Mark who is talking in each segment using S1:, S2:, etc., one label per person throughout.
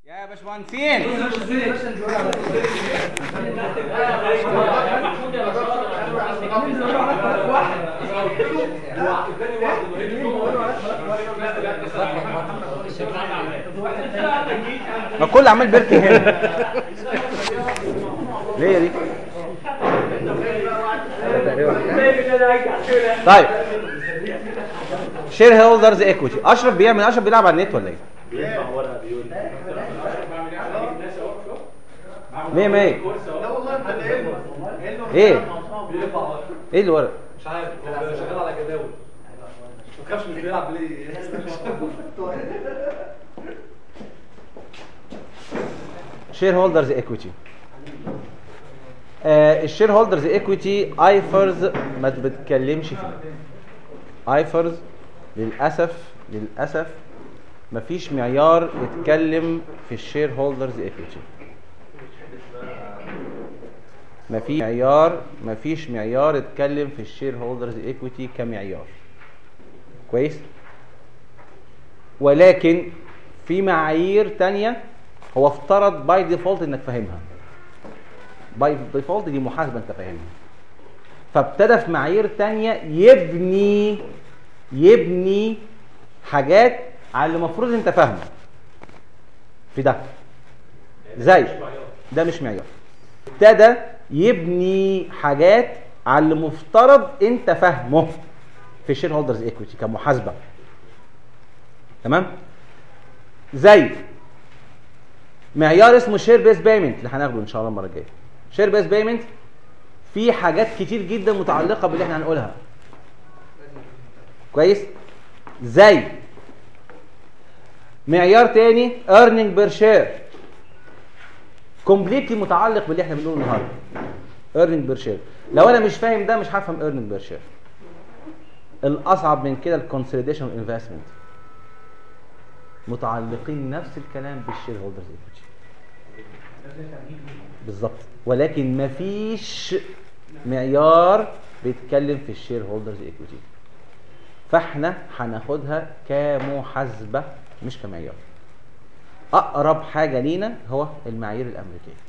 S1: يا باشمهندسين ما كل عمال بيركن هنا ليه يا دي طيب شير هولدرز ايكويتي اشرف بيعمل اشرف بيلعب على النت ولا ايه؟ مية مية ايه؟ ايه الورق؟
S2: مش عارف هو شغال على جداول ما تخافش مش بيلعب ليه
S1: شير هولدرز ايكويتي الشير هولدرز ايكويتي ايفرز ما بتتكلمش فيه ايفرز للاسف للاسف مفيش معيار يتكلم في الشير هولدرز ايكويتي مفيش معيار مفيش معيار يتكلم في الشير هولدرز ايكويتي كمعيار كويس ولكن في معايير تانية هو افترض باي ديفولت انك فاهمها باي ديفولت دي محاسبه انت فاهمها فابتدى في معايير تانية يبني يبني حاجات على اللي المفروض انت فاهمه في ده زي ده مش معيار ابتدى يبني حاجات على اللي مفترض انت فاهمه في الشير هولدرز ايكويتي كمحاسبه تمام زي معيار اسمه شير بيس بيمنت اللي هناخده ان شاء الله المره الجايه شير بيس بيمنت في حاجات كتير جدا متعلقه باللي احنا هنقولها كويس زي معيار تاني earning بير شير كومبليتلي متعلق باللي احنا بنقوله النهارده earning بير شير لو انا مش فاهم ده مش هفهم earning بير شير الاصعب من كده الكونسوليديشن انفستمنت متعلقين نفس الكلام بالشير هولدرز ايكويتي بالظبط ولكن مفيش معيار بيتكلم في الشير هولدرز ايكويتي فاحنا هناخدها كمحاسبه مش كمعيار اقرب حاجه لينا هو المعايير الامريكيه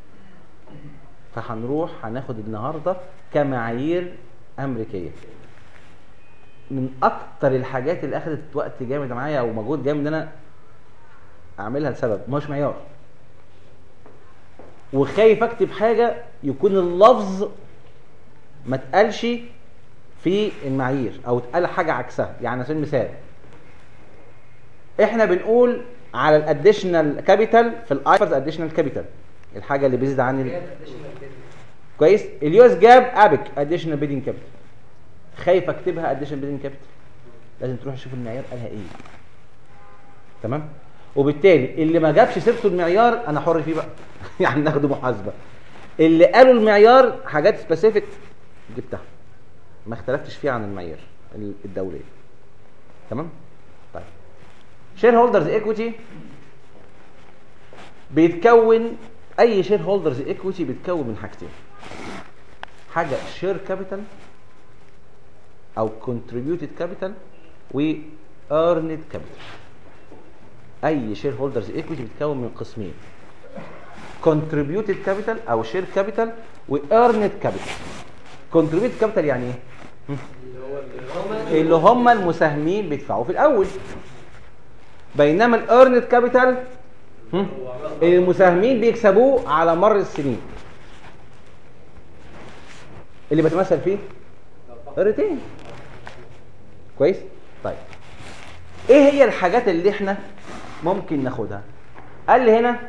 S1: فهنروح هناخد النهارده كمعايير امريكيه من اكتر الحاجات اللي اخذت وقت جامد معايا او مجهود جامد ان انا اعملها لسبب مش معيار وخايف اكتب حاجه يكون اللفظ ما اتقالش في المعايير او اتقال حاجه عكسها يعني على سبيل المثال احنا بنقول على الاديشنال كابيتال في الايفرز اديشنال كابيتال الحاجه اللي بيزيد عن ال... كويس اليو اس جاب ابك اديشنال بيدنج كابيتال خايف اكتبها اديشنال بيدنج كابيتال لازم تروح تشوف المعيار قالها ايه تمام وبالتالي اللي ما جابش سيرته المعيار انا حر فيه بقى يعني ناخده محاسبه اللي قالوا المعيار حاجات سبيسيفيك جبتها ما اختلفتش فيها عن المعايير الدوليه تمام طيب شير هولدرز ايكويتي بيتكون اي شير هولدرز ايكويتي بيتكون من حاجتين حاجه شير كابيتال او كونتريبيوتد كابيتال و earned كابيتال اي شير هولدرز ايكويتي بيتكون من قسمين contributed كابيتال او شير كابيتال و earned كابيتال contributed كابيتال يعني ايه هم؟ اللي هم المساهمين بيدفعوا في الاول بينما الايرند كابيتال المساهمين بيكسبوه على مر السنين اللي بتمثل فيه الريتين كويس طيب ايه هي الحاجات اللي احنا ممكن ناخدها قال لي هنا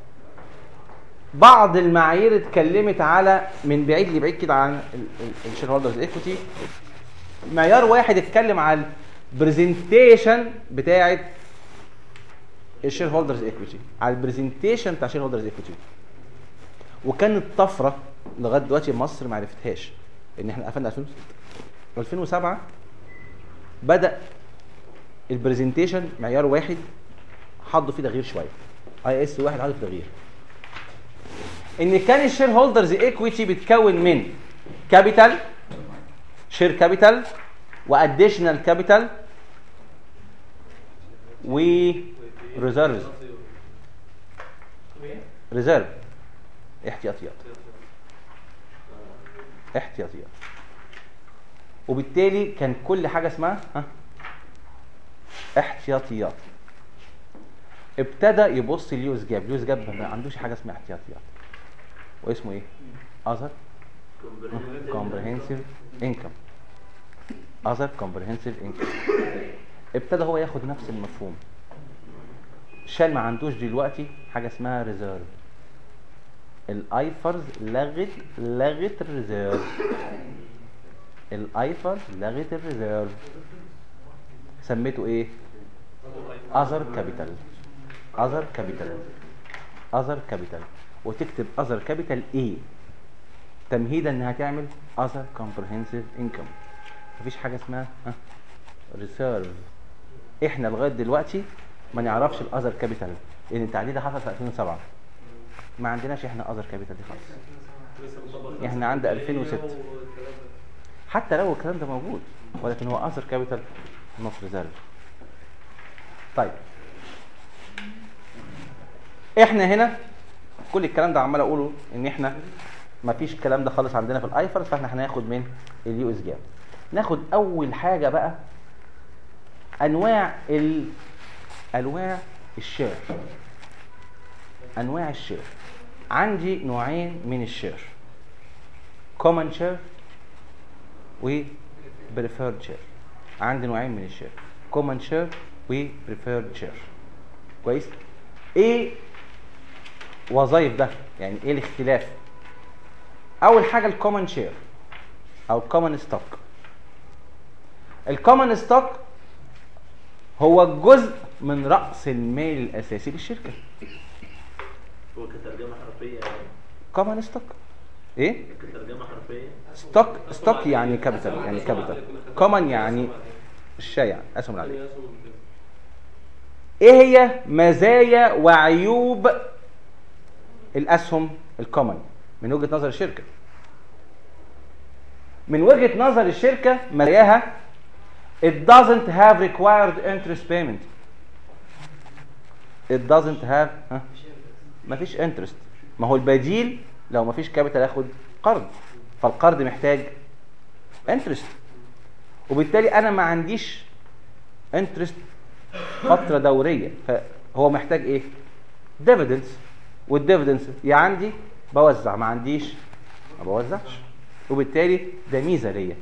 S1: بعض المعايير اتكلمت على من بعيد لبعيد كده عن الشير هولدرز ايكوتي معيار واحد اتكلم على البرزنتيشن بتاعه الشير هولدرز ايكويتي على البرزنتيشن بتاع الشير هولدرز ايكويتي وكانت طفره لغايه دلوقتي مصر ما عرفتهاش ان احنا قفلنا 2007 بدا البرزنتيشن معيار واحد حطوا فيه تغيير شويه اي اس واحد حطوا فيه تغيير ان كان الشير هولدرز ايكويتي بيتكون من كابيتال شير كابيتال واديشنال كابيتال وريزيرفز ريزيرف احتياطيات احتياطيات وبالتالي كان كل حاجه اسمها ها احتياطيات ابتدى يبص ليوز جاب ليوز جاب ما عندوش حاجه اسمها احتياطيات واسمه ايه اذر comprehensive income other comprehensive income ابتدى هو ياخد نفس المفهوم شال ما عندوش دلوقتي حاجه اسمها ريزيرف الايفرز لغت لغت الريزيرف الايفرز لغت الريزيرف سميته ايه اذر كابيتال اذر كابيتال اذر كابيتال وتكتب اذر كابيتال ايه تمهيدا انها تعمل اذر كومبريهنسيف انكم مفيش حاجه اسمها ريسيرف احنا لغايه دلوقتي ما نعرفش الاذر كابيتال لان التعديل ده حصل في 2007 ما عندناش احنا اذر كابيتال دي خالص احنا عند 2006 حتى لو الكلام ده موجود ولكن هو اذر كابيتال نوت ريزيرف طيب احنا هنا كل الكلام ده عمال اقوله ان احنا ما فيش الكلام ده خالص عندنا في الايفرس فاحنا هناخد من اليو اس جاب ناخد اول حاجه بقى انواع ال انواع الشير انواع الشير عندي نوعين من الشير كومن شير و بريفيرد شير عندي نوعين من الشير كومن شير و بريفيرد شير كويس ايه وظائف ده يعني ايه الاختلاف اول حاجه الكومن شير او الكومن ستوك الكومن ستوك هو جزء من راس المال الاساسي للشركه
S3: هو كترجمة حرفية يعني
S1: كومن ستوك ايه
S3: كترجمة حرفية
S1: ستوك ستوك يعني كابيتال يعني كابيتال كومن يعني الشائع اسهم العاديه ايه هي مزايا وعيوب الاسهم الكومن من وجهه نظر الشركه من وجهه نظر الشركه مزاياها it doesn't have required interest payment it doesn't have ها مفيش interest ما هو البديل لو مفيش كابيتال ياخد قرض فالقرض محتاج interest وبالتالي انا ما عنديش interest فتره دوريه فهو محتاج ايه dividends والديفيدنس يا عندي بوزع ما عنديش ما بوزعش وبالتالي ده ميزه ليا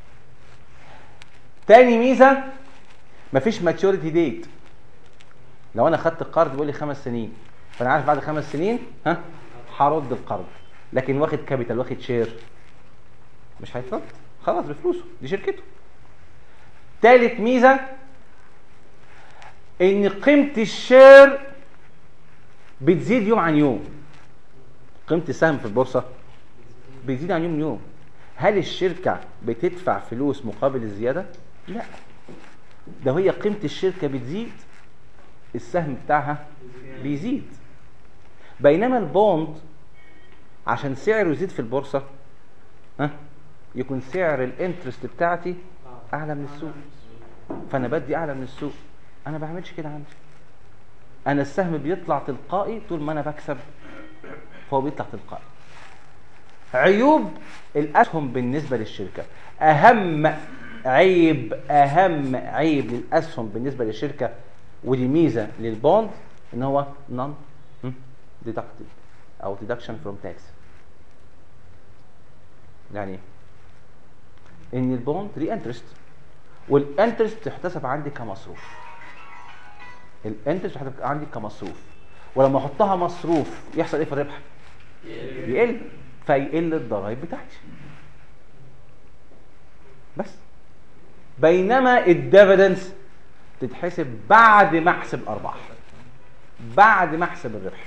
S1: تاني ميزه مفيش ماتيوريتي ديت لو انا خدت القرض بيقول لي خمس سنين فانا عارف بعد خمس سنين ها هرد القرض لكن واخد كابيتال واخد شير مش هيترد خلاص بفلوسه دي شركته تالت ميزه ان قيمه الشير بتزيد يوم عن يوم قيمه السهم في البورصه بتزيد عن يوم يوم هل الشركه بتدفع فلوس مقابل الزياده لا ده هي قيمه الشركه بتزيد السهم بتاعها بيزيد بينما البوند عشان سعره يزيد في البورصه ها يكون سعر الانترست بتاعتي اعلى من السوق فانا بدي اعلى من السوق انا ما بعملش كده عندي انا السهم بيطلع تلقائي طول ما انا بكسب فهو بيطلع تلقائي عيوب الاسهم بالنسبه للشركه اهم عيب اهم عيب للاسهم بالنسبه للشركه ودي ميزه للبوند ان هو نون ديدكتد او ديدكشن فروم تاكس يعني ايه ان البوند ليه انترست والانترست تحتسب عندي كمصروف الانترست تحتسب عندي كمصروف ولما احطها مصروف يحصل ايه في الربح يقل فيقل الضرايب بتاعتي بس بينما الديفيدنس تتحسب بعد ما احسب الارباح بعد ما احسب الربح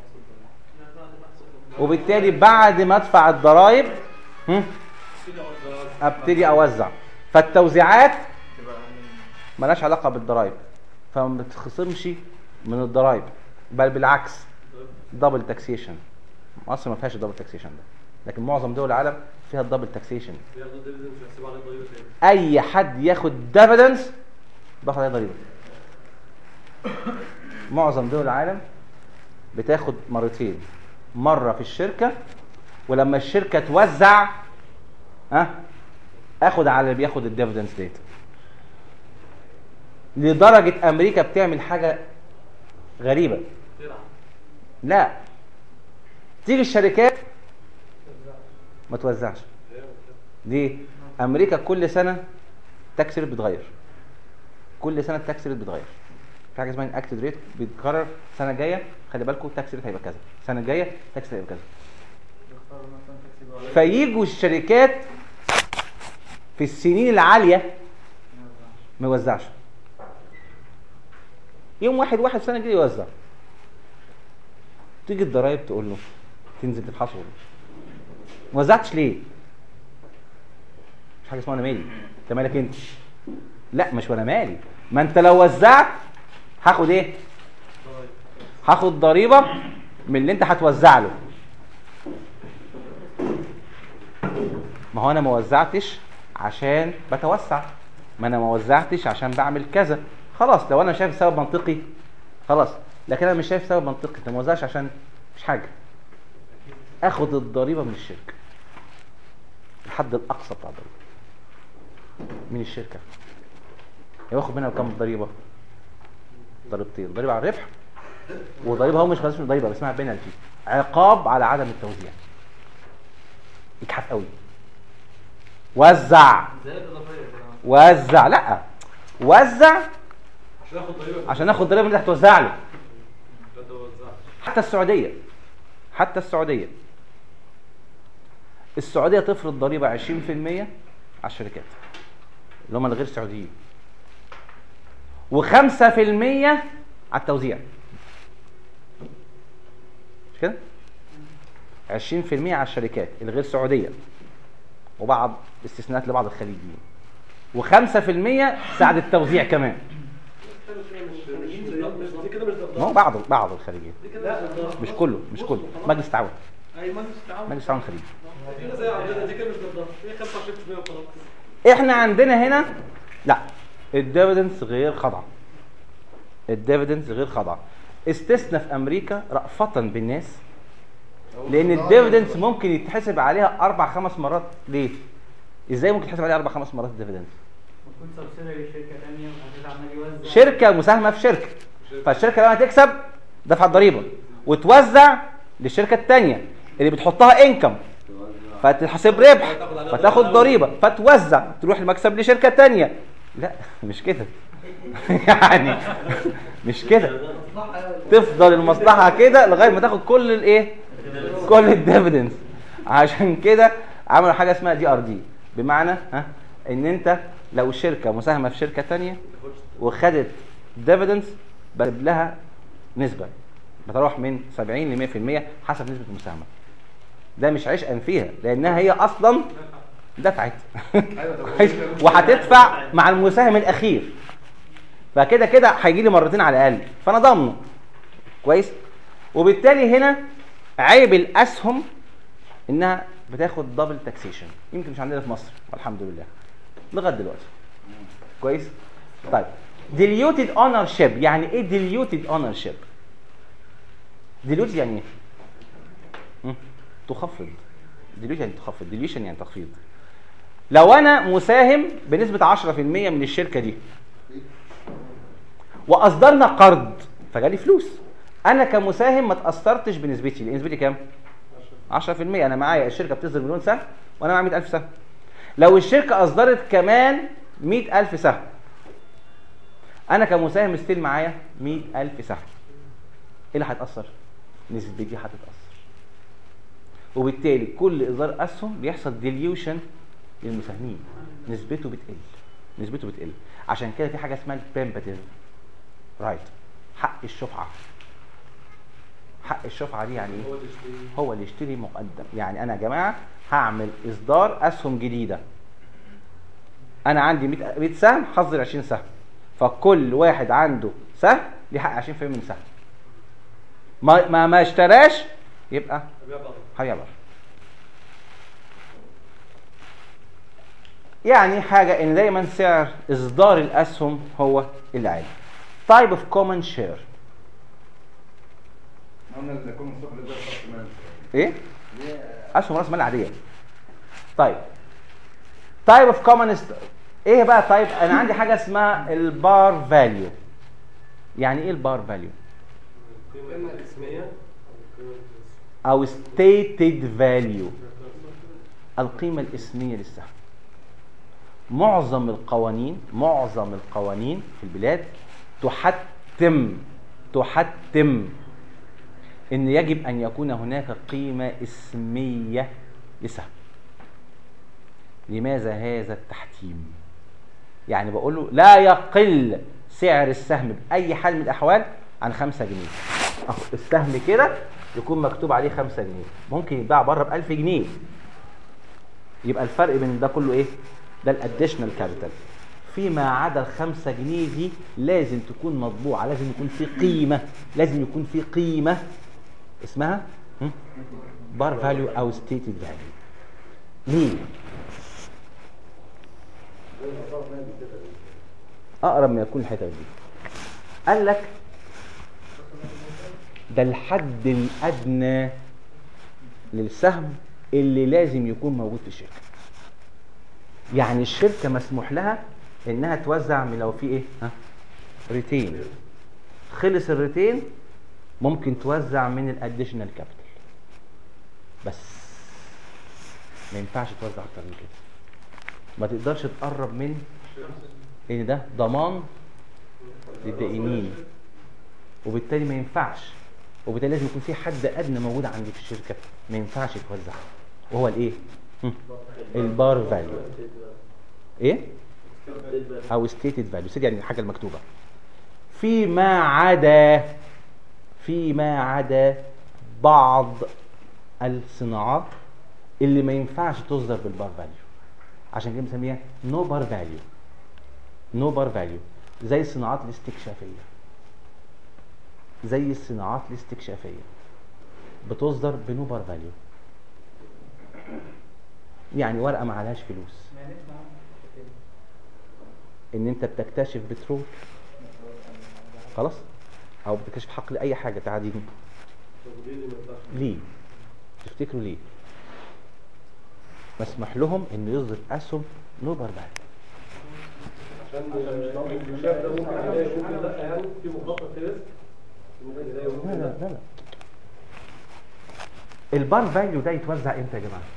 S1: وبالتالي بعد ما ادفع الضرايب هم، ابتدي اوزع فالتوزيعات ملهاش علاقه بالضرايب فما بتخصمش من الضرايب بل بالعكس دبل تاكسيشن مصر ما فيهاش الدبل تاكسيشن ده لكن معظم دول العالم فيها الدبل تاكسيشن
S2: بياخدوا الديفيدنز ويحسبوا عليه ضريبه تاني
S1: اي حد ياخد بتاخد مرتين مره في الشركه ولما الشركه توزع ها اخد على اللي بياخد الديفيدنس ديت لدرجه امريكا بتعمل حاجه غريبه
S2: تلعب
S1: لا تيجي الشركات ما توزعش ليه امريكا كل سنه تاكس ريت بتغير كل سنه التاكس ريت بتغير في حاجه اسمها اكتد ريت بيتكرر السنه الجايه خلي بالكم التاكس ريت هيبقى كذا السنه الجايه التاكس ريت هيبقى كذا
S4: يختاروا مثلا تاكسي بقى
S1: فييجوا الشركات في السنين العاليه ما يوزعش يوم واحد واحد سنه كده يوزع تيجي الضرايب تقول له تنزل تفحصه ما وزعتش ليه؟ مش حاجه اسمها انا مالي انت مالك انت لا مش وانا مالي ما انت لو وزعت هاخد ايه؟ هاخد ضريبه من اللي انت هتوزع له ما هو انا ما وزعتش عشان بتوسع ما انا ما وزعتش عشان بعمل كذا خلاص لو انا شايف سبب منطقي خلاص لكن انا مش شايف سبب منطقي انت ما وزعش عشان مش حاجه اخد الضريبه من الشركه الحد الاقصى بتاع الضريبه من الشركه ياخد منها كام ضريبه ضريبتين ضريبه على الربح وضريبه هو مش اسمها ضريبه بس اسمها بينالتي عقاب على عدم التوزيع يجحف قوي وزع
S2: زائد اضافيه كده
S1: وزع لا وزع
S2: عشان اخد ضريبه
S1: عشان اخد ضريبه اللي انت هتوزع له
S2: لا توزعش
S1: حتى السعوديه حتى السعوديه السعوديه تفرض ضريبه 20% على الشركات اللي هم الغير سعوديين و5% على التوزيع مش كده 20% على الشركات الغير سعوديه وبعض استثناءات لبعض الخليجيين و5% ساعد التوزيع كمان
S2: دي كده مش
S1: ما هو بعض بعض الخليجيين
S2: دي كده مش ضبط.
S1: مش كله مش كله مجلس تعاون
S4: اي مجلس التعاون
S1: مجلس تعاون خليجي
S2: دي كده زي عندنا دي كده مش ضبط. هي 25% وخلاص
S1: احنا عندنا هنا لا الديفيدنس غير خضع الديفيدنس غير خضع استثنى في امريكا رأفة بالناس لان الديفيدنس ممكن يتحسب عليها اربع خمس مرات ليه ازاي ممكن يتحسب عليها اربع خمس مرات الديفيدنس
S4: ممكن سبسيدري شركه ثانيه وبعدين عمال يوزع
S1: شركه مساهمه في شركه فالشركه لما تكسب دفع الضريبه وتوزع للشركه الثانيه اللي بتحطها انكم فتحسب ربح فتاخد ضريبه فتوزع تروح المكسب لشركه تانية لا مش كده يعني مش كده تفضل المصلحه كده لغايه ما تاخد كل الايه كل الديفيدنس عشان كده عملوا حاجه اسمها دي ار دي بمعنى ها ان انت لو الشركه مساهمه في شركه تانية وخدت ديفيدنس بجيب لها نسبه بتروح من 70 ل 100% حسب نسبه المساهمه ده مش عشقا فيها لانها هي اصلا دفعت وهتدفع مع المساهم الاخير فكده كده هيجي لي مرتين على الاقل فانا ضامنه كويس وبالتالي هنا عيب الاسهم انها بتاخد دبل تاكسيشن يمكن مش عندنا في مصر والحمد لله لغايه دلوقتي كويس طيب diluted ownership يعني ايه diluted ownership diluted يعني ايه مم. تخفض dilution يعني تخفض dilution يعني تخفيض لو انا مساهم بنسبه 10% من الشركه دي واصدرنا قرض فجالي فلوس انا كمساهم ما تاثرتش بنسبتي لان نسبتي كام 10% انا معايا الشركه بتصدر مليون سهم وانا معايا 100000 سهم لو الشركه اصدرت كمان 100000 سهم انا كمساهم ستيل معايا 100000 سهم ايه اللي هيتاثر نسبتي هتتاثر وبالتالي كل اصدار اسهم بيحصل ديليوشن للمساهمين نسبته بتقل نسبته بتقل عشان كده في حاجه اسمها البريمباتيف رايت حق الشفعه حق الشفعه دي يعني ايه هو اللي يشتري مقدم يعني انا يا جماعه هعمل اصدار اسهم جديده انا عندي 100 100 سهم هصدر 20 سهم فكل واحد عنده سهم ليه حق 20% من سهم ما ما, ما اشتراش يبقى
S2: بيع بعض.
S1: هيبقى بره يعني حاجة ان دايما سعر اصدار الاسهم هو اللي عالي type of common share
S5: قلنا اللي يكون مفتوح لده خط مال
S1: ايه اسهم راس مال عاديه طيب تايب اوف كومن ايه بقى تايب انا عندي حاجه اسمها البار فاليو يعني ايه البار فاليو
S2: القيمة الاسمية
S1: او stated value القيمة الاسمية للسهم معظم القوانين معظم القوانين في البلاد تحتم تحتم ان يجب ان يكون هناك قيمة اسمية لسهم لماذا هذا التحتيم يعني بقول له لا يقل سعر السهم بأي حال من الأحوال عن 5 جنيه أهو السهم كده يكون مكتوب عليه 5 جنيه ممكن يتباع بره ب 1000 جنيه يبقى الفرق بين ده كله ايه ده الاديشنال كابيتال فيما عدا ال 5 جنيه دي لازم تكون مطبوعه لازم يكون في قيمه لازم يكون في قيمه اسمها بار فاليو او ستيتد فاليو ليه اقرب ما يكون الحته دي قال لك ده الحد الادنى للسهم اللي لازم يكون موجود في الشركه يعني الشركه مسموح لها انها توزع من لو في ايه ها ريتين خلص الريتين ممكن توزع من الاديشنال كابيتال بس ما ينفعش توزع اكتر من كده ما تقدرش تقرب من ان ده ضمان للدائنين وبالتالي ما ينفعش وبالتالي لازم يكون في حد ادنى موجود عندي في الشركه ما ينفعش يتوزع وهو الايه هم، البار فاليو ايه او ستيتد فاليو ستيتد يعني الحاجه المكتوبه فيما عدا فيما عدا بعض الصناعات اللي ما ينفعش تصدر بالبار فاليو عشان كده بنسميها نو بار فاليو نو بار فاليو زي الصناعات الاستكشافيه زي الصناعات الاستكشافيه بتصدر بنو بار فاليو يعني ورقه ما عليهاش فلوس
S4: يعني اسمع
S1: ان انت بتكتشف بترول خلاص او بتكتشف حقل اي حاجه تعدين
S2: طب ليه اللي ما ينفعش؟
S1: ليه تفتكروا ليه مسمح لهم انه يصدر اسهم نو بار فاليو
S2: عشان الشاف ده ممكن يلاقي ممكن لا يعني في مخطط في ريسك ممكن يلاقي
S1: لا
S2: ممكن
S1: لا لا لا البار فاليو ده يتوزع امتى يا جماعه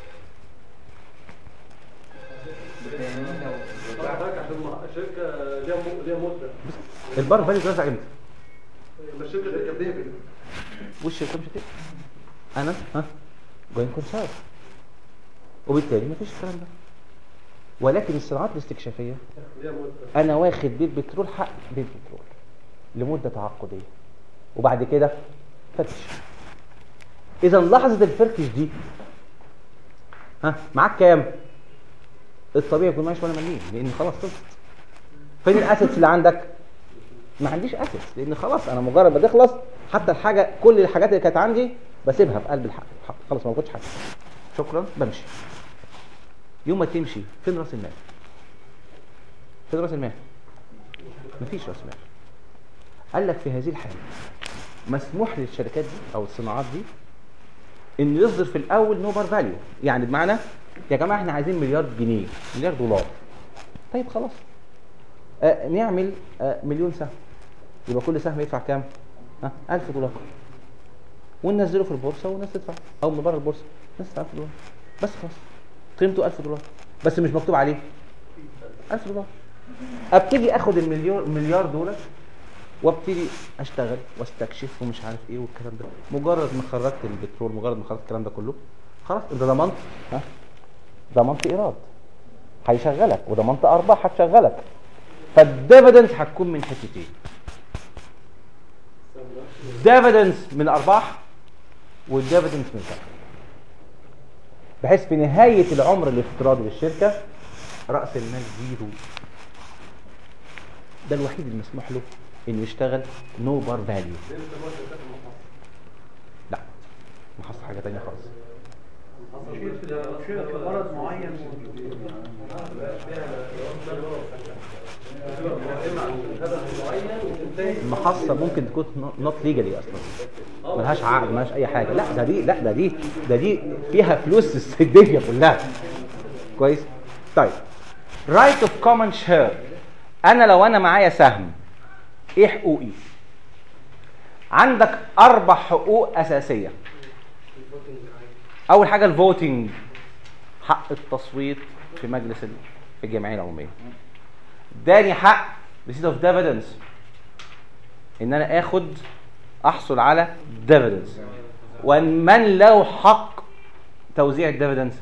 S2: حضرتك عشان مع- شركه ليها م- ليها مده
S1: البار فاليو يتوزع امتى
S2: لما الشركه دي تقفل
S1: والشركه مش هتقفل انا ها جوين كونسيرن وبالتالي مفيش الكلام ده ولكن الصناعات الاستكشافيه
S2: ليها مده
S1: انا واخد بيت بترول حق بيت بترول لمده تعاقديه وبعد كده فتش اذا لحظه الفركش دي ها معاك كام الطبيعي يكون معيش ولا مليم لان خلاص خلصت فين الاسيتس اللي عندك ما عنديش اسيتس لان خلاص انا مجرد ما تخلص حتى الحاجه كل الحاجات اللي كانت عندي بسيبها في قلب الحق خلاص ما باخدش حاجه شكرا بمشي يوم ما تمشي فين راس المال فين راس المال مفيش راس مال قال لك في هذه الحاله مسموح للشركات دي او الصناعات دي ان يصدر في الاول نو بار فاليو يعني بمعنى يا جماعه احنا عايزين مليار جنيه مليار دولار طيب خلاص آه نعمل آه مليون سهم يبقى كل سهم يدفع كام ها 1000 دولار وننزله في البورصه والناس تدفع او من بره البورصه الناس تدفع 1000 دولار بس خلاص قيمته 1000 دولار بس مش مكتوب عليه 1000 دولار ابتدي اخد المليار مليار دولار وابتدي اشتغل واستكشف ومش عارف ايه والكلام ده مجرد ما خرجت البترول مجرد ما خرجت الكلام ده كله خلاص انت ضمنت ها ضمنت ايراد هيشغلك وضمنت ارباح هتشغلك فالديفيدنس هتكون من حتتين ديفيدنس من الارباح والديفيدنس من الكسب بحيث في نهايه العمر الافتراضي للشركه راس المال زيرو ده الوحيد اللي مسموح له انه يشتغل نو بار فاليو
S2: ليه بيسموها شركات المحاصصه؟
S1: لا محصل حاجه تانية خالص
S4: شركة غرض معين
S1: المحصه ممكن تكون نوت ليجالي اصلا ملهاش عقد ملهاش اي حاجه لا ده دي لا ده دي ده دي فيها فلوس الدنيا كلها كويس طيب رايت اوف كومن شير انا لو انا معايا سهم ايه حقوقي عندك اربع حقوق اساسيه اول حاجه الفوتنج حق التصويت في مجلس ال- في الجمعيه العموميه اداني حق ريسيت اوف ديفيدنس ان انا اخد احصل على ديفيدنس ومن له حق توزيع الديفيدنس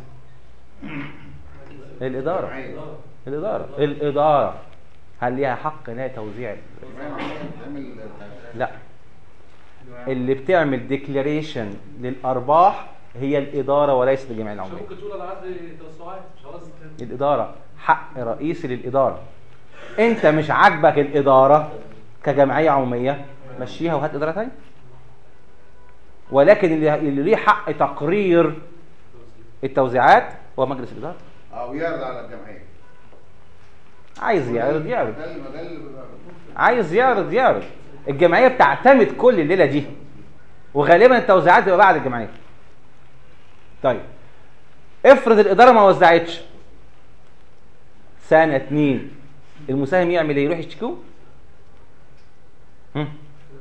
S1: الاداره الاداره الاداره هل ليها حق ان هي توزيع
S5: تعمل
S1: لا اللي بتعمل ديكلاريشن للارباح هي الاداره وليست الجمعيه العموميه
S2: ممكن تقول انا عندي توسعات خلاص
S1: الاداره حق رئيسي للاداره انت مش عاجبك الاداره كجمعيه عموميه مشيها وهات اداره ثانيه ولكن اللي اللي ليه حق تقرير التوزيعات هو مجلس الاداره
S5: او يعرض على الجمعيه
S1: عايز يعرض يعرض
S5: ده المجال
S1: عايز يعرض يعرض الجمعيه بتعتمد كل الليله دي وغالبا التوزيعات تبقى بعد الجمعيه طيب افرض الاداره ما وزعتش سنه اتنين المساهم يعمل ايه يروح يشتكوه هم؟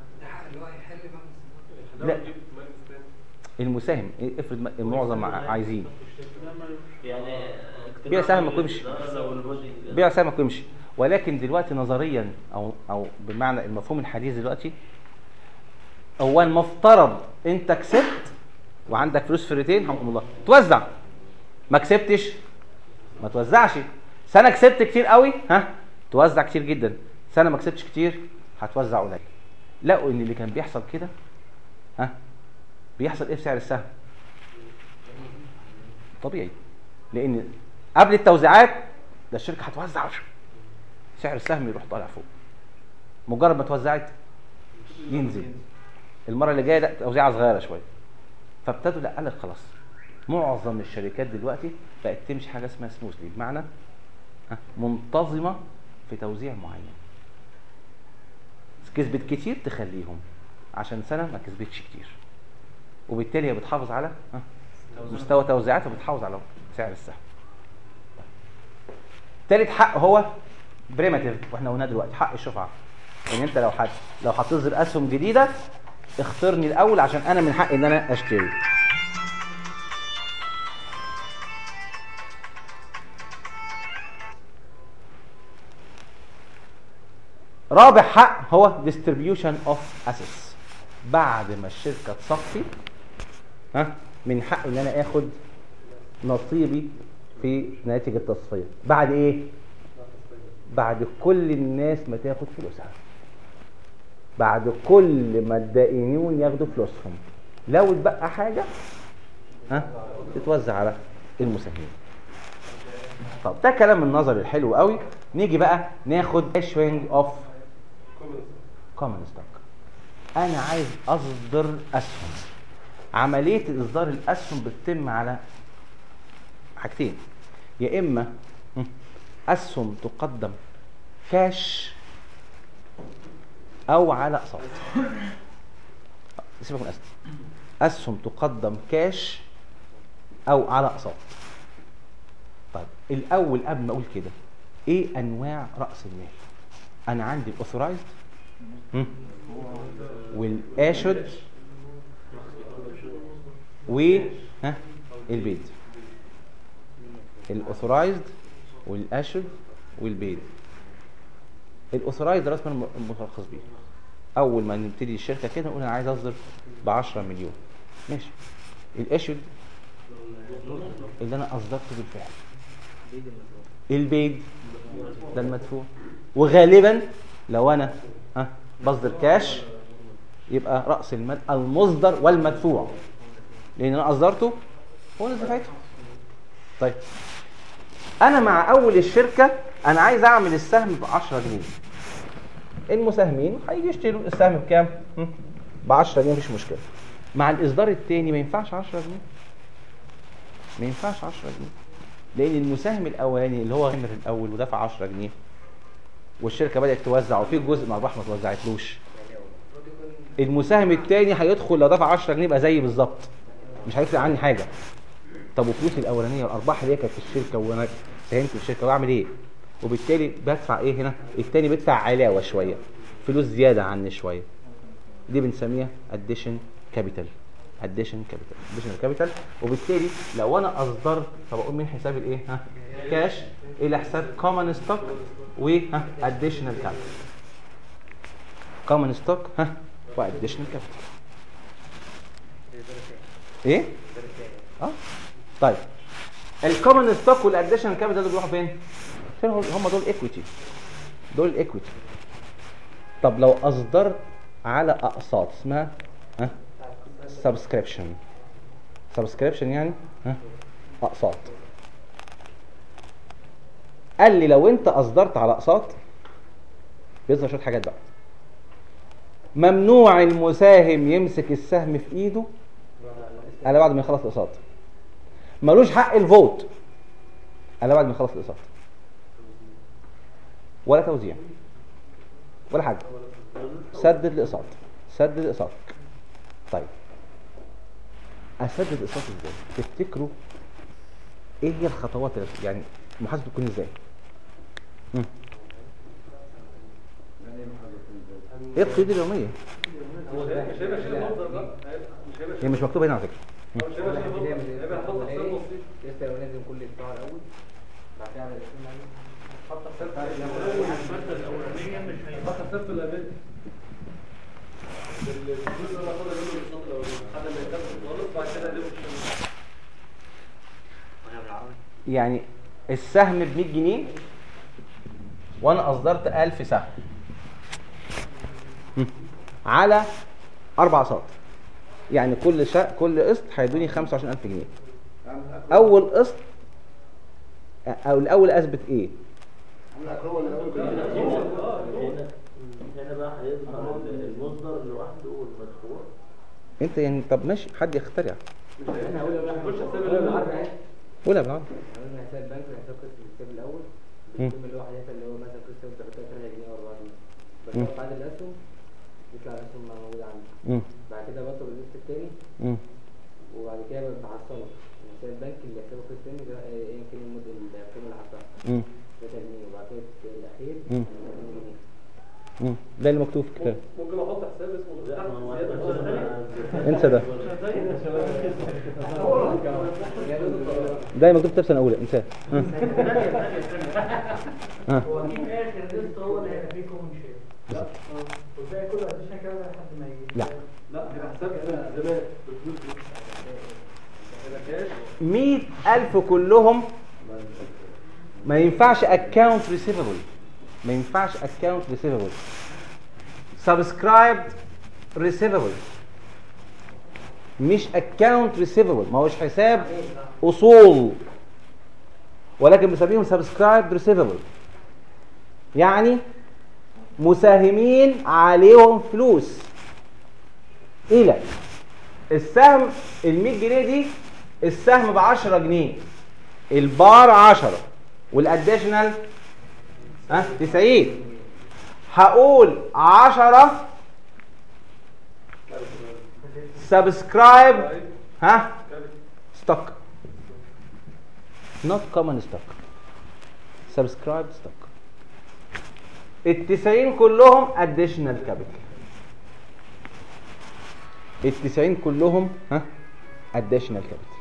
S1: لا المساهم إيه؟ افرض ما- المعظم ع- عايزين
S3: يعني
S1: بيع سهم ما يكونش.
S3: لو الفوتنج
S1: بيع سمك ويمشي ولكن دلوقتي نظريا او او بمعنى المفهوم الحديث دلوقتي هو المفترض انت كسبت وعندك فلوس في الريتين حمكم الله توزع ما كسبتش ما توزعش سنه كسبت كتير قوي ها توزع كتير جدا سنه ما كسبتش كتير هتوزع قليل لقوا ان اللي كان بيحصل كده ها بيحصل ايه في سعر السهم طبيعي لان قبل التوزيعات ده الشركه هتوزع سعر السهم يروح طالع فوق مجرد ما توزعت ينزل المره اللي جايه لا توزيعه صغيره شويه فابتدوا لا قال لك خلاص معظم الشركات دلوقتي بقت تمشي حاجه اسمها سموثلي بمعنى ها، منتظمه في توزيع معين كسبت كتير تخليهم عشان سنه ما كسبتش كتير وبالتالي هي بتحافظ على ها، مستوى توزيعاتها وبتحافظ على سعر السهم تالت حق هو بريماتيف واحنا قلنا دلوقتي حق الشفعه ان انت لو حد لو هتصدر اسهم جديده اختارني الاول عشان انا من حقي ان انا اشتري رابع حق هو distribution of assets بعد ما الشركه تصفي ها من حق ان انا اخد نصيبي في ناتج التصفيه بعد ايه بعد كل الناس ما تاخد فلوسها بعد كل ما الدائنون ياخدوا فلوسهم لو اتبقى حاجه ها تتوزع على المساهمين طب ده كلام النظري الحلو قوي نيجي بقى ناخد issuing اوف common stock انا عايز اصدر اسهم عمليه اصدار الاسهم بتتم على حاجتين يا اما م، اسهم تقدم كاش او على اقساط سيبك من اسهم اسهم تقدم كاش او على اقساط طيب الاول قبل ما اقول كده ايه انواع راس المال انا عندي الاوثرايزد والاشد و ها البيد الاوثرايزد والاشد والبيد الاوثرايزد راس مال المترخص بيه اول ما نبتدي الشركه كده نقول انا عايز اصدر ب 10 مليون ماشي الاشد اللي انا اصدرته بالفعل البيد ده المدفوع وغالبا لو انا ها بصدر كاش يبقى راس المال المصدر والمدفوع لان انا اصدرته هو اللي دفعته طيب انا مع اول الشركه انا عايز اعمل السهم ب 10 جنيه المساهمين هيجي يشتروا السهم بكام ب 10 جنيه مفيش مشكله مع الاصدار الثاني ما ينفعش 10 جنيه ما ينفعش 10 جنيه لان المساهم الاولاني اللي هو غمر الاول ودفع 10 جنيه والشركه بدات توزع وفي جزء من الارباح ما توزعتلوش المساهم التاني هيدخل لو دفع 10 جنيه يبقى زيي بالظبط مش هيفرق عني حاجه طب وفلوسي الاولانيه والارباح اللي هي كانت في الشركه وانا ساهمت في الشركه واعمل ايه وبالتالي بدفع ايه هنا التاني بيدفع علاوه شويه فلوس زياده عني شويه دي بنسميها اديشن كابيتال اديشن كابيتال اديشن كابيتال وبالتالي لو انا اصدرت طب اقول من حساب الايه ها كاش الى حساب كومن ستوك وها اديشنال كابيتال كومن ستوك ها واديشنال كابيتال ايه اه طيب الكومن ستوك والاديشنال كابيتال دول بيروحوا فين فين هم هم دول ايكويتي دول الايكويتي طب لو اصدرت على اقساط اسمها ها سبسكريبشن سبسكريبشن يعني ها اقساط قال لي لو انت اصدرت على اقساط بيظهر شويه حاجات بقى ممنوع المساهم يمسك السهم في ايده الا بعد ما يخلص الاقساط ملوش حق الفوت الا بعد ما يخلص الاقساط ولا توزيع ولا حاجه سدد الاقساط سدد اقساطك طيب اسدد اقساط ازاي تفتكروا ايه هي الخطوات اللي- يعني المحاسبه تكون ازاي مم. ايه القيود اليوميه
S2: هو ده مش هيبقى شيء مصدر ده مش هيبقى
S1: هي مش مكتوبه هنا على فكره
S2: مش هيبقى شيء مصدر هيبقى هنحط حساب بسيط
S4: لسه لو لازم كل اسبوع الاول بعد كده على الاسبوع الأول.
S2: حط حساب
S3: المادة الأولانية مش هيبقى
S2: حط حساب في الأمان الفلوس اللي انا هاخدها منه الاقساط الاولاني لحد ما يكمل خالص بعد كده اقلبه في الشمال
S3: وأنا بالعربي
S1: يعني السهم ب 100 جنيه وانا اصدرت 1000 سهم مم. على اربع سطر يعني كل شا... كل قسط هيدوني 25000 جنيه اول قسط او الاول اثبت ايه
S3: هنا هنا بقى هيظهر المصدر لوحده والمدفوع
S1: انت يعني طب ماشي حد يخترع
S2: مش هيخش حساب الأمان
S1: قولها بالعربي
S4: عملنا حساب بنك وحساب قسط الحساب الاول
S1: مم.
S4: القسم اللي هو حاجات اللي هو مثلا قسط انت بتاخد 3 جنيه او 4 جنيه بس بعد الاسهم يطلع الاسهم موجوده عندي
S1: مم.
S4: بعد كده بطلب القسط التاني
S1: مم.
S4: وبعد كده بحصله حساب البنك اللي حسابه قسط تاني ده ايه يمكن المده القيمه اللي حطها
S1: مم.
S4: 3 جنيه وبعد كده الاخير
S1: مم.
S4: 2 جنيه
S1: مم. ده اللي مكتوب في الكتاب
S2: ممكن احط حساب اسمه
S3: لا
S2: تحت
S3: ما هو
S2: زيادة
S1: انسى ده ده اللي مكتوب في كتاب سنه اولى انساه ها. ها.
S4: هو في اخر قسط هو اللي هيبقى فيه كومن شير والباقي كله اديشن كده لحد ما يجي
S1: لا
S2: لا بيبقى حساب زمان بفلوس دي. يبقى كاش
S1: مئة ألف كلهم ما ينفعش اكونت ريسيفبل ما ينفعش اكونت ريسيفبل سبسكرايبد ريسيفبل مش اكونت ريسيفبل ما هوش حساب اصول ولكن بنسميهم سبسكرايبد ريسيفبل يعني مساهمين عليهم فلوس الى السهم ال 100 جنيه دي السهم ب 10 جنيه البار 10 والاديشنال ها 90 هقول 10 سبسكرايب ها ستوك نوت كومن ستوك سبسكرايب ستوك ال 90 كلهم اديشنال كابيتال ال 90 كلهم ها اديشنال كابيتال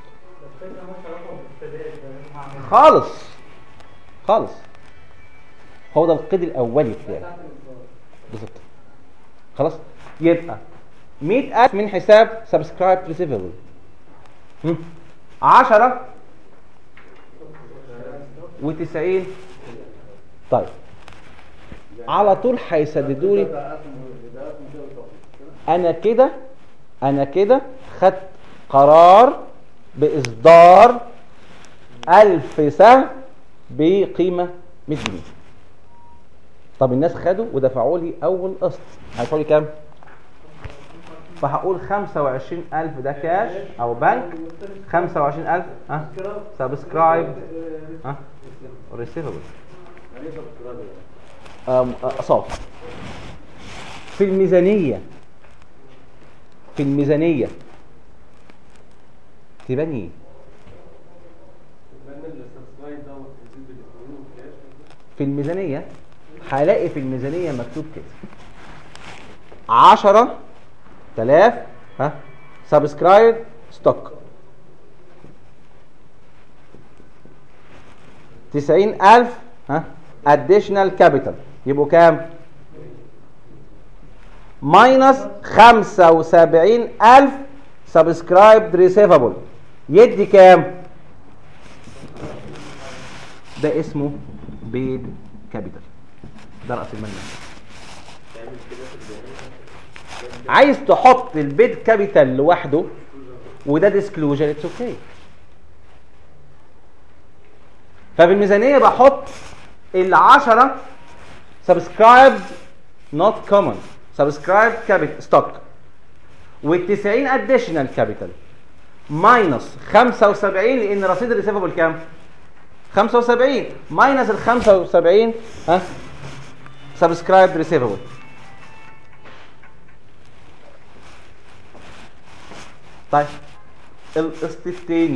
S1: خالص خالص هو ده القيد الاولي بتاعي بالظبط خلاص يبقى 100000 من حساب سبسكرايب ريسيفبل 10 و90 طيب على طول هيسددوا لي انا كده انا كده خدت قرار باصدار 1000 سهم بقيمه 100 جنيه طب الناس خدوا ودفعوا لي اول قسط هيدفعوا لي كام فهقول 25000 ده كاش او بنك 25000 ها سبسكرايب ها ريسيفبل اقساط في الميزانيه في الميزانيه تبان ايه
S2: اتمنى السبسكرايب ده والتنزيل بالاثنين والكاش
S1: في الميزانيه هلاقي في الميزانيه مكتوب كده 10000 ها سبسكرايب ستوك 90000 ها اديشنال كابيتال يبقوا كام ماينس 75000 سبسكرايب ريسيفبل يدي كام ده اسمه بيد كابيتال ده راس المال
S3: تعمل كده في البيانات
S1: عايز تحط البيد كابيتال لوحده وده ديسكلوجر اتس اوكي ففي الميزانيه بحط ال 10 سبسكرايب نوت كومن سبسكرايب كابيتال ستوك وال 90 اديشنال كابيتال ماينس 75 لان رصيد الريسيفبل كام؟ 75 ماينس ال 75 ها سبسكرايب ريسيفبل طيب القسط التاني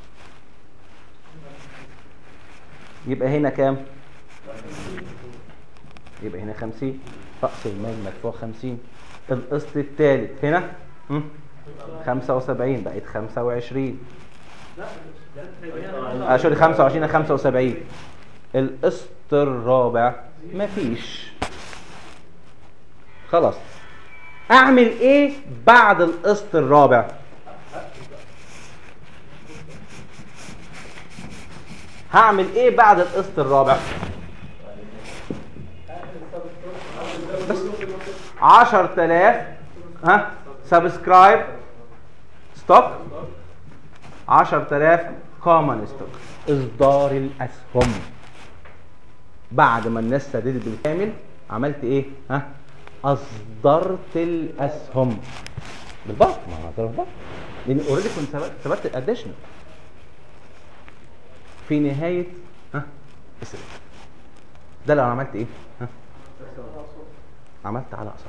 S1: يبقى هنا كام؟ يبقى هنا 50 رأس المال مدفوع 50 القسط التالت هنا هم؟ 75 بقت 25 اه سوري 25 75 القسط الرابع مفيش خلاص اعمل ايه بعد القسط الرابع هعمل ايه بعد القسط الرابع بس 10000 ها سبسكرايب ستوك 10000 كومن ستوك اصدار الاسهم بعد ما الناس سددت بالكامل عملت ايه ها اصدرت الاسهم بالضبط ما هو اصدر بالضبط لان اوريدي كنت ثبت ثبت الاديشنال في نهايه ها السنه ده لو عملت ايه ها عملت على اقساط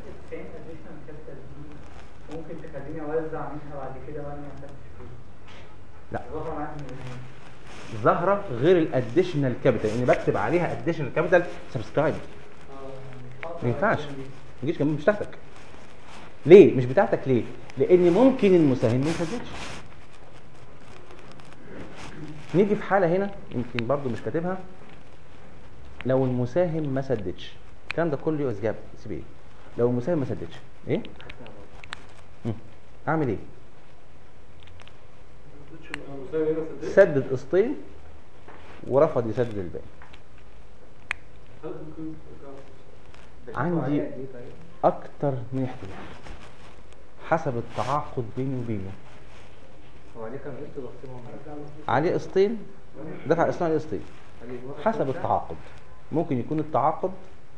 S6: ممكن تخليني اوزع منها بعد كده وانا ما خدتش فلوس
S1: لا
S6: ظهر معاك من اليمين.
S1: ظاهره غير الاديشنال كابيتال اني بكتب عليها اديشنال كابيتال سبسكرايب ما ينفعش ما تجيش جنب مش بتاعتك ليه مش بتاعتك ليه لان ممكن المساهم ما يسددش نيجي في حاله هنا يمكن برضو مش كاتبها لو المساهم ما سددش الكلام ده كله يؤس جاب سي بي ايه لو المساهم ما سددش ايه مم. اعمل ايه
S2: المساهم هنا سددت
S1: سدد قسطين ورفض يسدد الباقي
S2: هل ممكن
S1: عندي اكتر من احتمال حسب التعاقد بيني وبينه
S4: هو عليه كام قسط بقسمهم
S1: عليه قسطين دفع قسطين عليه قسطين حسب التعاقد ممكن يكون التعاقد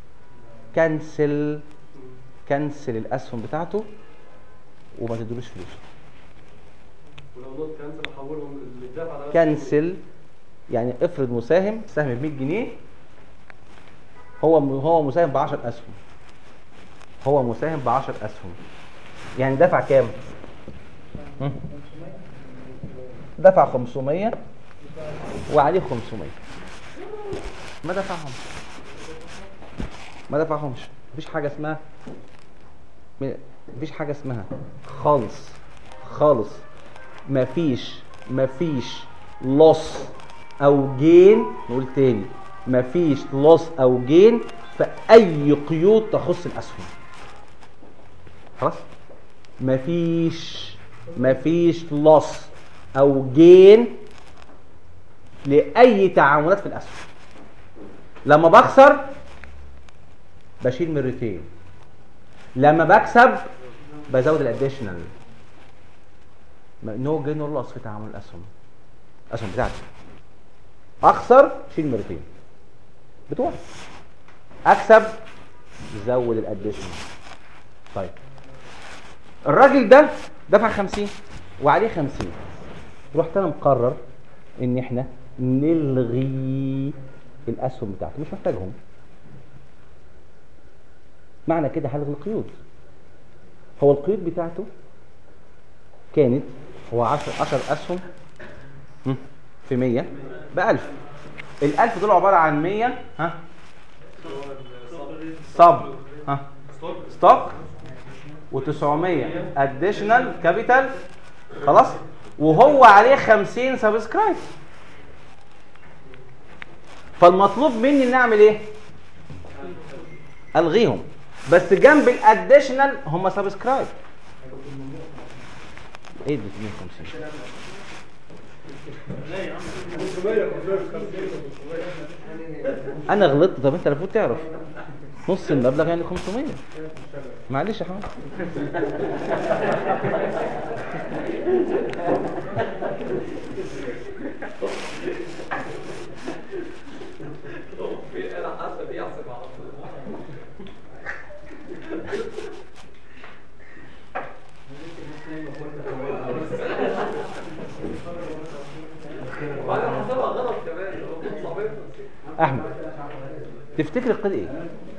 S1: كنسل كنسل الاسهم بتاعته وما تدلوش فلوسه
S2: ولو نوت كانسل احولهم للدفع على
S1: كنسل يعني افرض مساهم سهم ب 100 جنيه هو هو مساهم ب 10 اسهم هو مساهم ب 10 اسهم يعني دفع كام؟ هم؟ دفع 500 وعليه 500 ما دفعهمش ما دفعهمش مفيش حاجه اسمها م- مفيش حاجه اسمها خالص خالص مفيش مفيش لوس او جين نقول تاني مفيش لوس او جين في اي قيود تخص الاسهم خلاص مفيش مفيش لوس او جين لاي تعاملات في الاسهم لما بخسر بشيل مرتين لما بكسب بزود الاديشنال نو جين نو لوس في تعامل الاسهم الاسهم بتاعتي اخسر شيل مرتين بتوعي اكسب زود الاديشنال طيب الراجل ده دفع 50 وعليه 50 رحت انا مقرر ان احنا نلغي الاسهم بتاعته مش محتاجهم معنى كده هلغي القيود هو القيود بتاعته كانت هو 10 10 اسهم هم، في 100 ب 1000 ال 1000 دول عباره عن 100 ها صب ها ستوك و900 اديشنال كابيتال خلاص وهو عليه 50 سبسكرايب فالمطلوب مني ان اعمل ايه الغيهم بس جنب الاديشنال هم سبسكرايب ايه ده 250 انا غلطت طب انت المفروض تعرف نص المبلغ يعني 500 معلش يا حماد
S2: انا حاسه بيحسب على طول وبعدين حسبها غلط كمان هو صعبين
S1: احمد تفتكر القيد ايه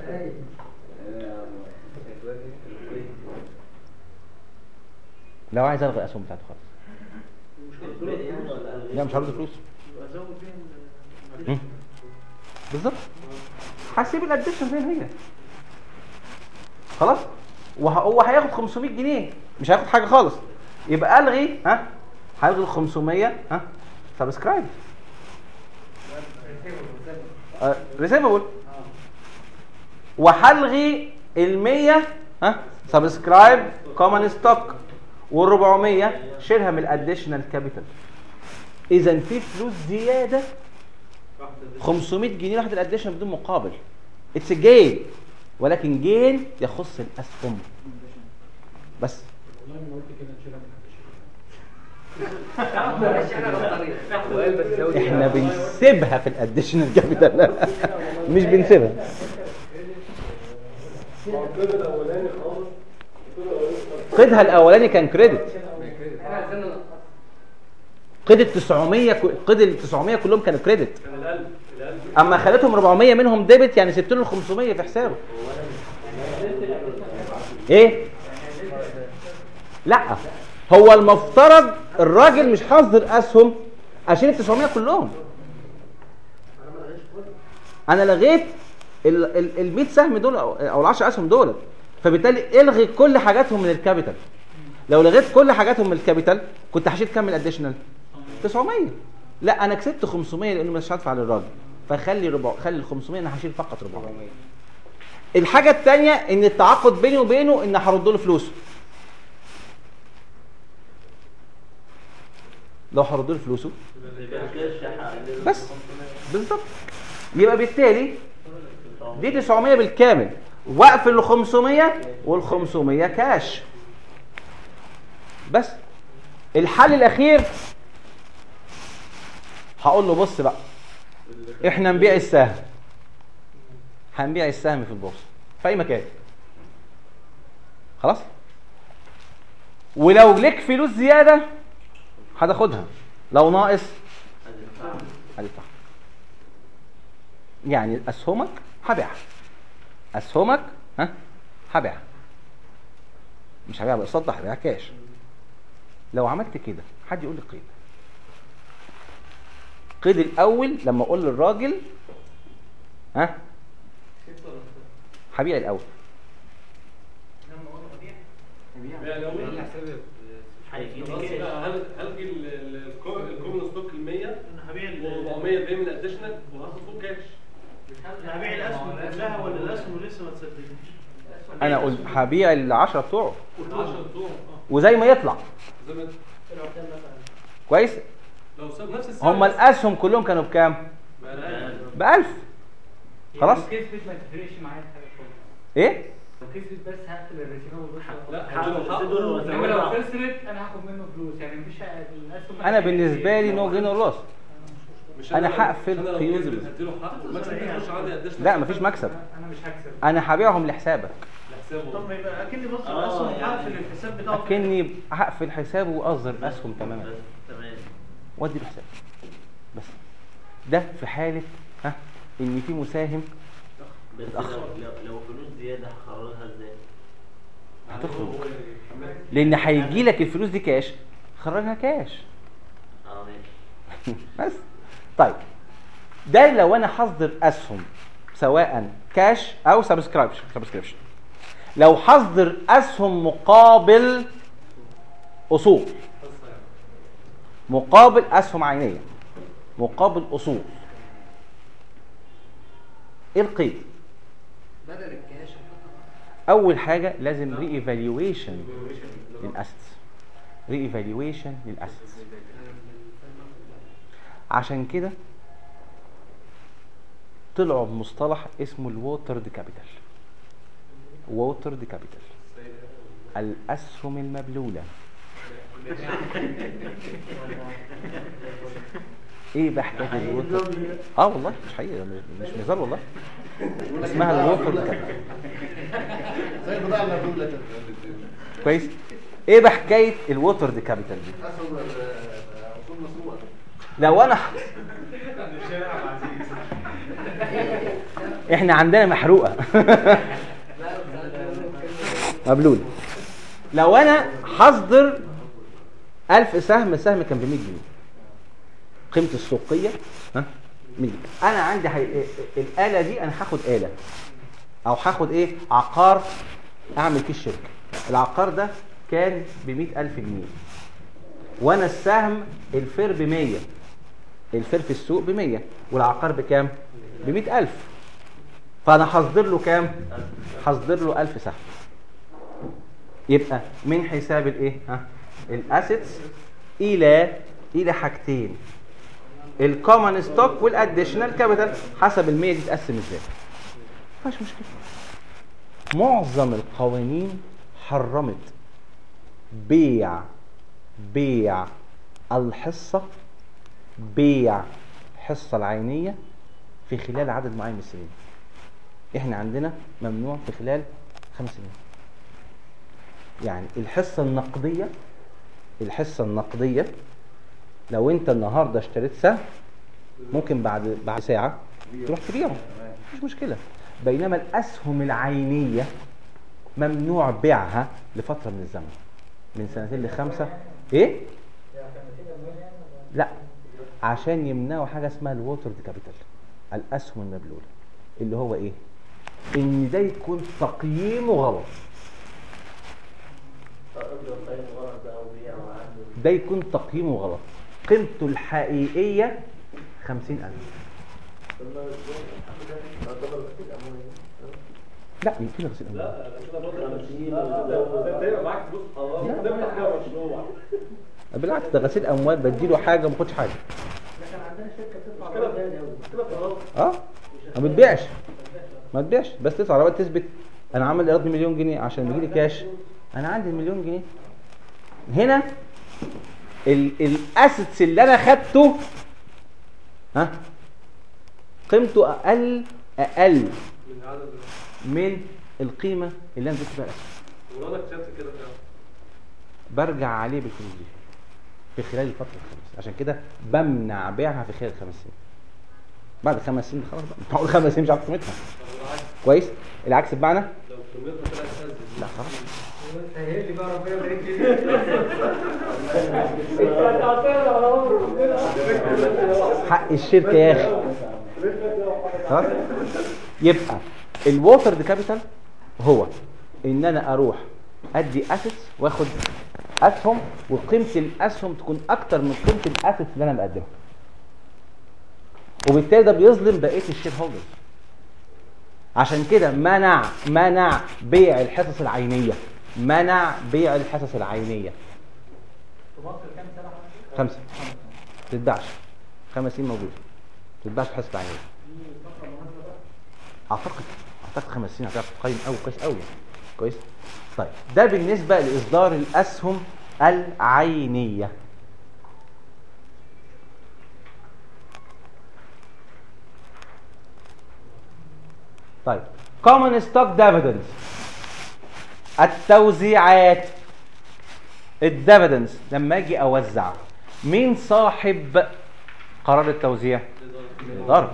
S1: لو عايز الغي الاسهم بتاعته خالص لا مش هرد فلوس مم. بالظبط هسيب الاديشن زي ما هي خلاص وه- هو هياخد 500 جنيه مش هياخد حاجه خالص يبقى الغي ها هلغي ال 500 ها سبسكرايب ريسيفبل وهلغي ال 100 ها سبسكرايب كومن ستوك وال 400 شيلها من الاديشنال كابيتال اذا في فلوس زياده 500 جنيه راحت الاديشن بدون مقابل اتس جين ولكن جين يخص الاسهم بس احنا بنسيبها في الاديشنال كابيتال مش بنسيبها
S2: هو الكلب الاولاني خالص الكلب الاولاني خالص
S1: قيدها الاولاني كان كريدت
S4: احنا عايزين ننقص
S1: قيد ال 900 ك- قيد ال 900 كلهم كانوا كريدت
S2: كان القلب القلب
S1: اما خليتهم 400 منهم ديبت يعني سبت له 500 في حسابه ايه لا هو المفترض الراجل مش حظر اسهم اشيل ال 900 كلهم انا لغيت ال ال- ال 100 سهم دول او أو ال 10 اسهم دول فبالتالي الغي كل حاجاتهم من الكابيتال لو لغيت كل حاجاتهم من الكابيتال كنت هشيل كام من الاديشنال 900 لا انا كسبت 500 لانه مش هدفع للراجل فخلي ربع خلي ال 500 انا هشيل فقط 400 الحاجه الثانيه ان التعاقد بيني وبينه ان هرد له فلوسه لو هرد له فلوسه بس بالظبط يبقى بالتالي دي 900 بالكامل واقفل ال 500 وال 500 كاش بس الحل الاخير هقول له بص بقى احنا نبيع السهم هنبيع السهم في البورصه في اي مكان خلاص ولو لك فلوس زياده هتاخدها لو ناقص هتدفع يعني اسهمك هبيعها اسهمك ها هبيعها مش هبيعها باقساط ده هبيعها كاش لو عملت كده حد يقول لي قيد قيد الاول لما اقول للراجل ها هبيع الاول
S2: يعني لو هل هلغي ال- ال- الكو- الكومن ستوك ال 100
S3: هبيع
S2: و400 جاي من الاديشنال وهاخد فوق كاش
S3: هبيع الاسهم كلها ولا الاسهم لسه ما تسددتش
S1: انا قلت هبيع ال 10 بتوعه
S2: 10 بتوع اه
S1: وزي ما يطلع
S2: زي ما
S1: كويس
S2: لو ساب نفس السعر
S1: هم الاسهم كلهم كانوا بكام
S2: بقى الأقل.
S1: ب 1000 خلاص
S6: لو كسبت ما تفرقش معايا حاجه خالص
S1: ايه
S6: لو كسبت بس هقفل الريسيفر
S2: لا هديله حقه
S6: انما لو خسرت انا هاخد منه فلوس يعني مفيش الاسهم
S1: انا بالنسبه لي نو جين اور لوس
S2: مش
S1: أنا
S2: لو-
S1: هقفل
S2: أنا لو
S1: قيود
S2: كسبت
S1: ال-
S2: هديله حقه المكسب يخش عندي additional
S1: لا مفيش مكسب
S6: انا مش هكسب
S1: انا هبيعهم لحسابك
S2: لحسابه
S3: طب ما يبقى اكني بص الاسهم هقفل الحساب بتاعه
S1: اكني هقفل حسابه واصدر اسهم تماما
S3: تمام
S1: وادي له حساب بس ده في حاله ها ان في مساهم
S3: بس لو لو لو فلوس زياده هخرجها ازاي؟
S1: هتخرج لان هيجي لك الفلوس دي كاش خرجها كاش
S3: اه ماشي
S1: بس طيب ده لو انا هصدر اسهم سواء كاش او سبسكريبشن سبسكريبشن لو هصدر اسهم مقابل اصول مقابل اسهم عينيه مقابل اصول ايه القيد
S4: بدل الكاش
S1: اول حاجه لازم ري ايفالويشن للاسيتس ري ايفالويشن للاسيتس عشان كده طلعوا بمصطلح اسمه الووترد كابيتال ووترد كابيتال الاسهم المبلوله ايه بقى حكايه الووتر اه والله مش حقيقه مش مش هزار والله اسمها الووترد كابيتال
S5: زي البضاعة المبلولة كده
S1: كويس ايه بقى حكايه الووترد كابيتال دي
S5: أسهم أصول مسروقة
S1: لو انا احنا عندنا محروقه مبلوله لو انا هصدر 1000 سهم السهم كان ب 100 جنيه قيمته السوقيه ها 100 جنيه انا عندي حي... الاله دي انا هاخد اله او هاخد ايه عقار اعمل فيه الشركه العقار ده كان ب 100000 جنيه وانا السهم الفير ب 100 الفير في السوق ب 100 والعقار بكام ب 100000 فانا هصدر له كام هصدر له 1000 سهم يبقى من حساب الايه ها الاسيتس الى الى حاجتين الكومن ستوك والاديشنال كابيتال حسب ال 100 دي تقسم ازاي مفيش مشكله معظم القوانين حرمت بيع بيع الحصه بيع الحصه العينيه في خلال عدد معين من السنين احنا عندنا ممنوع في خلال خمس سنين يعني الحصه النقديه الحصه النقديه لو انت النهارده اشتريت سهم ممكن بعد بعد ساعه تروح تبيعه مش مشكله بينما الاسهم العينيه ممنوع بيعها لفتره من الزمن من سنتين لخمسه ايه لا عشان يمنعوا حاجه اسمها الووتر كابيتال الاسهم المبلوله اللي هو ايه ان ده يكون تقييمه غلط
S3: افضل قيم غلط بقى وبيع وعنده
S1: ده يكون تقييمه غلط قيمته الحقيقيه خمسين ألف لا يمكن رصيد أموال.
S2: لا كده برضه ده يبقى معاك فلوس حرام ده بتحكي مشروع
S1: بالعكس ده غسيل اموال بديله حاجه ما باخدش حاجه
S4: كان عندنا شركه بتدفع
S2: مشكلة
S4: مبلغ قوي
S2: مشكلة في الرصد
S1: اه ما بتبيعش ما تبيعش بس تطلع على تثبت انا عامل ايراد مليون جنيه عشان بيجي لي كاش انا عندي المليون جنيه هنا ال- الاسيتس اللي انا خدته ها قيمته اقل اقل
S2: من عدد
S1: من القيمه اللي انا زدت بيها الأسهم.
S2: وانا اكتشفت كده فعلا
S1: برجع عليه بالفلوس دي في خلال الفتره الخمس عشان كده بمنع بيعها في خلال خمس سنين بعد خمس سنين خلاص بقى معقول خمس سنين مش عارف قيمتها كويس العكس بمعنى
S2: لو كميتها طلعت أزيد
S1: لا خلاص
S6: تهيأ لي بقى ربنا يبارك فيك
S1: حق الشركه يا اخي خلاص يبقى الووتر دي كابيتال هو ان انا اروح ادي اسيتس واخد اسهم وقيمه الاسهم تكون اكتر من قيمه الاسيتس اللي انا بقدمها وبالتالي ده بيظلم بقيه الشير هولدرز عشان كده منع منع بيع الحصص العينيه منع بيع الحصص العينيه
S6: في مصر كام سنه حضرتك؟
S1: خمسه ما تتباعش خمس سنين موجوده ما تتباعش الحصص العينيه اعتقد اعتقد خمس سنين هتعرف تقيم قوي كويس قوي يعني كويس طيب ده بالنسبه لاصدار الاسهم العينيه طيب common stock dividends التوزيعات الديفيدنز لما اجي اوزع مين صاحب قرار التوزيع الاداره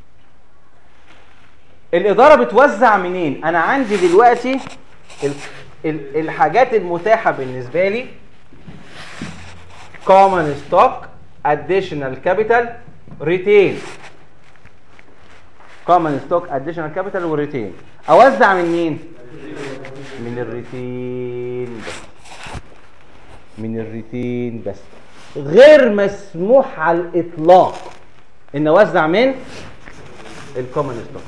S1: الاداره بتوزع منين انا عندي دلوقتي ال- ال- الحاجات المتاحه بالنسبه لي common stock additional capital retain common stock additional capital وريتين اوزع من مين من الريتين بس من الريتين بس غير مسموح على الاطلاق ان اوزع من الكومن ستوك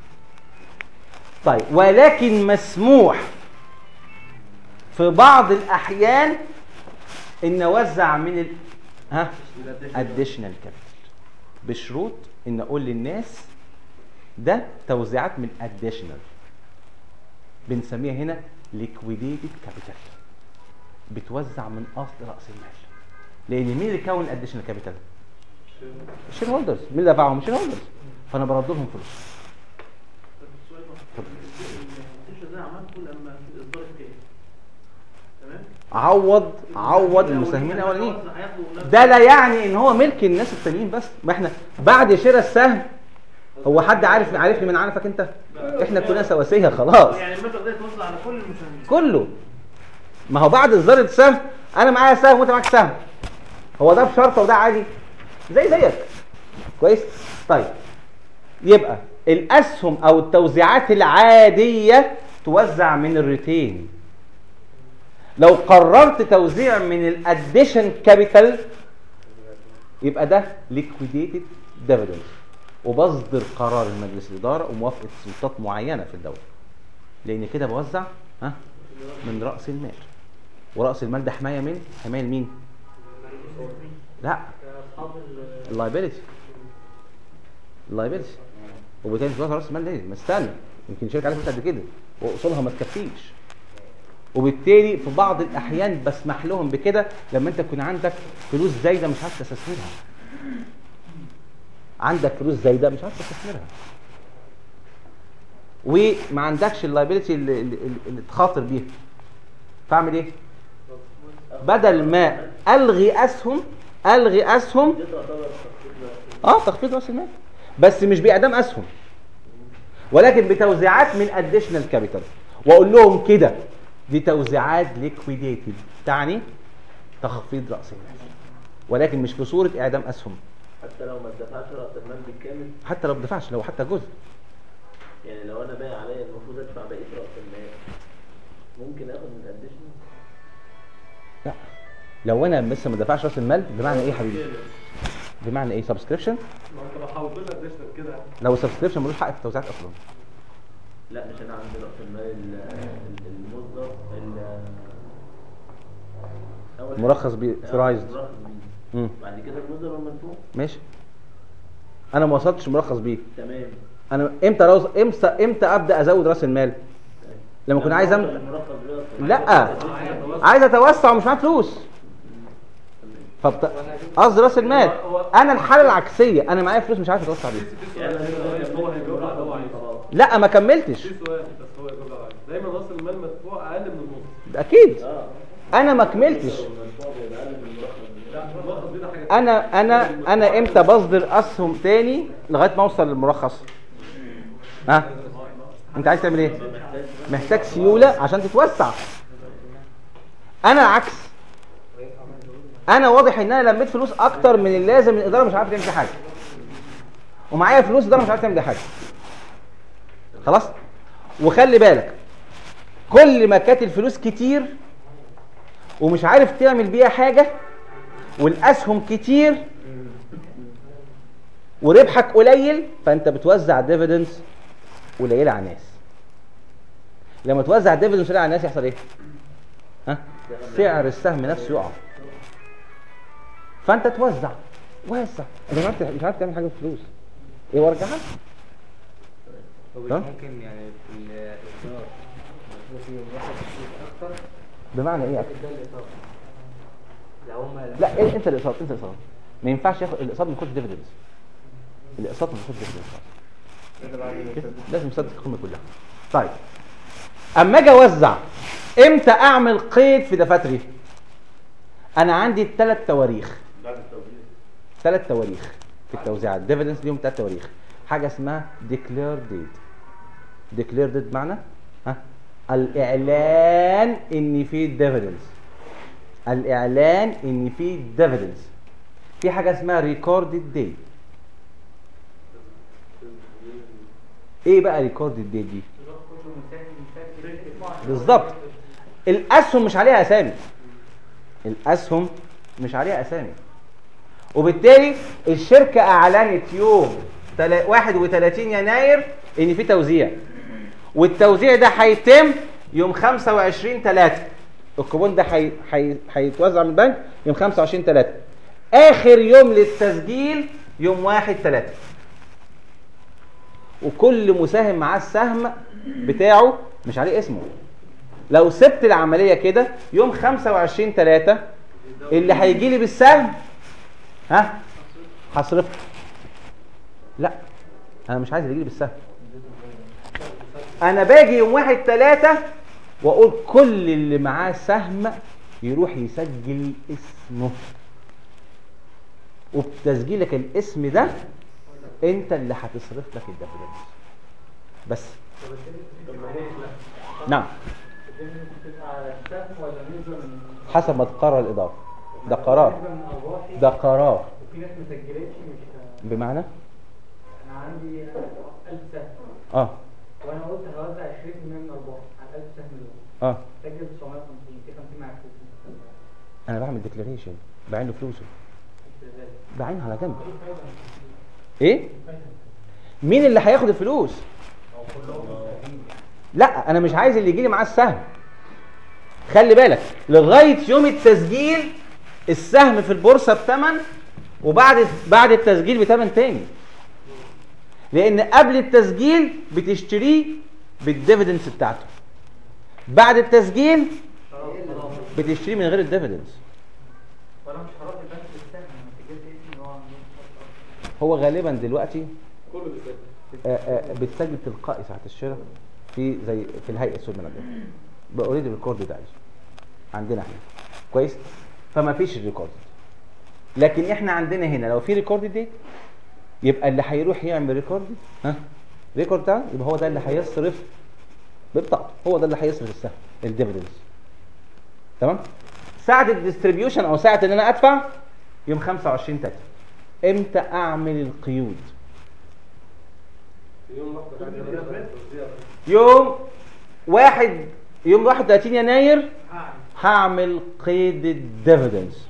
S1: طيب ولكن مسموح في بعض الاحيان ان اوزع من ال... ها اديشنال كابيتال بشروط ان اقول للناس ده توزيعات من اديشنال بنسميها هنا ليكويديتد كابيتال بتوزع من اصل راس المال لان مين اللي كون اديشنال كابيتال الشير هولدرز مين اللي دفعهم الشير هولدرز فانا برد لهم فلوس
S3: السؤال ده التيشر ده عملته لما في اصدار الكيس تمام
S1: عوض عوض المساهمين الاولانيين
S3: هياخدوا نفس-
S1: ده لا يعني ان هو ملك الناس التانيين بس ما احنا بعد شراء السهم هو حد عارف عارفني من عارفك انت احنا كلنا سواسيه خلاص
S3: يعني المبلغ ده يتوزع على كل المساهمين
S1: كله ما هو بعد اصدار السهم انا معايا سهم وانت معاك سهم هو ده بشرطه وده عادي زي زيك كويس طيب يبقى الاسهم او التوزيعات العاديه توزع من الريتين لو قررت توزيع من الاديشن كابيتال يبقى ده ليكويديتد ديفيدنس وبصدر قرار المجلس الاداره وموافقه سلطات معينه في الدوله لان كده بوزع ها من راس المال وراس المال ده حمايه من حمايه لمين لا
S4: اصحاب ال-
S1: اللايبيلتي اللايبيلتي وبالتالي توزع راس المال ليه ما استنى يمكن شركه عليها فلوس قد كده واصولها ما تكفيش وبالتالي في بعض الاحيان بسمح لهم بكده لما انت يكون عندك فلوس زايده مش عارف تستثمرها عندك فلوس زايده مش عارف تستثمرها وما عندكش اللايبيلتي اللي, اللي, اللي تخاطر بيها فاعمل ايه بدل ما الغي اسهم الغي اسهم اه تخفيض راس المال بس مش باعدام اسهم ولكن بتوزيعات من اديشنال كابيتال واقول لهم كده دي توزيعات ليكويديتد تعني تخفيض راس المال ولكن مش في صوره اعدام اسهم
S7: حتى لو ما اتدفعش راس المال بالكامل
S1: حتى لو ما دفعش لو حتى جزء
S7: يعني لو انا بايع عليا المفروض ادفع بقيه راس المال ممكن اخد من الاديشنال
S1: لا لو انا لسه ما دفعش راس المال بمعنى ايه يا حبيبي بمعنى ايه سبسكريبشن
S2: ما انت لو حولت لنا اديشنال كده
S1: لو سبسكريبشن ملوش حق في التوزيعات اصلا
S7: لا مش انا عندي راس المال ال- ال- المصدر ال- أول حاجة-
S1: مرخص بيه
S7: آه،
S1: فرايزد
S7: مرخص بيه
S1: مم.
S7: بعد كده المصدر والمدفوع
S1: ماشي انا ما وصلتش مرخص بيه
S7: تمام
S1: انا امتى روز... امتى امتى ابدا ازود راس المال لما اكون عايز أم...
S7: المرخص بيه أصلاً.
S1: لا عايز اتوسع ومش معايا فلوس فبت... قصدي راس المال انا الحاله العكسيه انا معايا فلوس مش عارف اتوسع بيها
S7: يعني أنا دلوقتي
S2: هو هيجاوب على طبعا
S7: خلاص.
S1: لا ما كملتش
S2: في سؤال بس هو يجاوب على دايما راس المال مدفوع اقل من النص
S1: اكيد
S7: اه
S1: انا ما كملتش
S7: المدفوع بيبقى اقل من المرخص بيه.
S2: لا الملخص دي ده حاجه
S1: انا انا انا امتى بصدر اسهم تاني لغايه ما اوصل للمرخص ها انت عايز تعمل ايه محتاج سيوله عشان تتوسع انا العكس انا واضح ان انا لميت فلوس اكتر من اللازم الاداره مش عارفه تعمل فيها حاجه ومعايا فلوس الاداره مش عارفه تعمل بيها حاجه خلاص وخلي بالك كل ما كانت الفلوس كتير ومش عارف تعمل بيها حاجه والاسهم كتير وربحك قليل فانت بتوزع ديفيدنس قليله على الناس لما توزع ديفيدنس قليله على الناس يحصل ايه ها سعر السهم نفسه يقع فانت توزع وسع انت مش عارف مش عارف تعمل حاجه بالفلوس ايه وارجعها
S4: ومش
S1: تمام.
S4: ممكن يعني في الإصدار المفروض فيه واحد فلوس أكتر
S1: بمعنى ايه
S4: ده الإصدار لو هم
S1: لا إيه انت الاقساط انت الاقساط ما ينفعش ياخد الاقساط ما ياخدش ديفيدنس الاقساط ما ياخدش ديفيدنس لازم يصدق القيمه كلها طيب اما اجي اوزع امتى اعمل قيد في دفاتري انا عندي ثلاث تواريخ
S5: بعد التوزيع
S1: ثلاث تواريخ في التوزيعات ديفيدنس ليهم ثلاث تواريخ حاجه اسمها ديكلير ديت ديكلير ديت معنى ها الاعلان ان في ديفيدنس الاعلان ان في ديفيدنس في حاجه اسمها ريكوردد ديت ايه بقى ريكوردد ديت دي
S6: كل مساهم مساهم اسمه
S1: بالظبط الاسهم مش عليها اسامي الاسهم مش عليها اسامي وبالتالي الشركه اعلنت يوم تلا- 31 يناير ان في توزيع والتوزيع ده هيتم يوم 25 3 الكوبون ده هي- هي- هيتوزع من البنك يوم 25 3 اخر يوم للتسجيل يوم 1 3 وكل مساهم معاه السهم بتاعه مش عليه اسمه لو سبت العمليه كده يوم 25 3 اللي هيجي لي بالسهم ها هصرفه لا انا مش عايز اللي يجي لي بالسهم انا باجي يوم 1 3 واقول كل اللي معاه سهم يروح يسجل اسمه وبتسجيلك الاسم ده انت اللي هتصرف لك الديفيدنس بس نعم
S6: بتبقى على السهم ولا نسبة من
S1: حسب ما تقرر الاداره ده قرار
S6: نسبة من أرباحي
S1: ده قرار
S6: وفي ناس ما سجلتش مش
S1: بمعنى
S6: أنا عندي 1000 سهم
S1: اه
S6: وأنا قلت هوزع 20% من أرباحي على 1000 سهم دول
S1: اه
S6: سجل 950 في 50 معاك
S1: انا بعمل ديكلاريشن بعين له فلوسه بعين على جنب ايه مين اللي هياخد الفلوس لا انا مش عايز اللي يجي لي معاه السهم خلي بالك لغايه يوم التسجيل السهم في البورصه بثمن وبعد بعد التسجيل بثمن تاني لان قبل التسجيل بتشتريه بالديفيدنس بتاعته بعد التسجيل بتشتريه من غير الديفيدنس
S6: وأنا مش هروح البنك بالسهم أنا سجلت اسمي إن هو عامل
S1: هو غالبا دلوقتي
S2: كله بيسجل
S1: آه، آه، بتسجل تلقائي ساعه الشراء في زي في الهيئه السود من الدولة بقى اوريدي الريكورد ده عندنا احنا كويس فما فيش الريكورد لكن احنا عندنا هنا لو في ريكورد دي يبقى اللي هيروح يعمل ريكورد ها ريكورد ده يبقى هو ده اللي هيصرف ببطاقته هو ده اللي هيصرف السهم الديفيدنس تمام ساعه الديستريبيوشن او ساعه ان انا ادفع يوم 25 3 امتى اعمل القيود
S2: في يوم واحد بعد كده بدأ التوزيع.
S1: يوم واحد يوم 31 يناير هعمل قيد الديفيدنس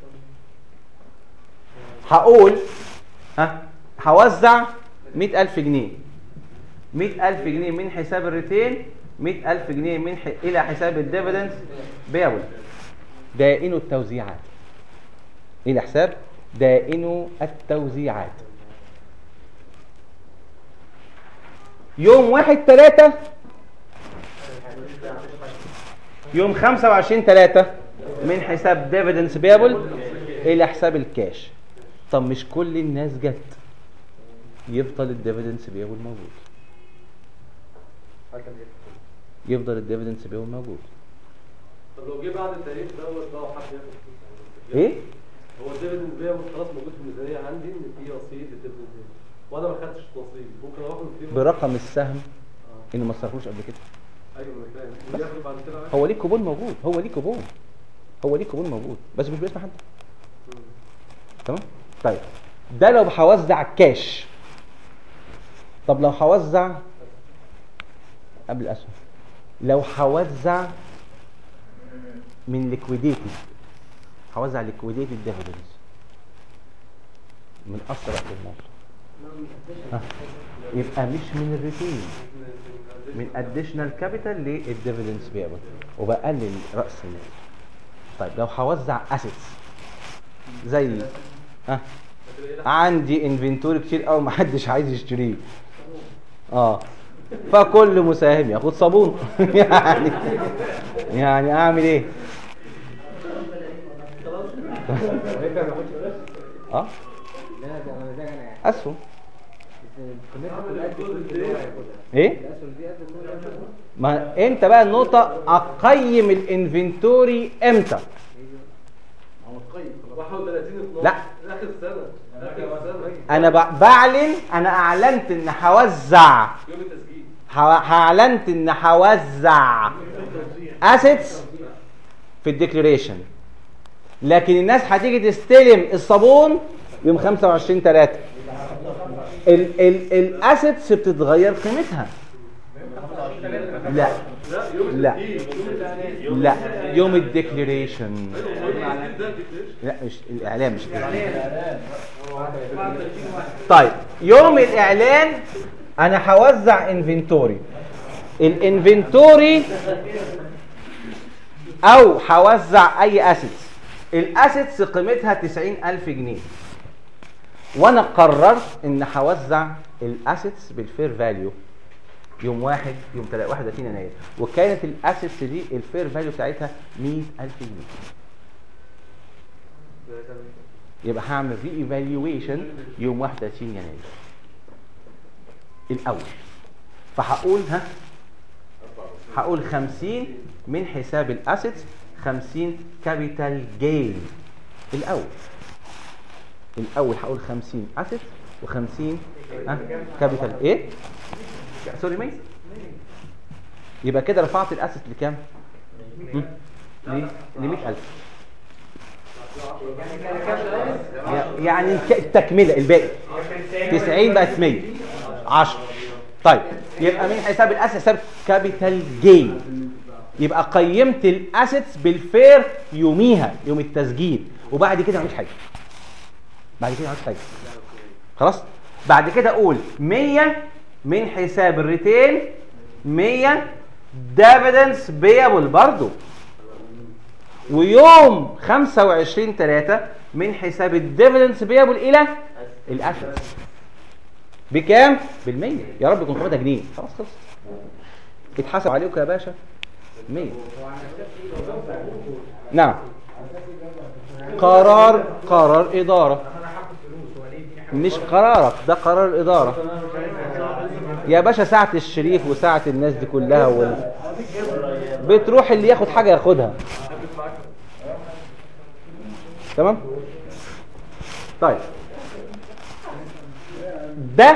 S1: هقول ها هوزع 100000 جنيه 100000 جنيه من حساب الريتين 100000 جنيه من ح... الى حساب الديفيدنس بيول دائن التوزيعات الى حساب دائن التوزيعات يوم واحد تلاتة يوم 25 3 من حساب ديفيدنس بيبل الى حساب الكاش طب مش كل الناس جت يفضل الديفيدنس بيبل موجود يفضل الديفيدنس بيبل موجود
S2: طب لو جه بعد التاريخ دوت بقى وحد ياخد فلوس
S1: ايه
S2: هو الديفيدند بيع خلاص موجود في الميزانيه عندي ان في رصيد للديفيدند بيع وانا ما خدتش نصيب ممكن اروح له فيه
S1: برقم السهم انه ما صرفوش قبل كده
S2: ايوه انا فاهم وياخد بعد كده عادي.
S1: هو ليه كوبون موجود هو ليه كوبون هو ليه كوبون موجود بس مش باسم حد تمام طيب ده لو هوزع كاش طب لو هوزع قبل الاسهم لو هوزع من ليكويديتي هوزع ليكويديتي ديفيدنز من اسرع المال ها. يبقى مش من الريتين من اديشنال كابيتال للديفيدنس بيبل وبقلل راس المال طيب لو هوزع اسيتس زي ها عندي انفنتوري كتير قوي ما حدش عايز يشتريه اه فكل مساهم ياخد صابون يعني يعني اعمل ايه اه
S4: لا ده انا مزاج انا يعني
S1: اسهم
S4: بس الكمية كلها قد كل اللي هو هياخدها
S1: ايه
S4: الاسهم دي قد كل اللي هياخدها
S1: ما انت بقى النقطة اقيم الانفنتوري امتى
S2: 31 12
S1: لا.
S2: اخر السنه اخر السنه
S1: انا ب- بعلن انا اعلنت ان هوزع
S2: يوم التسجيل
S1: ح- اعلنت ان هوزع اسيتس في الديكليريشن لكن الناس هتيجي تستلم الصابون يوم 25 3 ال ال الاسيتس بتتغير قيمتها لا لا لا يوم الديكليريشن لا مش الاعلان مش الديكليريشن. طيب يوم الاعلان انا هوزع انفنتوري الانفنتوري او هوزع اي اسيتس الاسيتس قيمتها 90000 جنيه وانا قررت ان هوزع الاسيتس بالفير فاليو يوم واحد يوم 31 يناير وكانت الاسيتس دي الفير فاليو بتاعتها 100000 جنيه يبقى هعمل ري ايفالويشن يوم 31 يناير الاول فهقول ها هقول 50 من حساب الاسيتس 50 كابيتال جين الاول الاول هقول 50 اسيت و50 ها كابيتال ايه سوري مين يبقى كده رفعت الاسيت لكام ل 100000 يعني الك- التكمله الباقي 90 بقت 100 10 طيب يبقى من حساب الاسيت حساب كابيتال جين يبقى قيمت الاسيتس بالفير يوميها يوم التسجيل وبعد كده ما عملتش حاجه بعد كده ما عملتش حاجه خلاص بعد كده اقول 100 من حساب الريتين 100 ديفيدنس بيبل برضو ويوم 25 3 من حساب الديفيدنس بيبل الى الاسيتس بكام؟ بالمية يا رب يكون قيمتها جنيه خلاص خلص اتحسب عليكم يا باشا 100 نعم قرار قرار إدارة مش قرارك ده قرار الإدارة يا باشا ساعة الشريف وساعة الناس دي كلها وال... بتروح اللي ياخد حاجة ياخدها تمام طيب ده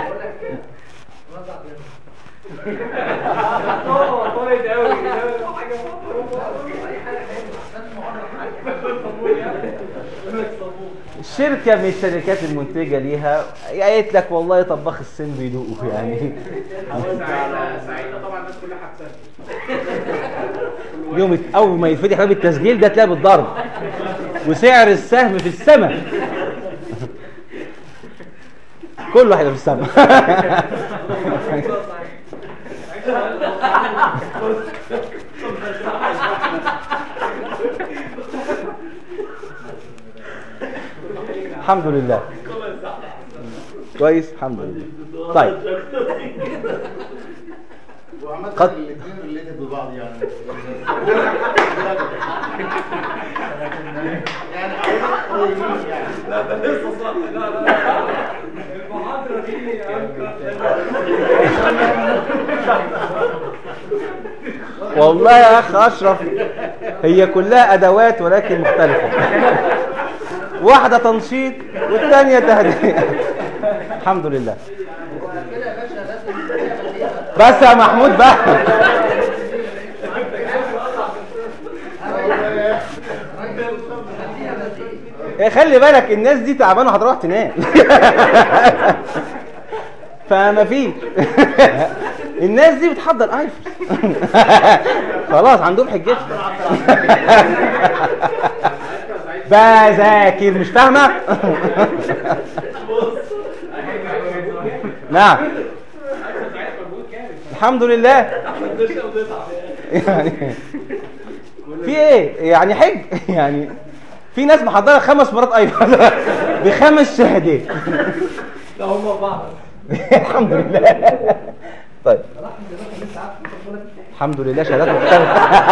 S1: شركة من الشركات المنتجة ليها قالت لك والله طباخ السن بيدوقوا يعني
S3: ساعتها طبعا الناس كلها هتسافر
S1: يوم اول ما يتفتح باب التسجيل ده تلاقي بالضرب وسعر السهم في السماء كله هيبقى في السماء الحمد لله كويس الحمد لله طيب
S5: وعامة
S1: قد-
S5: الاثنين ريليتد ببعض يعني يعني قريبين يعني
S2: لا ده لسه صح لا لا لا المحاضرة دي يا
S1: والله يا اخ اشرف هي كلها ادوات ولكن مختلفه واحده تنشيط والثانيه تهدئه الحمد لله
S4: كده يا باشا لازم
S1: بس يا محمود بقى إيه خلي بالك الناس دي تعبانه هتروح تنام فما فيش الناس دي بتحضر ايفرس خلاص عندهم حجتهم بذاكر مش فاهمه نعم الحمد لله يعني في ايه يعني حج يعني في ناس محضره خمس مرات ايفون بخمس شهادات
S2: لا هم بعض
S1: الحمد لله طيب الحمد لله شهادات مختلفه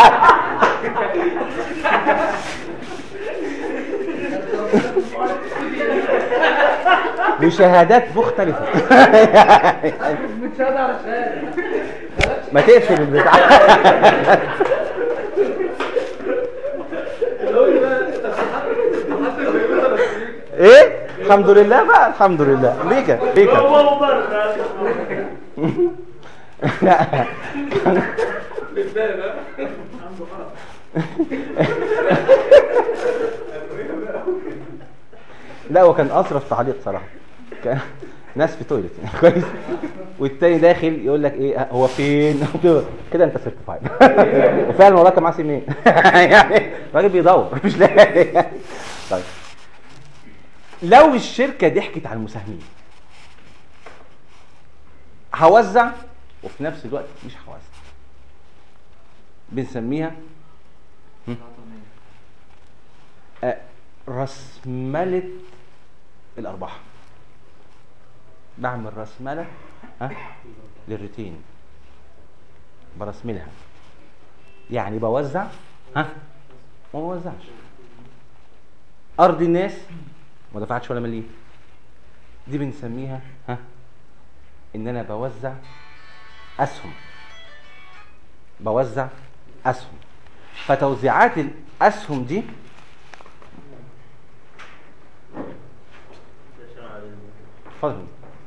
S1: وشهادات مختلفه
S4: متشهد على الشهاده
S1: ما تقفل البتاع ايه الحمد لله بقى الحمد لله ليك ليك لا
S3: عنده قرف
S1: لا هو كان اسرف تعليق صراحه كان ناس في تويلت يعني كويس والتاني داخل يقول لك ايه هو فين كده انت سيرتيفايد وفعلا والله كان معاه سنين يعني الراجل بيدور مش لاقي طيب لو الشركه ضحكت على المساهمين هوزع وفي نفس الوقت مش هوزع بنسميها هم؟ آه، رسملة الأرباح بعمل رسملة ها للريتين برسملها يعني بوزع ها ما بوزعش أرض الناس ما دفعتش ولا مليم دي بنسميها ها إن أنا بوزع أسهم بوزع أسهم فتوزيعات الأسهم دي اتفضل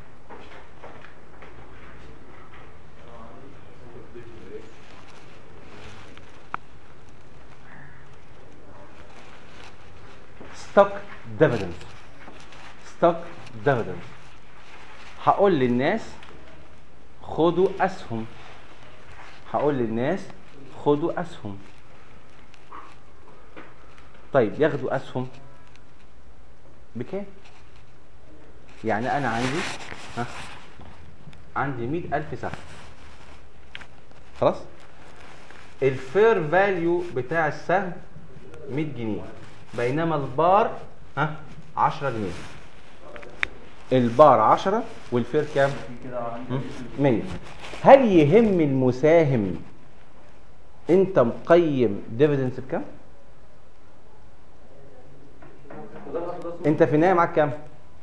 S1: ستوك ديفيدنز ستوك ديفيدنز هقول للناس خدوا اسهم هقول للناس خدوا اسهم طيب ياخدوا اسهم بكام يعني انا عندي ها عندي مئة الف سهم خلاص الفير فاليو بتاع السهم 100 جنيه بينما البار ها 10 جنيه البار 10 والفير كام مم، 100 هل يهم المساهم انت مقيم ديفيدنس بكام انت في النهايه معاك كام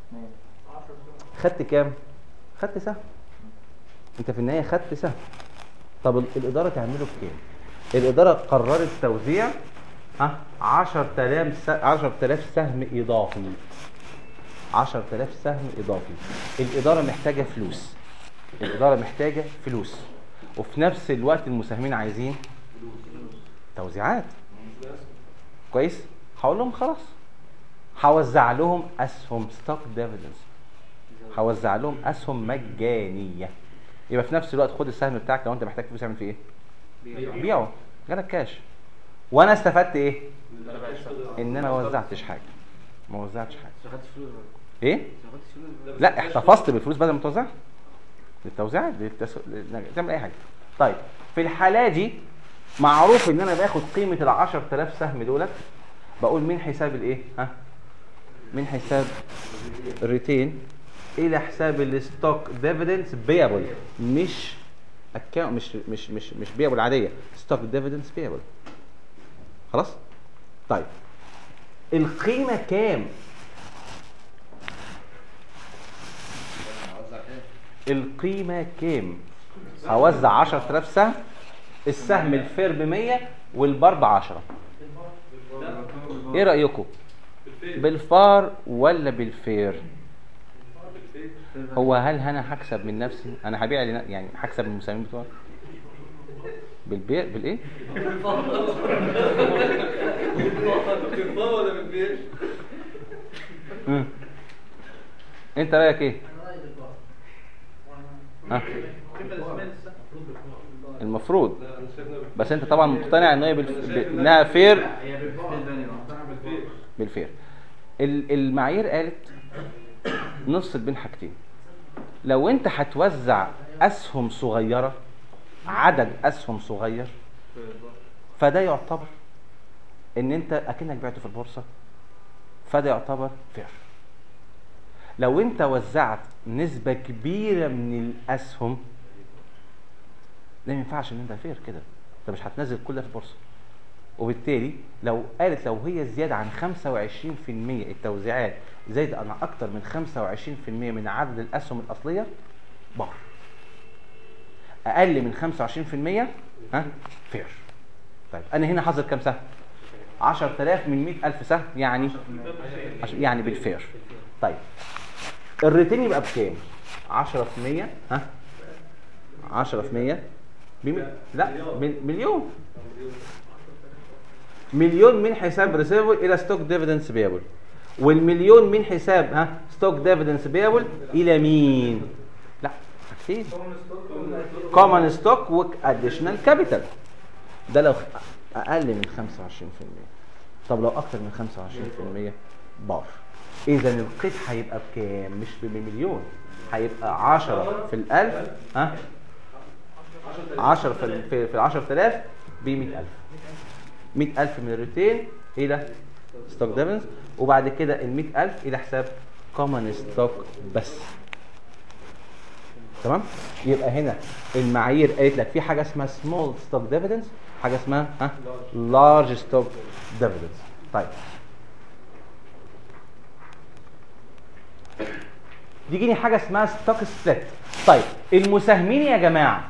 S1: خدت كام خدت سهم انت في النهايه خدت سهم طب ال- الاداره تعمله بكام الاداره قررت توزيع ها 10000 س- 10000 سهم اضافي 10000 سهم اضافي الاداره محتاجه فلوس الاداره محتاجه فلوس وفي نفس الوقت المساهمين عايزين توزيعات كويس هقول لهم خلاص هوزع لهم اسهم ستوك ديفيدنز هوزع لهم اسهم مجانيه يبقى في نفس الوقت خد السهم بتاعك لو انت محتاج فلوس اعمل فيه ايه بيعه جالك كاش وانا استفدت ايه ان انا ما وزعتش حاجه ما وزعتش حاجه ايه لا احتفظت بالفلوس بدل ما توزعها للتوزيعات للتس... لل- تعمل اي حاجه طيب في الحاله دي معروف ان انا باخد قيمه ال 10000 سهم دولت بقول من حساب الايه ها من حساب الريتين الى حساب الستوك ديفيدنس بيبل مش اكاونت مش مش مش مش بيبل عاديه ستوك ديفيدنس بيبل خلاص طيب القيمه كام القيمه كام هوزع 10000 سهم السهم الفير ب 100 والبار ب 10 ايه رايكم بالفار ولا بالفير هو هل انا هكسب من نفسي انا هبيع لنا- يعني هكسب من المساهمين بتوعي بالبيع بالايه
S2: ولا بالبيش
S1: مم. انت رايك ايه ها
S3: القيمه الاسميه للسهم
S1: المفروض بس انت طبعا مقتنع ان هي بالف... ب... انها فير بالفير ال- المعايير قالت نفصل بين حاجتين لو انت هتوزع اسهم صغيره عدد اسهم صغير فده يعتبر ان انت اكنك بعته في البورصه فده يعتبر فير لو انت وزعت نسبه كبيره من الاسهم ده ما ينفعش ان انت فير كده انت مش هتنزل كل ده في البورصه وبالتالي لو قالت لو هي زياده عن 25% التوزيعات زايده عن اكتر من 25% من عدد الاسهم الاصليه بار اقل من 25% ها فير طيب انا هنا حاضر كام سهم 10000 من 100000 سهم يعني عش- يعني بالفير طيب الريتين يبقى بكام 10% ها 10 في 100 بمي... لا من مليون مليون من حساب ريسيفبل الى ستوك ديفيدنس بيبل والمليون من حساب ها ستوك ديفيدنس بيبل الى مين لا حاجتين كومن ستوك واديشنال كابيتال ده لو اقل من 25% طب لو اكتر من 25% بار اذا القيد هيبقى بكام مش بمليون هيبقى 10 في الألف ها 10 في ال- في في 10000 ب 100000 100000 من الريتين الى ستوك ديفنس وبعد كده ال 100000 الى حساب كومن ستوك بس تمام يبقى هنا المعايير قالت لك في حاجه اسمها سمول ستوك ديفيدنس حاجه اسمها ها لارج ستوك ديفيدنس طيب يجيني حاجه اسمها ستوك سبليت طيب المساهمين يا جماعه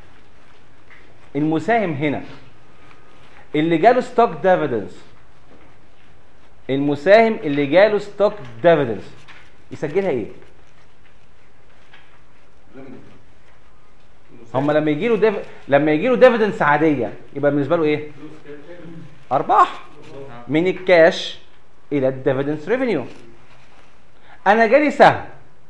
S1: المساهم هنا اللي جاله ستوك ديفيدنس المساهم اللي جاله ستوك ديفيدنس يسجلها ايه هم لما يجي له ديف... لما يجي له ديفيدنس عاديه يبقى بالنسبه له ايه ارباح من الكاش الى الديفيدنس ريفينيو انا جالي سهم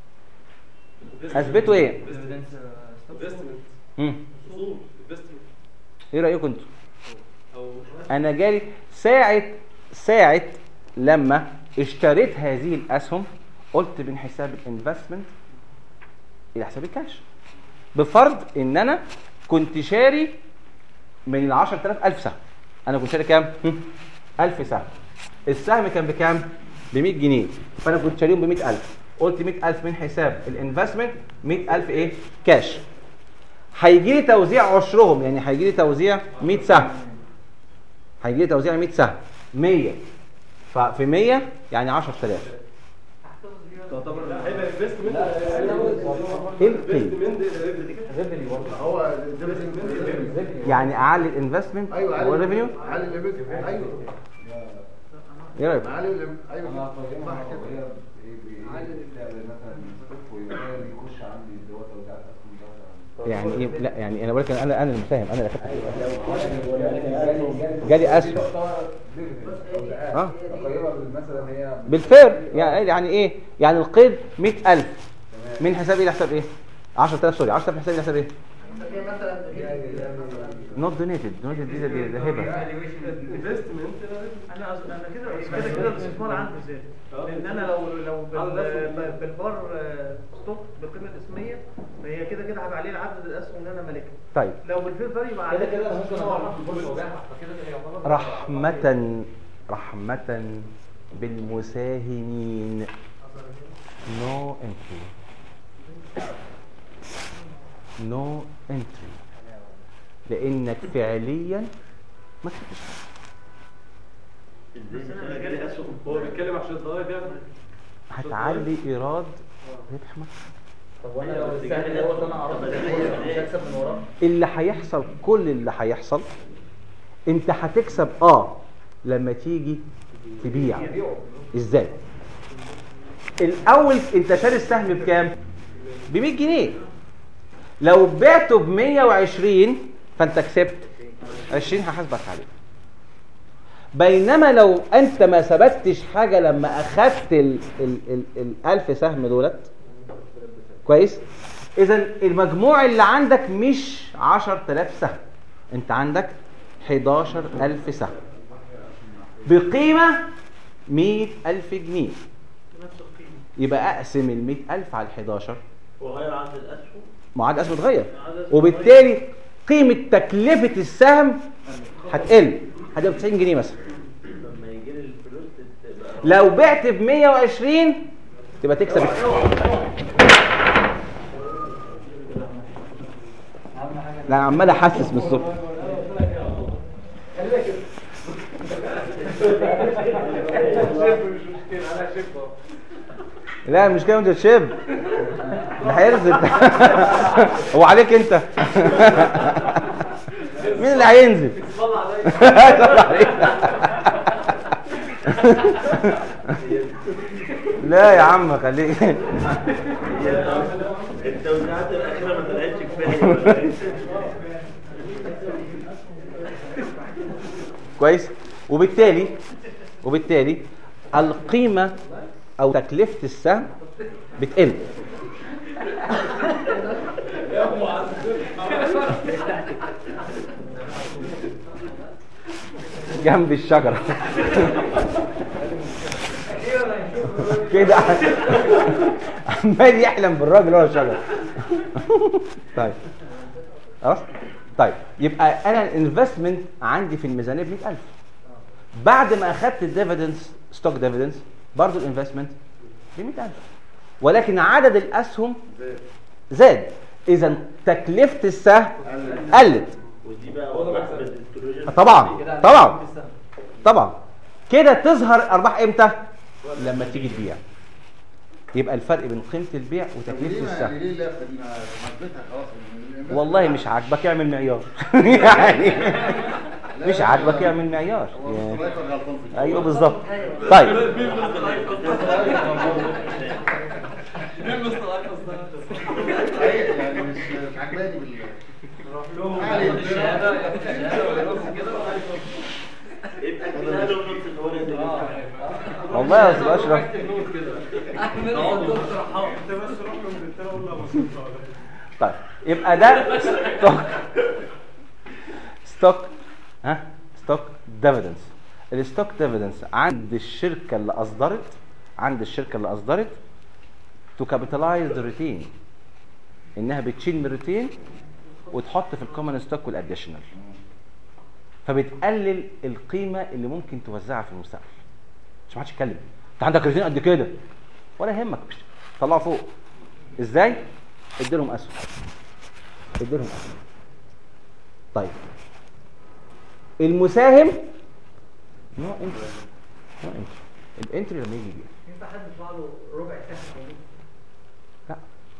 S1: اثبته ايه
S2: انفستمنت
S1: مم.
S2: اصول انفستمنت
S1: ايه رايكم انتوا
S2: او
S1: انا جالي ساعه ساعه لما اشتريت هذه الاسهم قلت من حساب الانفستمنت الى حساب الكاش بفرض ان انا كنت شاري من ال 10000 1000 سهم انا كنت شاري كام هم، 1000 سهم السهم كان بكام ب 100 جنيه فانا كنت شاريهم ب 100000 قلت 100000 من حساب الانفستمنت 100000 ايه كاش هيجي لي توزيع عشرهم يعني هيجي لي توزيع 100 سهم هيجي لي توزيع 100 سهم 100 ففي 100 يعني 10000
S2: تعتبر هيبقى انفستمنت
S1: ايه القيد
S2: انفستمنت
S5: هو
S1: يعني اعلي الانفستمنت
S5: ايوه علي
S1: والريفينيو
S5: علي الليميت ايوه
S1: ايه رايك
S5: علي الليميت ايوه
S8: انا
S5: صح
S8: طيب
S5: كده
S8: مثلا يخش عندي اللي هو توزيعات اسهم ده
S1: يعني ايه لا يعني انا بقول لك انا انا المساهم انا اللي اخدت جالي اسهم اه
S8: قريبه مثلا هي
S1: بالفعل يعني يعني ايه يعني القيد 100000 من حساب ايه لحساب ايه 10000 سوري 10000 من حساب ايه لحساب ايه نوت دونيتد دونيتد دي دي ده هبه
S2: انفستمنت
S3: انا أص- انا كده كده كده الاستثمار عندي زاد لان انا لو لو بال- بال- بالبار آه، ستوك بالقيمه الاسميه فهي كده كده هيبقى عليه عدد الاسهم اللي انا مالكها
S1: طيب
S3: لو بالفير فاليو يبقى عليه
S6: كده انا ممكن اطلع في كل وجاهه فكده كده يعتبر
S1: رحمة رحمة بالمساهمين نو انتري نو انتري لانك فعليا ما كسبتش
S3: بس انا اللي جالي اسهم
S2: هو بيتكلم عشان الضرايب يعني
S1: هتعلي ايراد ربح مكسب
S6: طب وانا لو السهم دوت انا عرفت مش هكسب من وراه
S1: اللي هيحصل كل اللي هيحصل انت هتكسب اه لما تيجي تبيع ازاي الاول انت شاري السهم بكام ب 100 جنيه لو بعته ب 120 فانت كسبت 20 هحاسبك عليه بينما لو انت ما ثبتش حاجه لما اخدت ال ال ال ال 1000 سهم دولت كويس اذا المجموع اللي عندك مش 10000 سهم انت عندك 11000 سهم بقيمه 100000 جنيه
S3: نفس القيمه
S1: يبقى اقسم ال 100000 على ال 11
S7: وغير عدد الاسهم
S1: معاد اسهم اتغير
S3: عدد
S1: وبالتالي قيمه تكلفه السهم هتقل هتبقى 90 جنيه مثلا
S7: لما يجي لي الفلوس تبقى
S1: لو بعت ب 120 تبقى تكسب لا أنا عمال احسس من الصبح لا مش كده انت تشيب ده هينزل هو عليك انت مين اللي هينزل طلع عليك. لا يا عم خليك
S7: التوزيعات الاخيره ما طلعتش
S1: كويس وبالتالي وبالتالي القيمه او تكلفه السهم بتقل جنب الشجره كده عمال يحلم بالراجل ورا الشجره طيب خلاص طيب يبقى انا الانفستمنت عندي في الميزانيه ب 100000 بعد ما اخدت الديفيدنس ستوك ديفيدنس برضه الانفستمنت ب 100000 ولكن عدد الاسهم زاد اذا تكلفه السهم قلت
S7: ودي بقى وضع بالديستروجين
S1: طبعا طبعا طبعا كده تظهر ارباح امتى لما تيجي تبيع يبقى الفرق بين قيمه البيع وتكلفه
S5: ليه ما-
S1: السهم
S5: ليه اللفه دي ما مثبتها خلاص ال- ال-
S1: والله مش عاجبك اعمل معيار يعني مش عاجبك اعمل معيار
S5: هو
S1: يعني
S5: مصطفى غلطان في دي.
S1: ايوه بالظبط طيب
S5: أيوة، يعني مش مش عجباني بال
S7: يبقى كده له نص ان هو نازل
S1: والله يا استاذ اشرف طيب يبقى ده ستوك ستوك ها ستوك ديفيدنس الستوك ديفيدنس عند الشركه اللي اصدرت عند الشركه اللي اصدرت تو كابيتالايز ذا ريتين انها بتشيل من الريتين وتحط في الكومن ستوك والاديشنال فبتقلل القيمه اللي ممكن توزعها في المستقبل مش ما حدش يتكلم انت عندك ريتين قد كده ولا يهمك طلعه فوق ازاي اديلهم اسهم اديلهم اسهم طيب المساهم نو انتري نو انتري الانتري لما يجي يبيع
S3: ينفع حد يدفع له ربع سهم
S1: لا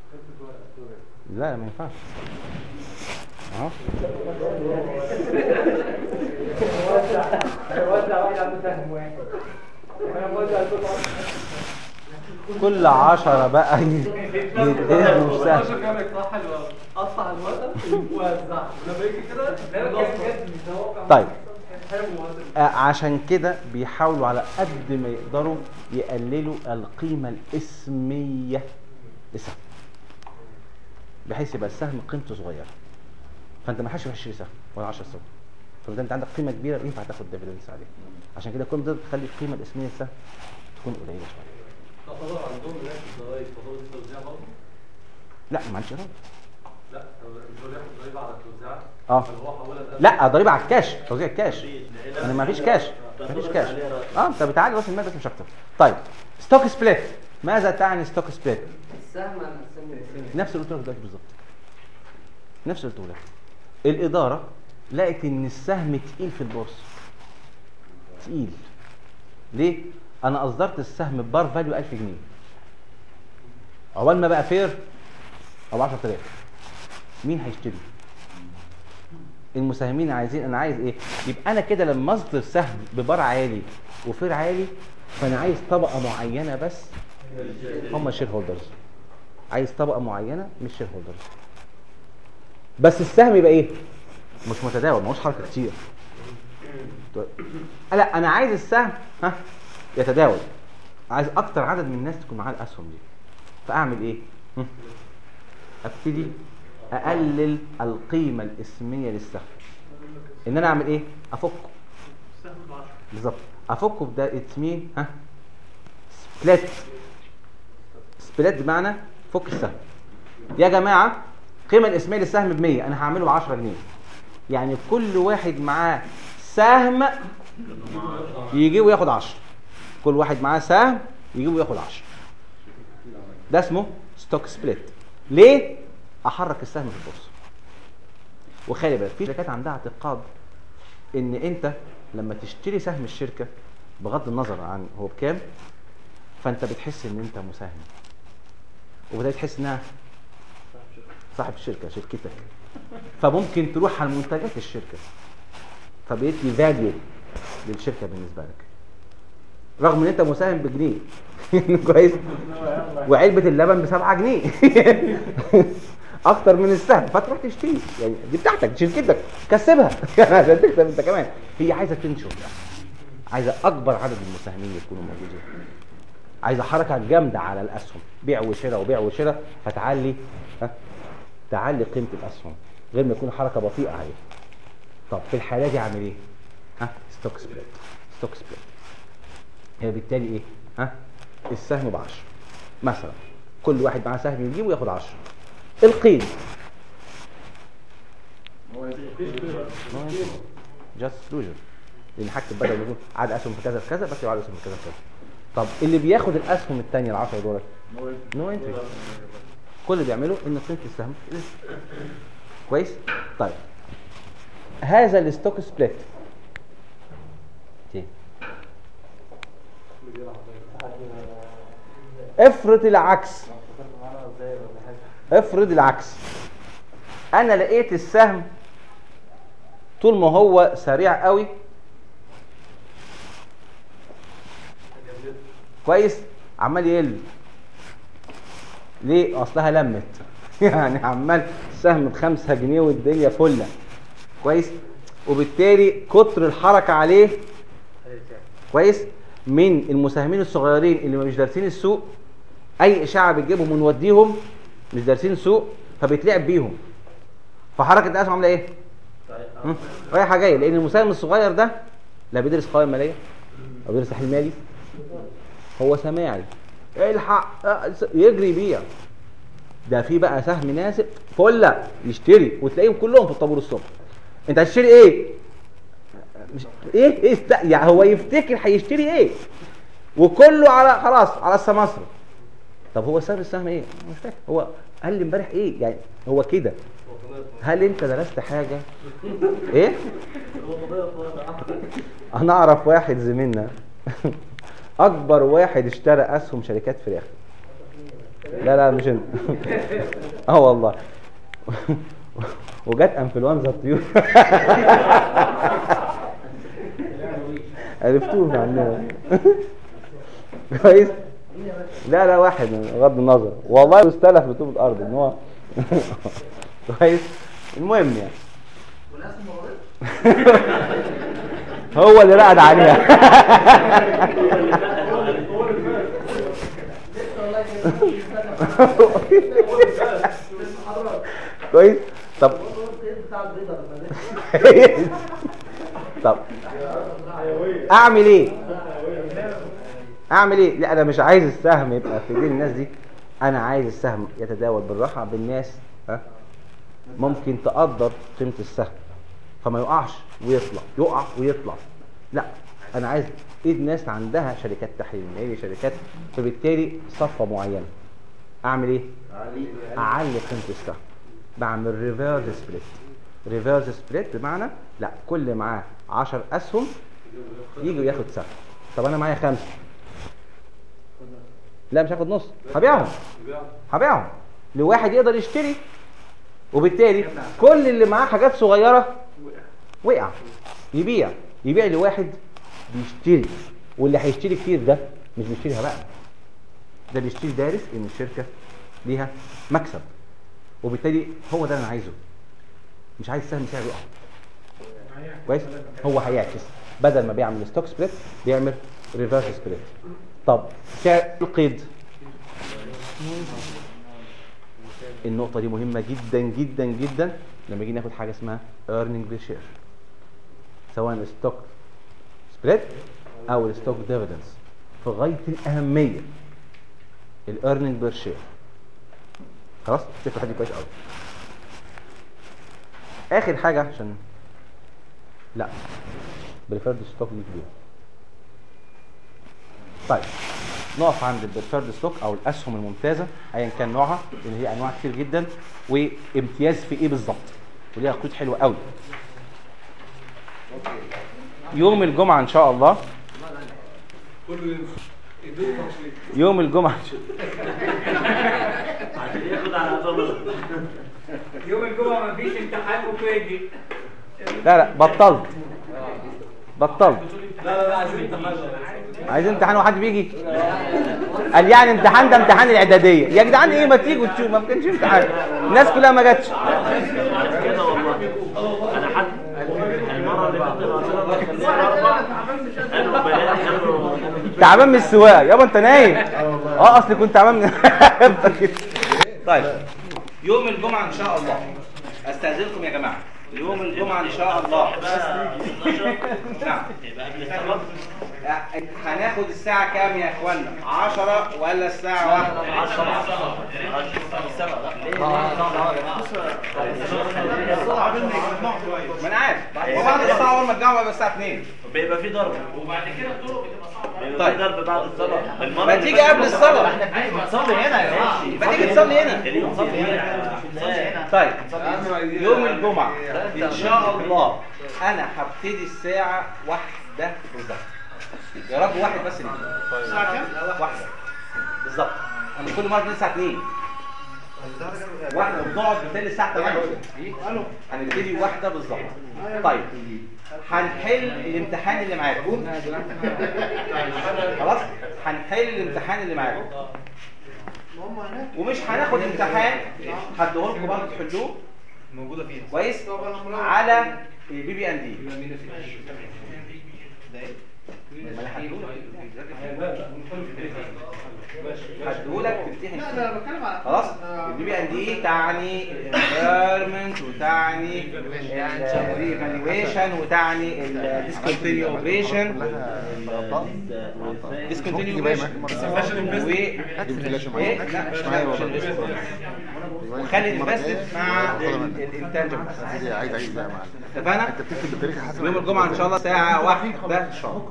S1: لا ما ينفعش اهو
S6: وزع واحد عنده سهم واحد انا موزع القطعه
S1: كل عشرة بقى يديهم سهم
S2: قطع الورقه ووزعها لما يجي كده
S6: لا كان كان متوقع
S1: طيب
S2: حلو وهذا
S1: آه، عشان كده بيحاولوا على قد ما يقدروا يقللوا القيمة الاسمية للسهم بحيث يبقى السهم قيمته صغيرة فانت ما حدش يروح يشتري سهم ولا 10 سهم فبالتالي انت عندك قيمة كبيرة ينفع تاخد ديفيدنس عليها عشان كده كل ما تقدر تخلي القيمة الاسمية للسهم تكون قليلة شوية
S2: تعتبر عندهم هناك الضرايب تعتبر التوزيع برضه؟
S1: لا ما عندش إيراد.
S2: لا مش هو ياخد ضريبه على التوزيع
S1: اه
S2: اللي هو حولها ده
S1: لا ضريبه على الكاش توزيع الكاش انا ما فيش كاش ما فيش كاش اه انت بتعالج راس المال بس مش اكتر طيب ستوك سبليت ماذا تعني ستوك سبليت
S4: السهم انا السهم
S1: نفس اللي قلت لك دلوقتي بالظبط نفس اللي قلت لك الاداره لقت ان السهم تقيل في البورصه تقيل ليه انا اصدرت السهم ببار فاليو 1000 جنيه عقبال ما بقى فير او 10000 مين هيشتري المساهمين عايزين انا عايز ايه يبقى انا كده لما اصدر سهم ببار عالي وفير عالي فانا عايز طبقه معينه بس هم شير هولدرز عايز طبقه معينه مش شير هولدرز بس السهم يبقى ايه مش متداول ماهوش حركه كتير طيب. لا انا عايز السهم ها يتداول عايز اكتر عدد من الناس تكون معاه الاسهم دي فاعمل ايه هم؟ ابتدي اقلل القيمه الاسميه للسهم ان انا اعمل ايه افكه
S3: السهم ب 10
S1: بالظبط افكه بده اتس مين ها سبليت سبليت بمعنى فك السهم يا جماعه القيمه الاسميه للسهم ب 100 انا هعمله ب 10 جنيه يعني كل واحد معاه سهم يجيب وياخد 10 كل واحد معاه سهم يجيب وياخد 10 ده اسمه ستوك سبليت ليه احرك السهم في البورصه وخلي بالك في شركات عندها اعتقاد ان انت لما تشتري سهم الشركه بغض النظر عن هو بكام فانت بتحس ان انت مساهم وبدأت تحس انها صاحب الشركه شركتك فممكن تروح على منتجات الشركه فبيدي فاليو للشركه بالنسبه لك رغم ان انت مساهم بجنيه كويس وعلبه اللبن ب 7 جنيه اكتر من السهم فتروح تشتري يعني دي بتاعتك شركتك كسبها عشان تكسب انت كمان هي عايزه تنشر عايزه اكبر عدد من المساهمين يكونوا موجودين عايزه حركه جامده على الاسهم بيع وشراء وبيع وشراء فتعلي ها تعلي قيمه الاسهم غير ما يكون حركه بطيئه عليه طب في الحاله دي اعمل ايه ها ستوك سبليت ستوك سبليت هي بالتالي ايه ها السهم ب 10 مثلا كل واحد معاه سهم يجيبه وياخد 10 القيد جاست كلوجر لان حاجه بدل ما يكون عدد اسهم في كذا في كذا بس يبقى عدد اسهم في كذا في كذا طب اللي بياخد الاسهم الثانيه ال 10 دولار نو انتري كل اللي بيعمله ان قيمه السهم تقل. كويس طيب هذا الستوك سبليت تاني. افرض العكس افرض العكس انا لقيت السهم طول ما هو سريع قوي كويس عمال يقل ليه اصلها لمت يعني عمال سهم بخمسة جنيه والدنيا فله كويس وبالتالي كتر الحركه عليه كويس من المساهمين الصغيرين اللي مش دارسين السوق اي اشاعه بتجيبهم ونوديهم مش دارسين السوق فبيتلعب بيهم فحركه الاسهم عامله ايه مم. رايحه جايه لان المساهم الصغير ده لا بيدرس قوائم ماليه او بيدرس تحليل مالي هو سماعي الحق آه، يجري يبيع ده في بقى سهم نازل فله يشتري وتلاقيهم كلهم في الطابور الصبح انت هتشتري ايه مش ايه ايه است... يعني هو يفتكر هيشتري ايه وكله على خلاص على السماسرة طب هو سعر السهم ايه مش فاكر هو قال لي امبارح ايه يعني هو كده هل انت درست حاجه ايه انا اعرف واحد زميلنا اكبر واحد اشترى اسهم شركات فراخ لا لا مش انت اه والله وجت انفلونزا الطيور عرفتوه عندنا كويس لا لا واحد بغض النظر والله استلف بطوب الارض ان هو كويس المهم يعني
S3: والاسهم ما غلطش
S1: هو اللي رقد عليها
S3: لسه والله كده
S1: كويس طب
S3: بتاع البيضه بس
S1: طب اعمل ايه اعمل ايه لا انا مش عايز السهم يبقى في ايدين الناس دي انا عايز السهم يتداول بالراحه بالناس ها ممكن تقدر قيمه السهم فما يقعش ويطلع يقع ويطلع لا انا عايز ايد ناس عندها شركات تحليل مالي شركات فبالتالي صفه معينه اعمل ايه اعلي قيمه السهم بعمل ريفيرس سبليت ريفيرس سبليت بمعنى لا كل معاه 10 اسهم يجي وياخد سهم طب انا معايا خمسه لا مش هاخد نص هبيعهم هبيعهم لواحد يقدر يشتري وبالتالي كل اللي معاه حاجات صغيره وقع يبيع يبيع لواحد بيشتري واللي هيشتري كتير ده مش بيشتريها بقى ده بيشتري دارس ان الشركه ليها مكسب وبالتالي هو ده اللي انا عايزه مش عايز سهم سعره يقع كويس هو هيعكس بدل ما بيعمل ستوك سبليت بيعمل ريفرس سبليت طب سعر القيد النقطة دي مهمة جدا جدا جدا لما يجي ناخد حاجة اسمها earning per share سواء ستوك سبليت او الستوك ديفيدنس في غاية الأهمية الايرنينج بير شير خلاص تفتح دي كويس قوي اخر حاجة عشان لا بريفيرد ستوك دي كبيرة طيب نقف عند البريفيرد ستوك او الاسهم الممتازه ايا كان نوعها لان هي انواع كتير جدا وامتياز في ايه بالظبط وليها خطوط حلوه قوي يوم الجمعه ان شاء الله يوم الجمعه
S7: عشان ياخد على عضله
S6: يوم الجمعة مفيش امتحان وفاجئ
S1: لا لا بطلت بطلت
S2: لا لا لا عايزين امتحان
S1: عايز امتحان وحد بيجي قال يعني امتحان ده امتحان الاعداديه يا جدعان ايه ما تيجوا تشوفوا ما كانش امتحان الناس كلها ما جاتش
S7: كده والله انا حتى المره اللي فاتت ربنا خليها اربع قالوا بلاش قالوا
S1: تعبان من السواق يابا انت نايم اه اصل كنت تعبان من طيب يوم الجمعه ان شاء الله استاذنكم يا جماعه يوم الجمعه ان شاء الله نعم
S7: يبقى قبل الصلاه
S1: هناخد الساعه كام يا اخوانا 10 ولا الساعه 1 ما انا عارف وبعد الساعه اول ما تجمعوا يبقى الساعه 2
S7: بيبقى في ضرب وبعد كده الطرق بتبقى صعبه بيبقى
S1: طيب.
S7: في ضرب بعد الصلاه المره
S1: ما تيجي قبل الصلاه
S3: ما تصلي هنا يا جماعه
S1: ما تيجي تصلي هنا
S7: اللي يصلي هنا
S1: طيب يوم الجمعة إن شاء الله أنا هبتدي الساعة واحدة بالظبط يا رب واحد بس اللي يجي. الساعة كام؟ واحدة بالظبط أنا كل مرة بنبتدي الساعة 2 واحدة وبنقعد بالتالي الساعة 8 هنبتدي واحدة بالظبط طيب هنحل الامتحان اللي معاكم خلاص هنحل الامتحان اللي معاكم ومش هناخد امتحان هديهولكم برضه تحلوه موجوده فيها كويس على بي بي ان دي هديهولك تمتحن فيه. خلاص البي بي ان دي تعني الانفيرمنت وتعني الريفالويشن وتعني الديسكونتينيو اوبريشن ديسكونتينيو اوبريشن و ايه لا مش معايا وخلي الانفستد مع الانتاجبل
S9: عايز عايز بقى يا معلم
S1: اتفقنا
S9: انت بتكتب بالتاريخ حسب
S1: يوم الجمعه ان شاء الله الساعه واحدة ان شاء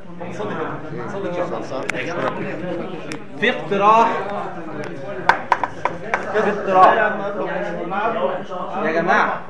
S1: الله في اقتراح في اقتراح يا جماعه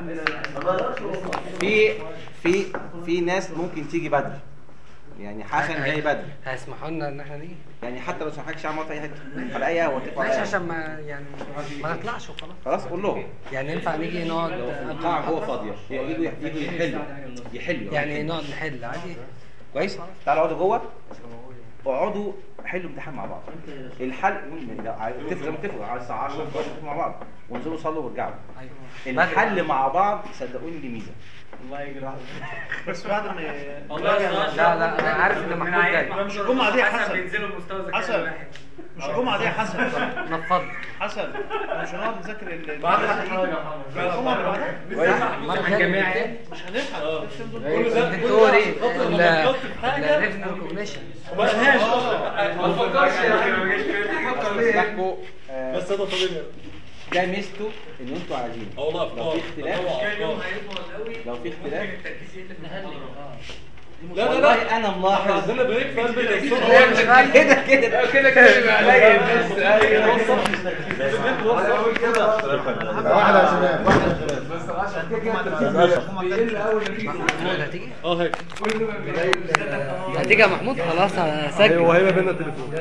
S1: في في في ناس ممكن تيجي بدري يعني حسن جاي بدري
S10: هيسمحوا لنا ان احنا نيجي
S1: يعني حتى لو سمحكش اعمل في اي حته على اي قهوه تقف على
S10: ماشي
S1: أي
S10: عشان
S1: قهوة.
S10: ما يعني ما نطلعش وخلاص
S1: خلاص قول لهم
S10: يعني ينفع نيجي نقعد
S1: القاعه جوه فاضيه يجوا يجوا يحلوا يحلوا
S10: يعني نقعد نحل عادي
S1: كويس تعالوا اقعدوا جوه اقعدوا حلوا امتحان مع بعض الحل لا، عايز- اتفقوا اتفقوا على الساعه 10 11 مع بعض وانزلوا صلوا وارجعوا
S10: ايوه
S1: الحل مع بعض صدقوني ليه ميزه
S3: بس بعد ما
S10: لا لا انا عارف ان محمود جاي
S3: مش الجمعه دي يا حسن
S6: بينزلوا بمستوى ذكاء
S3: حسن مش الجمعه دي يا حسن
S10: نفض
S3: حسن مش هنقعد نذاكر ال
S6: بعد حاجه
S3: الجمعه اللي بعدها
S10: جماعي
S3: مش هنلحق
S10: الدكتور ايه الريفن ريكوجنيشن
S6: ما تفكرش
S1: اسمحكوا آه،
S6: بس هذا طبيعي
S1: ده ميزته ان انتوا عايزين
S6: اه والله
S1: لو في
S6: افكار
S1: اختلاف لو في اختلاف
S6: لا لا لا
S1: والله انا ملاحظ
S6: عندنا بريك في قلب
S1: كده كده كده كده قليل بس ايوه
S9: واحد يا شباب واحد يا شباب
S10: محمود هتيجي
S6: اه هيك
S10: هتيجي يا محمود خلاص هسجل
S6: هو هيبقى بينا التليفون